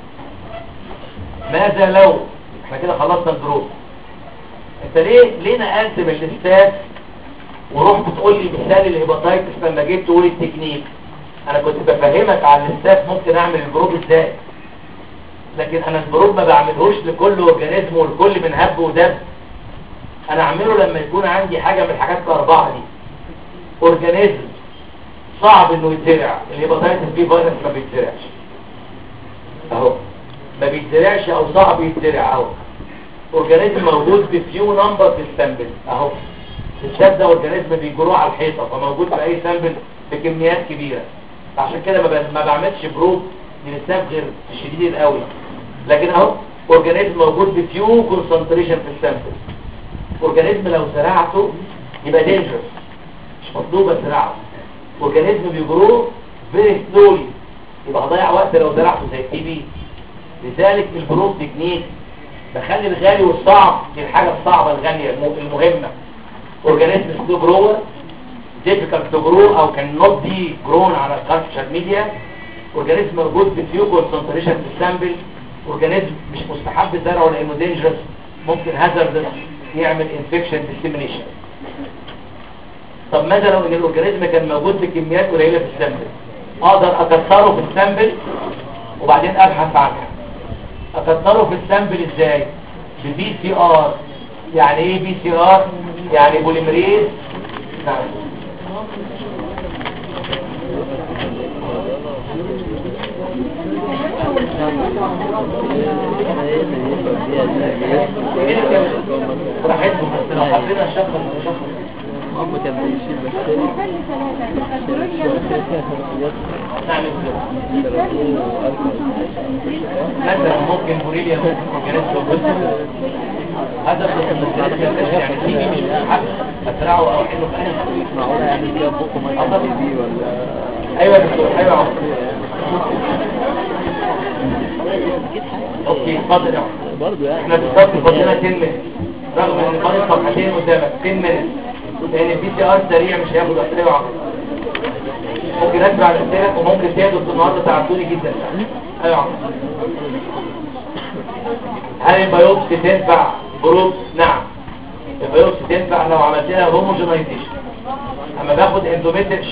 ماذا لو احنا كده خلصنا الجروب انت ليه ليه نقلت من الاستاذ ورحت تقول لي مثال الهيباتايتس لما جيت تقول التكنيك انا كنت بفهمك على الاستاذ ممكن اعمل الجروب ازاي لكن انا الجروب ما بعملهوش لكل اورجانيزم ولكل من هب ودب انا اعمله لما يكون عندي حاجه من الحاجات الاربعه دي اورجانيزم صعب انه يتزرع الهيباتايتس بي فيروس ما بيتزرعش اهو ما بيتزرعش او صعب يتزرع اهو اورجانيزم موجود بفيو نمبر في السامبل اهو الشاب ده اورجانيزم بيجروه على الحيطه فموجود في اي سامبل بكميات كبيره عشان كده ما ب- ما بعملش بروب للساب غير الشديد القوي لكن اهو اورجانيزم موجود بفيو كونسنتريشن في السامبل اورجانيزم لو زرعته يبقى دينجرس مش مطلوب ازرعه اورجانيزم بيجروه فيري سلولي يبقى هضيع وقت لو زرعته زي التي بي لذلك البروب تكنيك بخلي الغالي والصعب دي الحاجه الصعبه الغاليه الم- المهمه اورجانيزم سلو جروور difficult to grow او cannot be grown على culture media اورجانيزم موجود بفيو concentration في السامبل اورجانيزم مش مستحب زرعه لانه dangerous ممكن hazardous يعمل infection dissemination طب ماذا لو ان الاورجانيزم كان موجود بكميات قليله في السامبل اقدر اكسره في السامبل وبعدين ابحث عنها اكسره في السامبل ازاي ببي سي ار يعني ايه بي سي ار يعني بوليمريز نعم براحتهم بس لو حبينا نشخص نشخص هم كان بيشيل بس نخلي ثلاثة الكترونيا نعمل كده مثلا ممكن بوريليا ممكن اورجانيزم موجود هذا الخصوص يعني تيجي مش مستحب اسرعه او حلو في اي معقولة يعني فيها بوكو ما دي ولا ايوه يا دكتور ايوه يا عمر. اوكي اتفضل يا عمر. برضه يعني احنا بالظبط فاضلنا 10 مينت رغم ان فاضل صفحتين قدامك 10 مينت لان البي سي ار سريع مش هياخد وقت ايوه يا عمر. ممكن اسرع الاسئله وممكن تهدوا النهارده تعبتوني جدا ايوه يا عمر. هل البيوبسي تنفع جروب نعم البيوبسي تنفع لو عملت لها هوموجينايزيشن اما باخد اندوميتر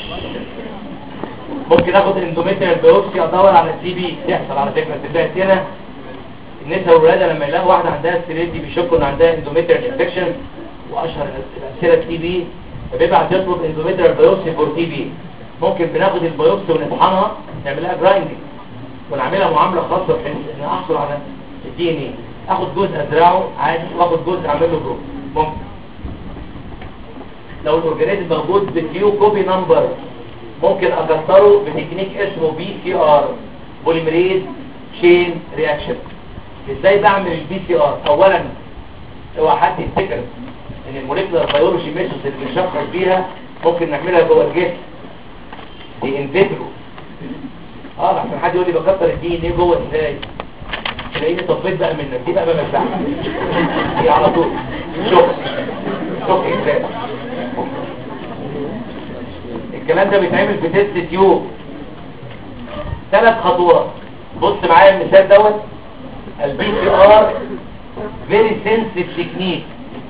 ممكن اخد اندوميتر بيوبسي ادور على التي بي تحصل على فكره تلاقي هنا النساء والولاده لما يلاقوا واحده عندها السرير دي بيشكوا ان عندها اندوميتر انفكشن واشهر الامثله التي بي فبيبعت يطلب اندوميتر بيوبسي فور تي بي ممكن بناخد البيوبسي ونطحنها نعملها جرايندنج ونعملها معامله خاصه بحيث ان احصل على الدي ان اي اخد جزء ازرعه عادي واخد جزء اعمل له جروب ممكن لو الاورجانيزم موجود بفيو كوبي نمبر ممكن اكسره بتكنيك اسمه بي سي ار بوليمريز تشين رياكشن ازاي بعمل البي سي ار اولا هو حد يفتكر ان الموليكولار بيولوجي ميثودز اللي بنشخص بيها ممكن نعملها جوه الجسم دي انفيترو اه عشان حد يقول لي بكتر الدي ان ايه جوه ازاي تلاقيني طفيت بقى منك دي بقى ما بمسحها هي على طول شوف شوف ازاي الكلام ده بيتعمل في تيست تيوب ثلاث خطوات بص معايا المثال دوت البي سي ار فيري سنسيف تكنيك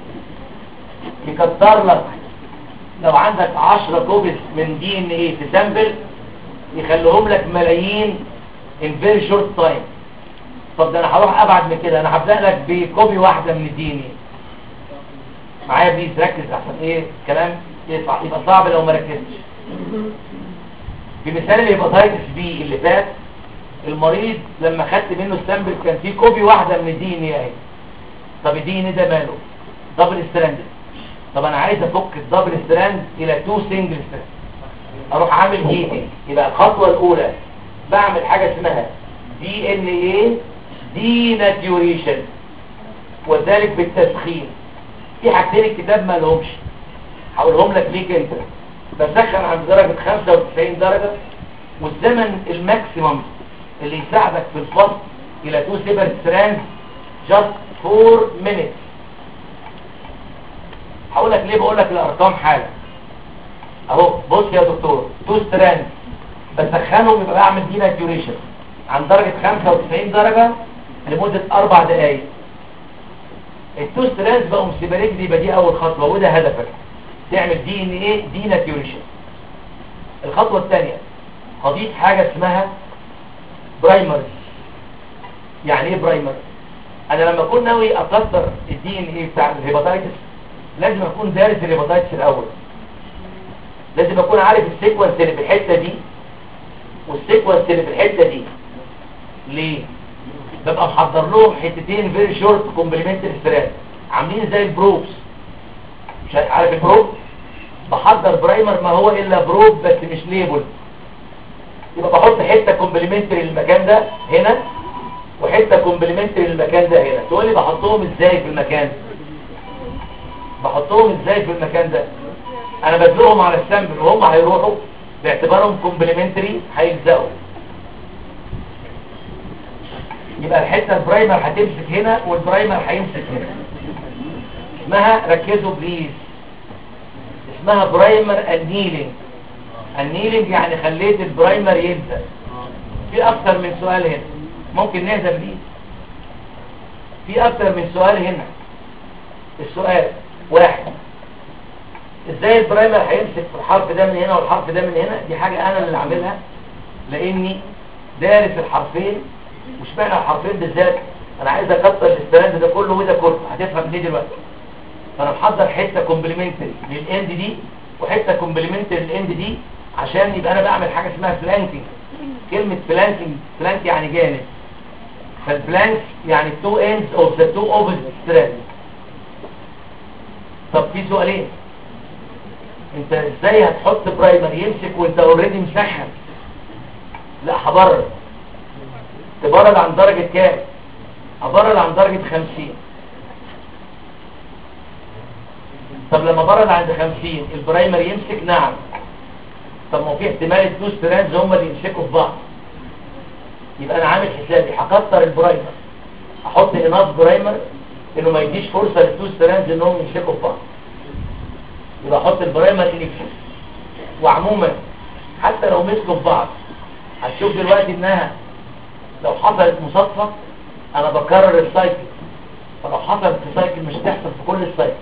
يكتر لك لو عندك 10 كوبس من دي ان ايه في سامبل يخليهم لك ملايين ان فيري شورت تايم طب ده انا هروح ابعد من كده انا هبدا لك بكوبي واحده من الدي ان ايه معايا بليز ركز احسن ايه كلام يبقى يبقى صعب لو ما ركزتش في مثال الهيباتايتس بي اللي فات المريض لما خدت منه السامبل كان فيه كوبي واحده من الدي ان ايه اهي طب الدي ان ايه ده ماله دبل ستراندد طب انا عايز افك الدبل ستراند الى تو سنجل ستراند اروح عامل هيتنج يبقى الخطوه الاولى بعمل حاجه اسمها دي ان ايه دي ناتيوريشن وذلك بالتسخين في حاجتين الكتاب ما لهمش هقولهم لك ليك انت بسخن عند درجه 95 درجه والزمن الماكسيمم اللي يساعدك في الفصل الى تو سيبر ستراند جاست 4 minutes هقول لك ليه بقول لك الارقام حاجه اهو بص يا دكتور تو ستراند بسخنهم يبقى بعمل دي ناتيوريشن عن درجه 95 درجه لمده اربع دقائق التو ستراند بقوا سيبريت دي يبقى دي اول خطوه وده هدفك تعمل دي ان ايه دي ناتيوريشن الخطوه الثانيه هضيف حاجه اسمها برايمرز يعني ايه برايمر انا لما اكون ناوي اكسر الدي ان ايه بتاع الهيباتايتس لازم اكون دارس الهيباتايتس الاول لازم اكون عارف السيكونس اللي في الحته دي والسيكونس اللي في الحته دي ليه ببقى محضر لهم حتتين فيري شورت كومبلمنتري ستراند عاملين زي البروبس مش عارف البروب بحضر برايمر ما هو الا بروب بس مش ليبل يبقى بحط حته كومبلمنتري للمكان ده هنا وحته كومبلمنتري للمكان ده هنا تقول لي بحطهم ازاي في المكان بحطهم ازاي في المكان ده انا بدلهم على السامبل وهم هيروحوا باعتبارهم كومبلمنتري هيلزقوا يبقى الحته البرايمر هتمسك هنا والبرايمر هيمسك هنا اسمها ركزوا بليز اسمها برايمر النيلينج النيلينج يعني خليت البرايمر يلزق في اكتر من سؤال هنا ممكن نهدى بليز في اكتر من سؤال هنا السؤال واحد ازاي البرايمر هيمسك في الحرف ده من هنا والحرف ده من هنا دي حاجة انا اللي عاملها لاني دارس الحرفين مش معنى الحرفين بالذات انا عايز اكتر الاستراند ده كله وده كله هتفهم ليه دلوقتي فانا محضر حته كومبلمنتري للاند دي وحته كومبلمنتري للاند دي عشان يبقى انا بعمل حاجه اسمها فلانكينج كلمه فلانكينج فلانك يعني جانب فالفلانك يعني two ends of the two opposite strands طب في سؤالين انت ازاي هتحط برايمر يمسك وانت اوريدي مسخن لا هبرد تبرد عن درجة كام هبرد عن درجة 50 طب لما برد عند 50 البرايمر يمسك نعم طب ما في احتمال التو ستراندز هم اللي يمسكوا في بعض يبقى انا عامل حسابي هكتر البرايمر احط اناف برايمر انه ما يديش فرصة للتو ستراندز انهم يمسكوا في بعض يبقى احط البرايمر انكشن وعموما حتى لو مسكوا في بعض هتشوف دلوقتي انها لو حصلت مصادفة انا بكرر السايكل فلو حصلت في سايكل مش هتحصل في كل السايكل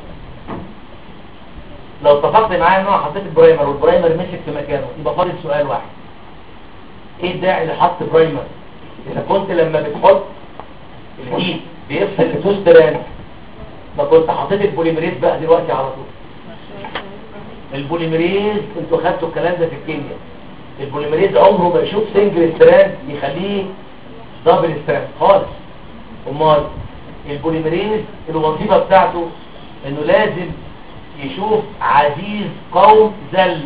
لو اتفقت معايا ان انا حطيت البرايمر والبرايمر مسك في مكانه يبقى فاضل سؤال واحد ايه الداعي لحط برايمر اذا كنت لما بتحط الهيت بيفصل التوستران ما كنت حطيت البوليمريز بقى دلوقتي على طول البوليمريز انتوا خدتوا الكلام ده في الكيمياء البوليمريز عمره ما يشوف سنجل ستراند يخليه دبل ستراند خالص امال البوليمريز الوظيفه بتاعته انه لازم يشوف عزيز قوم ذل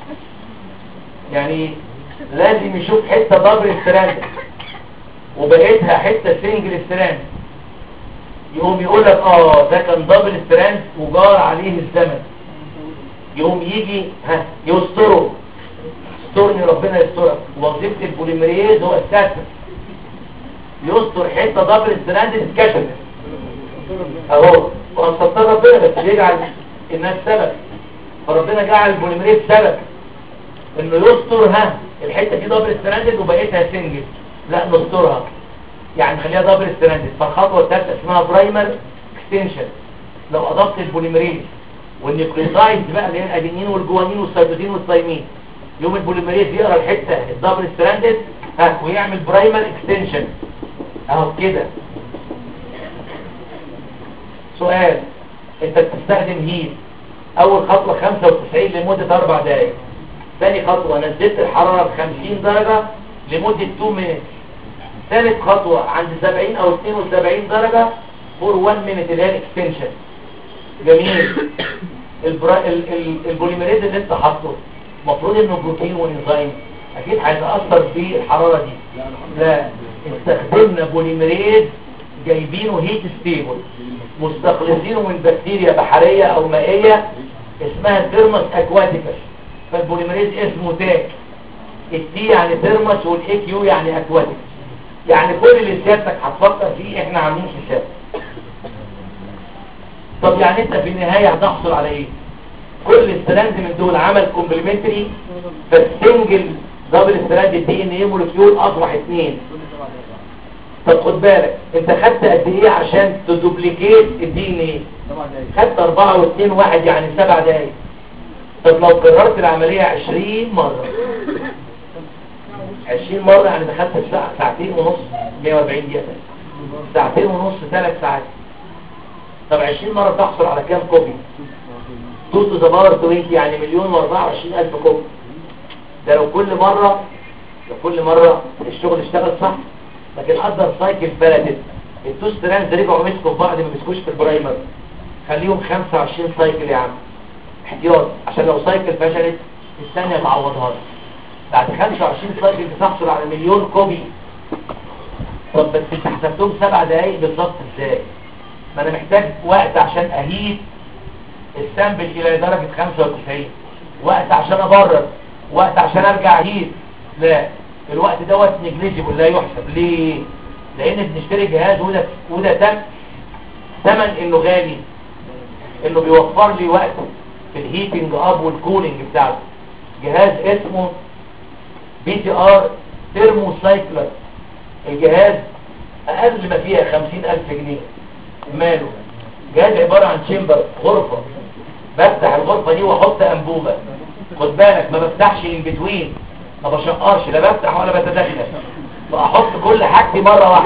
يعني لازم يشوف حته دبل ستراند وبقيتها حته سنجل ستراند يقوم يقول لك اه ده كان دبل ستراند وجار عليه الزمن يقوم يجي ها يستره استرني ربنا يسترك وظيفة البوليمريز هو الساتر يستر حتة دبل ستراند اتكشفت اهو وانستر ربنا بس بيجعل الناس سبب فربنا جعل البوليمريز سبب انه يستر ها الحته دي دبل ستراندد وبقيتها سنجل لا نسترها يعني خليها دبل ستراندد فالخطوه الثالثه اسمها برايمر اكستنشن لو اضفت البوليمريز والنيوكليوتايدز بقى اللي هي الادينين والجوانين والسيتوزين والثايمين يوم البوليمريز يقرا الحته الدبل ستراندد ها ويعمل برايمر اكستنشن اهو كده سؤال انت بتستخدم هيت اول خطوه 95 لمده 4 دقائق ثاني خطوة نزلت الحرارة ب 50 درجة لمدة 2 مينت ثالث خطوة عند 70 او 72 درجة فور 1 مينت اللي هي الاكستنشن جميل البرا... ال... ال... البوليمريز اللي انت حاطه المفروض انه بروتين وانزيم اكيد هيتاثر بالحراره دي لا استخدمنا بوليمريز جايبينه هيت ستيبل مستخلصينه من بكتيريا بحريه او مائيه اسمها ثيرمس اكواتيكس فالبوليمريز اسمه تاك التي يعني ثيرمس والاي كيو يعني اكواتيك يعني كل اللي سيادتك هتفكر فيه احنا عاملين حساب طب يعني انت في النهايه هتحصل على ايه كل ستراند من دول عمل كومبلمنتري فالسنجل دبل ستراند الدي ان ايه مولكيول اصبح اثنين طب خد بالك انت خدت قد ايه عشان تدوبليكيت الدي ان ايه خدت 4 و2 1 يعني 7 دقايق طب لو كررت العملية 20 مرة 20 مرة يعني دخلت في ساعة ساعتين ونص 140 دقيقة ساعتين ونص ثلاث ساعات طب 20 مرة تحصل على كام كوبي 2 to the power 20 يعني مليون و24 ألف كوبي ده لو كل مرة لو كل مرة الشغل اشتغل صح لكن قدر سايكل فلتت التو ستراندز رجعوا مسكوا في بعض ما مسكوش في البرايمر خليهم 25 سايكل يا عم احتياط عشان لو سايكل فشلت الثانية تعوضها لك. بعد 25 سايكل بتحصل على مليون كوبي طب بس انت حسبتهم سبع دقايق بالظبط ازاي ما انا محتاج وقت عشان اهيت السامبل الى درجة 95 وقت عشان ابرد وقت عشان ارجع اهيت لا الوقت دوت نجليجيبل لا يحسب ليه لان بنشتري جهاز وده وده تم ثمن انه غالي انه بيوفر لي وقت في الهيتنج اب والكولينج بتاعته جهاز اسمه بي تي ار ثيرموسايكلر الجهاز اقل ما فيها خمسين الف جنيه ماله جهاز عبارة عن شمبر غرفة بفتح الغرفة دي واحط انبوبة خد بالك ما بفتحش ان بتوين ما بشقرش لا بفتح ولا بتدخل فاحط كل حاجتي مرة واحدة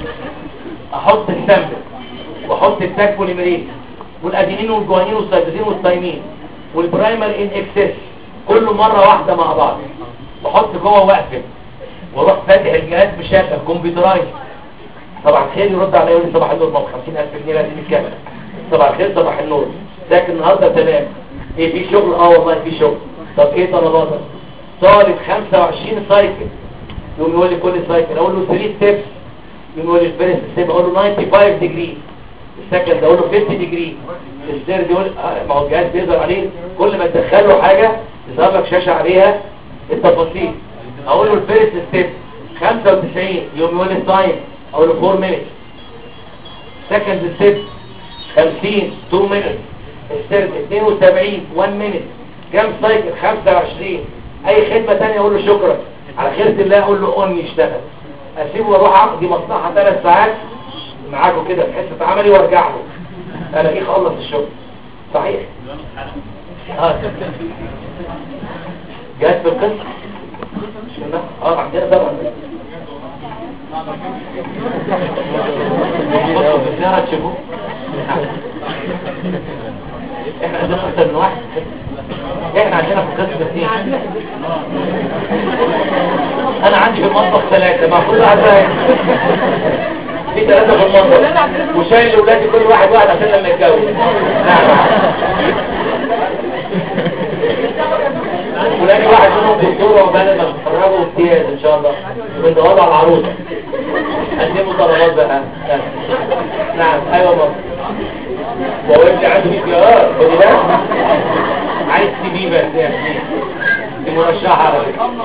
احط السامبل واحط التاك بوليمريز والادينين والجوانين والسيتوزين والثايمين والبرايمر ان اكسس كله مرة واحدة مع بعض واحط جوه واقفل واروح فاتح الجهاز بشاشة كمبيوترايز طبعا خير يرد عليا يقول لي صباح النور ما ب 50000 جنيه لازم يتكلم صباح الخير صباح النور لكن النهارده تمام ايه في شغل اه والله في شغل طب ايه طلباتك طالب 25 سايكل يقوم يقول لي كل سايكل اقول له 3 ستيبس يقوم يقول لي الفيرست ستيب اقول له 95 ديجري السكند اقول له 50 ديجري الثيرد يقول آه، ما هو الجهاز بيظهر عليه كل ما تدخل له حاجه يظهر لك شاشه عليها التفاصيل اقول له الفيرست ستيب 95 يوم يقول لي التايم اقول له 4 مينتس سكند ستيب 50 2 مينتس الثيرد 72 1 مينت كام سايكل 25 اي خدمه ثانيه اقول له شكرا على خيرة الله اقول له اون يشتغل اسيبه واروح اقضي مصلحه ثلاث ساعات معاكم كده في حصه عملي وارجع له الاقيه خلص الشغل صحيح اه جات في القصه مش كده؟ اه عندنا طبعا بصوا في الزيارة تشوفوه احنا عندنا اكتر من واحد احنا عندنا في القسم اثنين انا عندي في المطبخ ثلاثة ما كل واحد واحد في ثلاثة في المطبخ وشايل لاولادي كل واحد واحد عشان لما يتجوز نعم ولاني واحد منهم دكتورة وبلد ما تتخرجوا امتياز ان شاء الله من ده وضع العروسة قدموا طلبات بقى نعم ايوه مصر وهو ابني عنده بي بي ار خدي بالك عايز تي بي بس يا ابني دي مرشحة على فكرة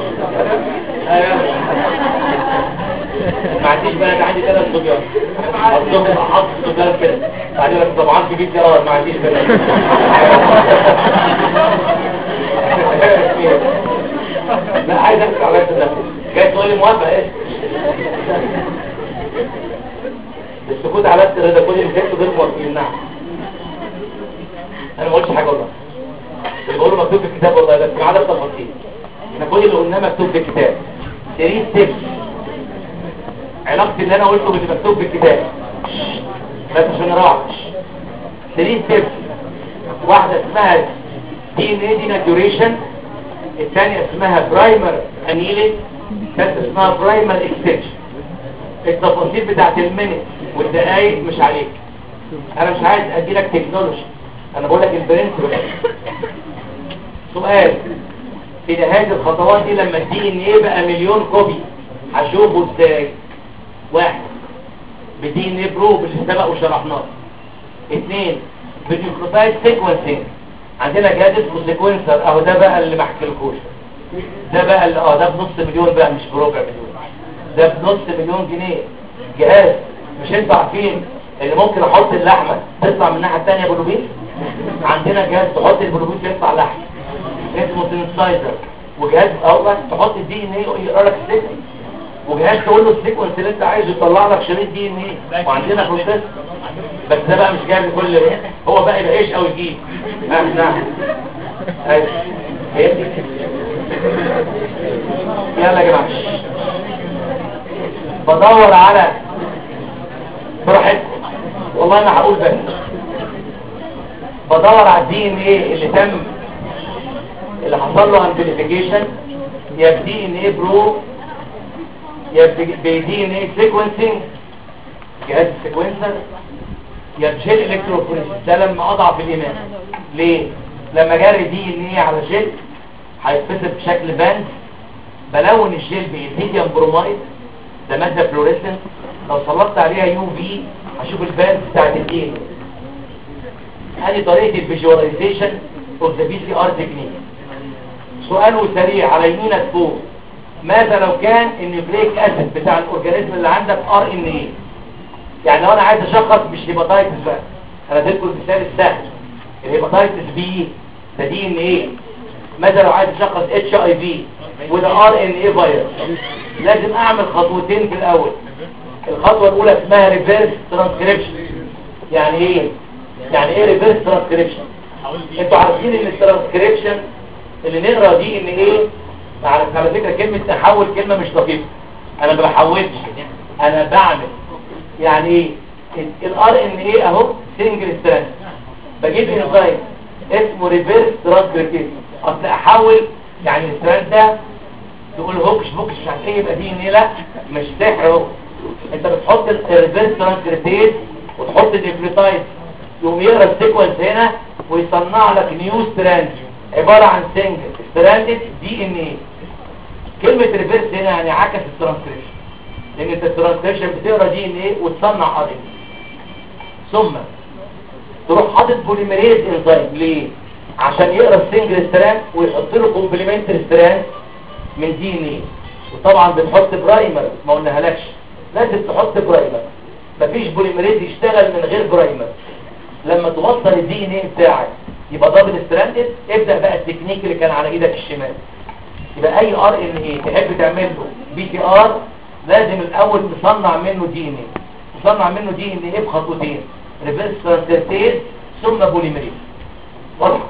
لك طبعا في بيت اه ما عنديش بنات لا عايز اكتب على نفسي جاي تقول لي موافقه ايه السكوت على الرضا كل اللي كاتبه غير موافقين نعم انا ما قلتش حاجه والله اللي بقوله مكتوب في الكتاب والله بس ما عدا التفاصيل احنا كل اللي قلناه مكتوب في الكتاب 3 ستيبس علاقه اللي انا قلته باللي مكتوب في الكتاب بس عشان نراعي 3 ستيبس واحده اسمها دي ان اي دي ناتوريشن الثانيه اسمها برايمر انيلينج الثالثه اسمها برايمر اكستنشن التفاصيل بتاعت المينت والدقايق مش عليك انا مش عايز ادي لك تكنولوجي انا بقول لك البرنسبل سؤال في هذه الخطوات دي لما الدي ان ايه بقى مليون كوبي هشوفه ازاي واحد بدي ان ايه بروب اللي سبق وشرحناه اثنين بالنيوكليوتايد سيكونسنج عندنا جهاز اسمه سيكونسر اهو ده بقى اللي ما احكيلكوش ده بقى اللي اه ده بنص مليون بقى مش بربع مليون ده بنص مليون جنيه جهاز مش انتوا عارفين اللي ممكن احط اللحمه تطلع من الناحيه الثانيه بلوبين عندنا جهاز تحط البلوبين يطلع لحم اسمه سينسايزر وجهاز اول تحط الدي ان ايه يقرا لك السيكونس وجهاز تقول له السيكونس اللي انت عايزه يطلع لك شريط دي ان ايه وعندنا بروسيس بس ده بقى مش جاي لكل ده. هو بقى يبقى ايش او يجيب اه نعم ايوه فهمتي يلا يا جماعه بدور على براحتكم والله انا هقول بس بدور على الدي ان ايه اللي تم اللي حصل له امبليفيكيشن يا بدي ان ايه برو يا بدي ان ايه سيكونسنج جهاز السيكونسر يا بجيل الكتروفوريسيس ده لما اضعف الايمان ليه لما جري دي ان ايه على جيل هيتفصل بشكل باند بلون الجيل بايثيديوم برومايد ده ماده فلوريسنت لو سلطت عليها يو في هشوف الباند بتاعت الدي ان ادي طريقه الفيجواليزيشن اوف ذا بي سي ار تكنيك سؤاله سريع على يمينك فوق ماذا لو كان النيوكليك اسيد بتاع الاورجانيزم اللي عندك ار ان ايه يعني لو انا عايز اشخص مش هيباتايتس بقى انا اديتكم المثال السهل الهيباتايتس بي ده دي ان ايه ماذا لو عايز اشخص اتش اي في وده ار ان ايه فيروس لازم اعمل خطوتين في الاول الخطوه الاولى اسمها ريفيرس ترانسكريبشن يعني ايه يعني ايه ريفيرس ترانسكريبشن انتوا عارفين ان الترانسكريبشن اللي نقرا دي ان ايه على على فكره كلمه تحول كلمه مش دقيقه انا ما بحولش انا بعمل يعني ايه الار ان ايه اهو سنجل ستراند بجيب انزيم اسمه ريفيرس ترانسكريبشن اصل احول يعني الستراند ده تقول هوكش بوكش مش عارف ايه يبقى دي ان ايه لا مش سحر اهو انت بتحط الريفيرس ترانسكريبتيز وتحط النيوكليوتايد يقوم يقرا السيكونس هنا ويصنع لك نيو ستراند عبارة عن سنجل ستراندد دي ان ايه كلمة ريفيرس هنا يعني عكس الترانسكريبشن لان انت الترانسكريبشن بتقرا دي ان ايه وتصنع ار ان ثم تروح حاطط بوليميريز انزيم ليه عشان يقرا السنجل ستراند ويحط له كومبلمنتري ستراند من دي ان ايه وطبعا بنحط برايمر ما قلناهالكش لازم تحط برايمر مفيش بوليميريز يشتغل من غير برايمر لما توصل الدي ان ايه بتاعك يبقى دبل ستراندد ابدا بقى التكنيك اللي كان على ايدك الشمال يبقى اي ار ان ايه تحب تعمل له بي تي ار لازم الاول تصنع منه دي ان ايه تصنع منه دي ان ايه بخطوتين ريفرس ترانسفيرتيز ثم بوليمريز واضح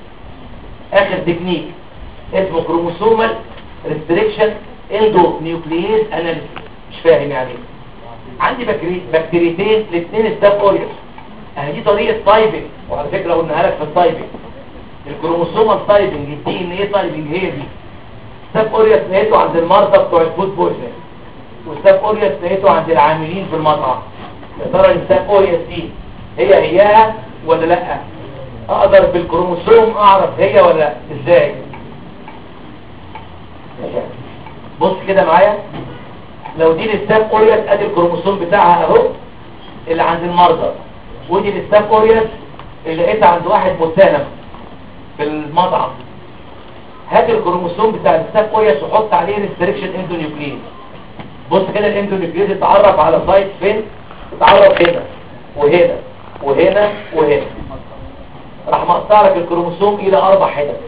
اخر تكنيك اسمه كروموسومال ريستريكشن اندو نيوكلييز اناليسيس مش فاهم يعني ايه عندي بكري... بكتيريتين الاثنين ستاف اوريوس اهي دي طريقه تايبنج وعلى فكره قلناها لك في التايبنج الكروموسومال تايبنج الدي ان ايه تايبنج هي دي ستاف اوريوس لقيته عند المرضى بتوع الفود بويزن وستاف اوريوس لقيته عند العاملين في المطعم يا ترى الستاف اوريوس دي هي هياها ولا لا اقدر بالكروموسوم اعرف هي ولا لا ازاي بص كده معايا لو دي الستاف اوريوس ادي الكروموسوم بتاعها اهو اللي عند المرضى ودي الستاف اوريوس اللي لقيتها عند واحد متهم في المطعم هات الكروموسوم بتاع الستاف اوريوس وحط عليه ريستريكشن اندونيوكليز بص كده الاندونيوكليز اتعرف على سايت فين اتعرف هنا وهنا وهنا وهنا راح مقطع لك الكروموسوم الى اربع حتت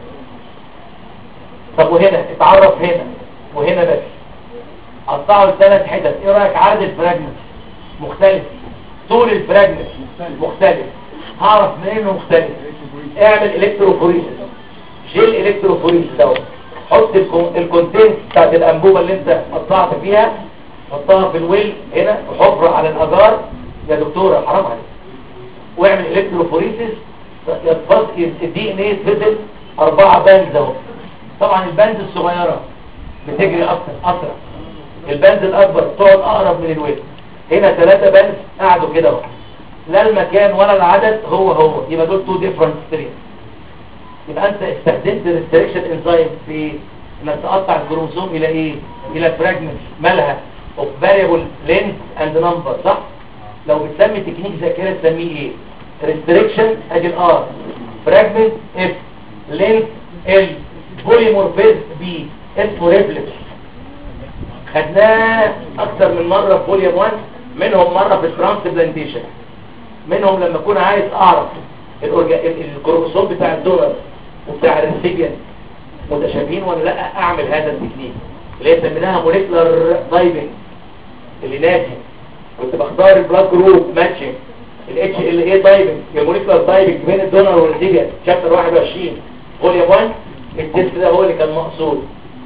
طب وهنا اتعرف هنا وهنا بس قطعوا لثلاث حتت ايه رايك عدد الفراجمنت مختلف طول الفراجمنت مختلف هعرف منين انه مختلف اعمل الكتروفوريسيس شيل الكتروفوريسيس دوت حط الكون- الكونتنت بتاعت الانبوبه اللي انت قطعت فيها حطها في الويل هنا وحفره على الاجار يا دكتوره حرام عليك واعمل الكتروفوريسيس يتفصل الدي ان ايه يتفصل اربعه باندز اهو طبعا الباند الصغيره بتجري اكتر اسرع الباند الاكبر تقعد اقرب من الويل هنا ثلاثه باندز قعدوا كده اهو لا المكان ولا العدد هو هو يبقى دول تو ديفرنت ستريم يبقى انت استخدمت الريستريكشن انزايم في انك تقطع الكروموسوم الى ايه الى فراجمنت مالها اوف فاريبل لينث اند نمبر صح لو بتسمي تكنيك زي كده تسميه ايه ريستريكشن ادي الار فراجمنت اف لينث ال بوليمورفيزم بي اسمه ريفلكس خدناه اكتر من مره في فوليوم 1 منهم مره في الترانسبلانتيشن منهم لما اكون عايز اعرف الأورجا... ال- الكروموسوم بتاع الدونر وبتاع الريسيبيانت متشابهين ولا لا اعمل هذا التكنيك اللي هي سميناها موليكولار دايفنج اللي ناسي كنت بختار البلاد جروب ماتشنج الاتش ال اي دايفنج الموليكولار دايفنج بين الدونر والريسيبيانت شابتر 21 فوليوم 1 التست ده هو اللي كان مقصود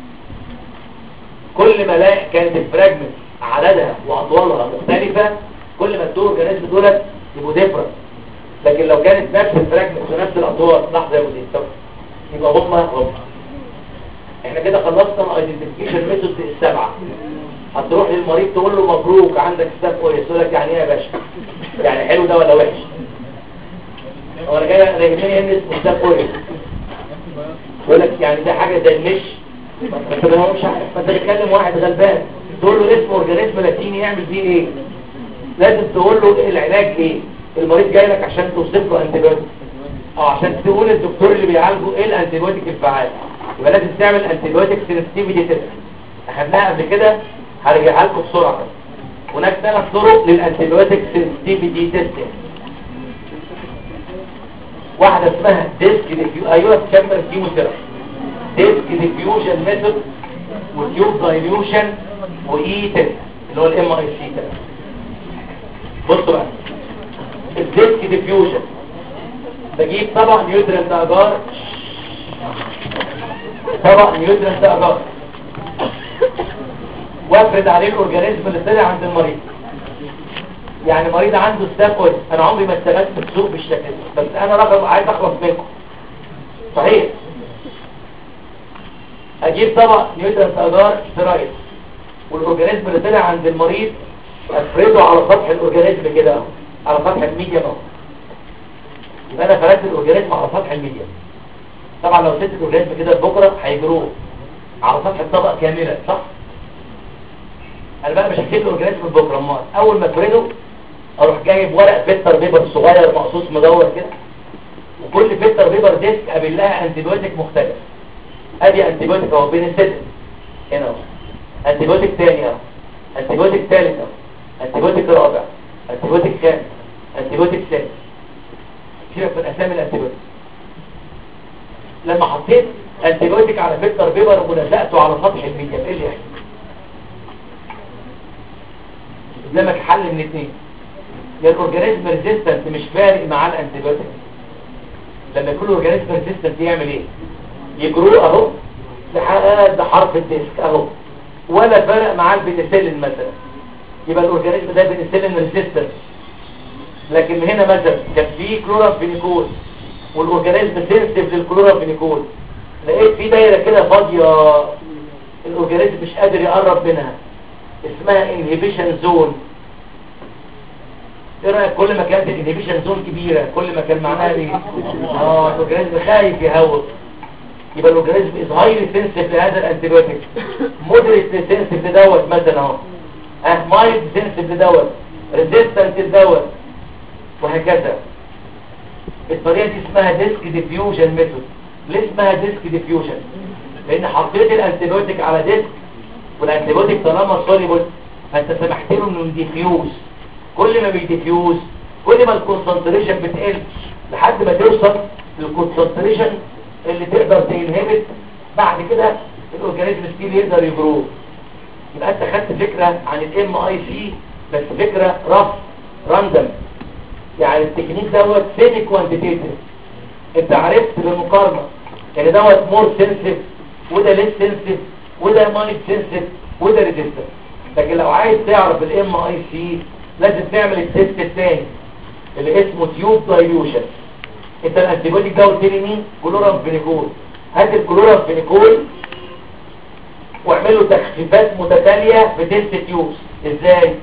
كل ما لا كانت الفراجمنت عددها واطوالها مختلفه كل ما الدور اورجانيزم دولت يبقوا ديفرنت لكن لو كانت نفس الفراجمنت ونفس الاطوال لحظه يا مدير طب يبقى هم هم احنا كده خلصنا الايدنتيفيكيشن ميثود السبعه هتروح للمريض تقول له مبروك عندك ستاف كويس يقول لك يعني ايه يا باشا يعني حلو ده ولا وحش هو انا جاي انا جاي ان اسمه ستاف كويس يقول لك يعني ده حاجه زي المش انت ما هو مش عارف فانت بتكلم واحد غلبان تقول له اسم اورجانيزم لاتيني يعمل فيه ايه لازم تقول له إيه العلاج ايه المريض جاي لك عشان توصف له انتيبيوتيك او عشان تقول للدكتور اللي بيعالجه ايه الانتيبيوتيك الفعال يبقى لازم تعمل انتيبيوتيك سنسيتيفيتي تيست اخدناها قبل كده هرجعها لكم بسرعه هناك ثلاث طرق للانتيبيوتيك سنسيتيفيتي تيستنج واحده اسمها ديسك ديفيو ايوه تشامبر كيموثيرابي ديسك ديفيوجن ميثود وتيوب دايليوشن واي تيست اللي هو الام اي سي تيست بصوا بقى الديسك ديفيوجن بجيب طبق نيوترنت اجار طبق نيوترنت اجار وافرد عليه الاورجانيزم اللي طلع عند المريض يعني مريض عنده ستاف اويل انا عمري ما اشتغلت في السوق بالشكل ده بس انا رقم عايز اخلص منكم صحيح اجيب طبق نيوترنت اجار سترايد والاورجانيزم اللي طلع عند المريض افرده على سطح الاورجانيزم كده اهو على سطح الميديم اهو يبقى انا فردت الاورجانيزم على سطح الميديم طبعا لو سبت الاورجانيزم كده بكره هيجروه على سطح الطبق كاملا صح انا بقى مش هسيب الاورجانيزم من بكره امال اول ما افرده اروح جايب ورق فيتر بيبر صغير مقصوص مدور كده وكل فيتر بيبر ديسك قابل لها انتيبيوتيك مختلف ادي انتيبيوتيك اهو بنسيتين هنا اهو انتيبيوتيك تاني اهو انتيبيوتيك ثالث اهو انتيبيوتيك رابع انتيبيوتيك خامس انتيبيوتيك سادس سيبك من اسامي الانتيبيوتيك لما حطيت انتيبيوتيك على فلتر بيبر ولزقته على سطح الميديم ايه اللي يحصل قدامك حل من اثنين يا الاورجانيزم ريزيستنت مش فارق مع الانتيبيوتيك لما يكون الاورجانيزم ريزيستنت يعمل ايه يجروه اهو لحد حرف الديسك اهو ولا فرق معاه البنسلين مثلا يبقى الاورجانيزم ده بنسلين ريزيستنت لكن هنا مثلا كان في كلورامفينيكول والاورجانيزم سنسيتيف للكلورامفينيكول لقيت في دايره كده فاضيه الاورجانيزم مش قادر يقرب منها اسمها انهبيشن زون ايه رايك كل ما كانت الانهبيشن زون كبيره كل ما كان معناها ايه اه الاورجانيزم خايف يهوب يبقى الاورجانيزم از هايلي سنسيتيف لهذا الانتيبيوتيك مودريت سنسيتيف لدوت مثلا اهو اه مايلد سنسيتيف لدوت ريزيستنت لدوت وهكذا الطريقه دي اسمها ديسك ديفيوجن ميثود ليه اسمها ديسك ديفيوجن لان حطيت الانتيبيوتيك على ديسك والانتيبيوتيك طالما سوليبل فانت سمحت له انه يديفيوز كل ما بيديفيوز كل ما الكونسنتريشن بتقل لحد ما توصل للكونسنتريشن اللي تقدر تنهبت بعد كده الاورجانيزم ستيل يقدر يجرو يبقى انت خدت فكره عن الام اي سي بس فكره رف راندم يعني التكنيك دوت سيمي كوانتيتيف انت عرفت بالمقارنه يعني دوت مور سنسيف وده ليس سنسيف وده مايت سنسيف وده ريزيستنت لكن لو عايز تعرف الام اي سي لازم تعمل التيست الثاني اللي اسمه تيوب دايليوشن انت الانتيبيوتيك ده قلت لي مين كلورام فينيكول هات الكلورام فينيكول واعمل له تخفيفات متتاليه في تيست تيوبس ازاي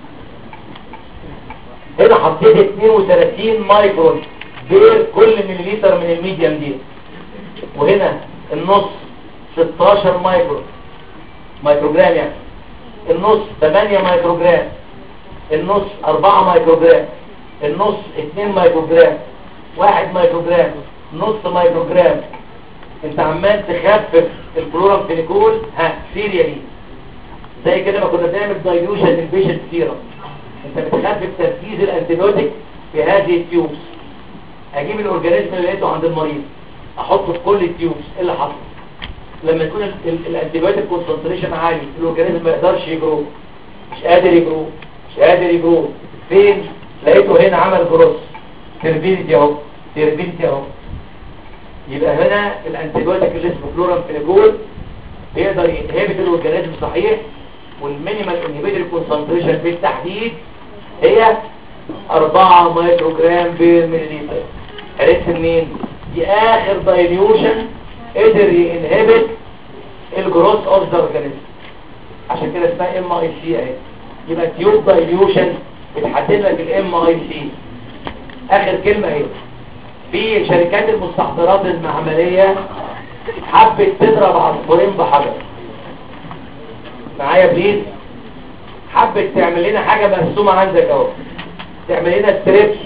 هنا حطيت 32 مايكرون بير كل مليليتر من الميديم دي وهنا النص 16 مايكرون مايكروجرام يعني النص 8 مايكروجرام النص 4 مايكروجرام النص 2 مايكروجرام 1 مايكروجرام نص مايكروجرام انت عمال تخفف الكلورام فينيكول ها سيريالي زي كده ما كنا بنعمل دايلوشن للبيشنت سيرم انت بتخفف تركيز الانتيبيوتيك في هذه التيوبس اجيب الاورجانيزم اللي لقيته عند المريض احطه في كل التيوبس ايه اللي حصل لما يكون ال- ال- الانتيبيوتيك كونسنتريشن عالي الاورجانيزم ما يقدرش يجرو مش قادر يجرو مش قادر يجرو فين لقيته هنا عمل جروس تربيلتي اهو تربيلتي اهو يبقى هنا الانتيبيوتيك اللي اسمه كلورام فينيكول بيقدر ينهبت الاورجانيزم صحيح والمينيمال انهبيتور كونسنتريشن بالتحديد هي 4 مايكرو جرام بير مليلتر عرفت منين دي اخر دايليوشن قدر ينهبت الجروس اوف ذا اورجانيزم عشان كده اسمها ام اي سي اهي يبقى تيوب دايليوشن بتحدد لك الام اي سي اخر كلمه اهي في شركات المستحضرات المعمليه حبت تضرب عصفورين بحجر معايا بليز حبت تعمل لنا حاجة مرسومة عندك اهو تعمل لنا ستريبس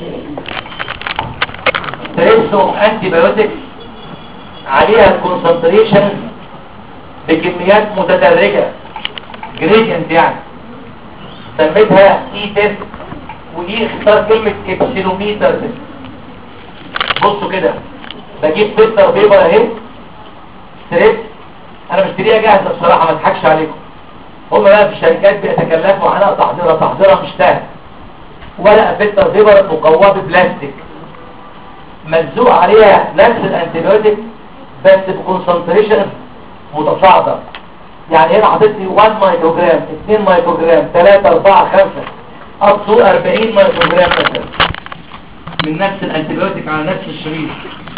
ستريبس انتي بايوتكس عليها الكونسنتريشن بكميات متدرجة جريدينت يعني سميتها اي تيست ودي اختار كلمة ابسيلوميتر بصوا كده بجيب فلتر بيبر اهي ستريبس انا بشتريها جاهزة بصراحة ما اضحكش عليكم هم بقى في الشركات بيتكلفوا عنها تحضيرها تحضيرها مش سهل ورقه فلتر بيبر مقواه ببلاستيك ملزوق عليها نفس الانتيبيوتيك بس بكونسنتريشن متصاعده يعني هنا حاطط لي 1 مايكروجرام 2 مايكروجرام 3 4 5 up to 40 مايكروجرام مثلا من نفس الانتيبيوتيك على نفس الشريط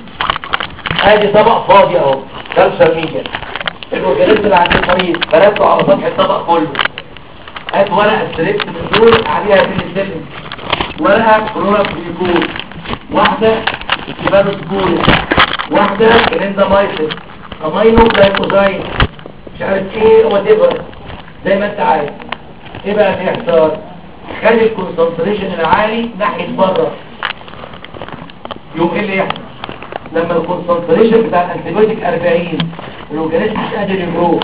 ادي طبق فاضي اهو كالسيوم ميديا الاورجانيزم اللي عند المريض برده على سطح الطبق كله هات ورقه ستريبس من دول عليها بنسلين ورقه كلورا فيكول واحده سيبانوسبول واحده كليندامايسين امينو جلايكوزاين مش عارف ايه وات ايفر زي ما انت عايز ايه بقى بيحصل خلي الكونسنتريشن العالي ناحيه بره يوم ايه اللي يحصل لما الكونسنتريشن بتاع الانتيبيوتيك 40 الاورجانيزم مش قادر يجرو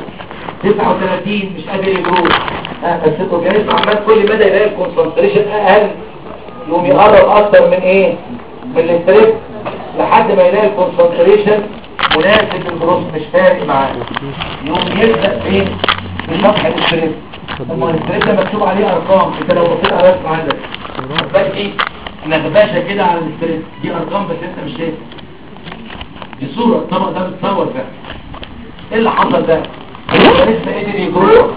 39 مش قادر يجرو آه بس الاورجانيزم عمال كل مدى يلاقي الكونسنتريشن اقل يقوم يقرب اكتر من ايه من الاستريس لحد ما يلاقي الكونسنتريشن مناسب للجروس مش فارق معاه يقوم يبدا فين في صفحه الاستريس لما الاستريس ده مكتوب عليه ارقام انت لو بصيت على الرسم عندك هتلاقي دي نغبشه كده على الاستريس دي ارقام بس انت مش شايفها دي صورة الطبق ده بتصور فعلا ايه اللي حصل ده الجسم قدر يجرو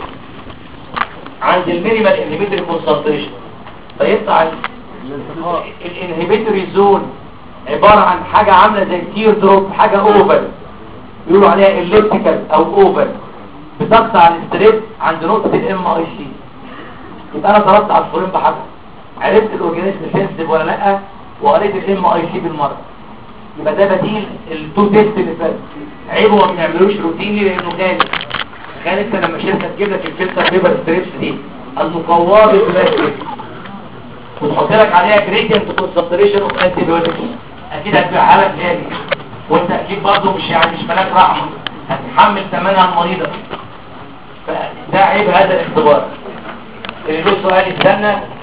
عند المينيمال انهبيتوري كونسنتريشن فيطلع الانهبيتوري زون عبارة عن حاجة عاملة زي تير دروب حاجة اوفر يقولوا عليها الليبتيكال او اوفر بتقطع الاستريس عند نقطة الام اي سي يبقى انا ضربت عصفورين بحجر عرفت الاورجانيزم سنسيتيف ولا لا وقريت الام اي سي بالمره يبقى ده بديل التو تيست اللي فات عيبه ما بنعملوش روتيني لانه غالي تخيل انت لما شركه تجيب لك الفلتر بيبر ستريبس دي المقواه بالبلاستيك وتحط لك عليها جريدينت كونسنتريشن اوف انتي بايوتكس اكيد هتبيعها لك غالي وانت اكيد برضه مش يعني مش ملاك رحمه هتحمل ثمنها المريضه فده عيب هذا الاختبار اللي له سؤال استنى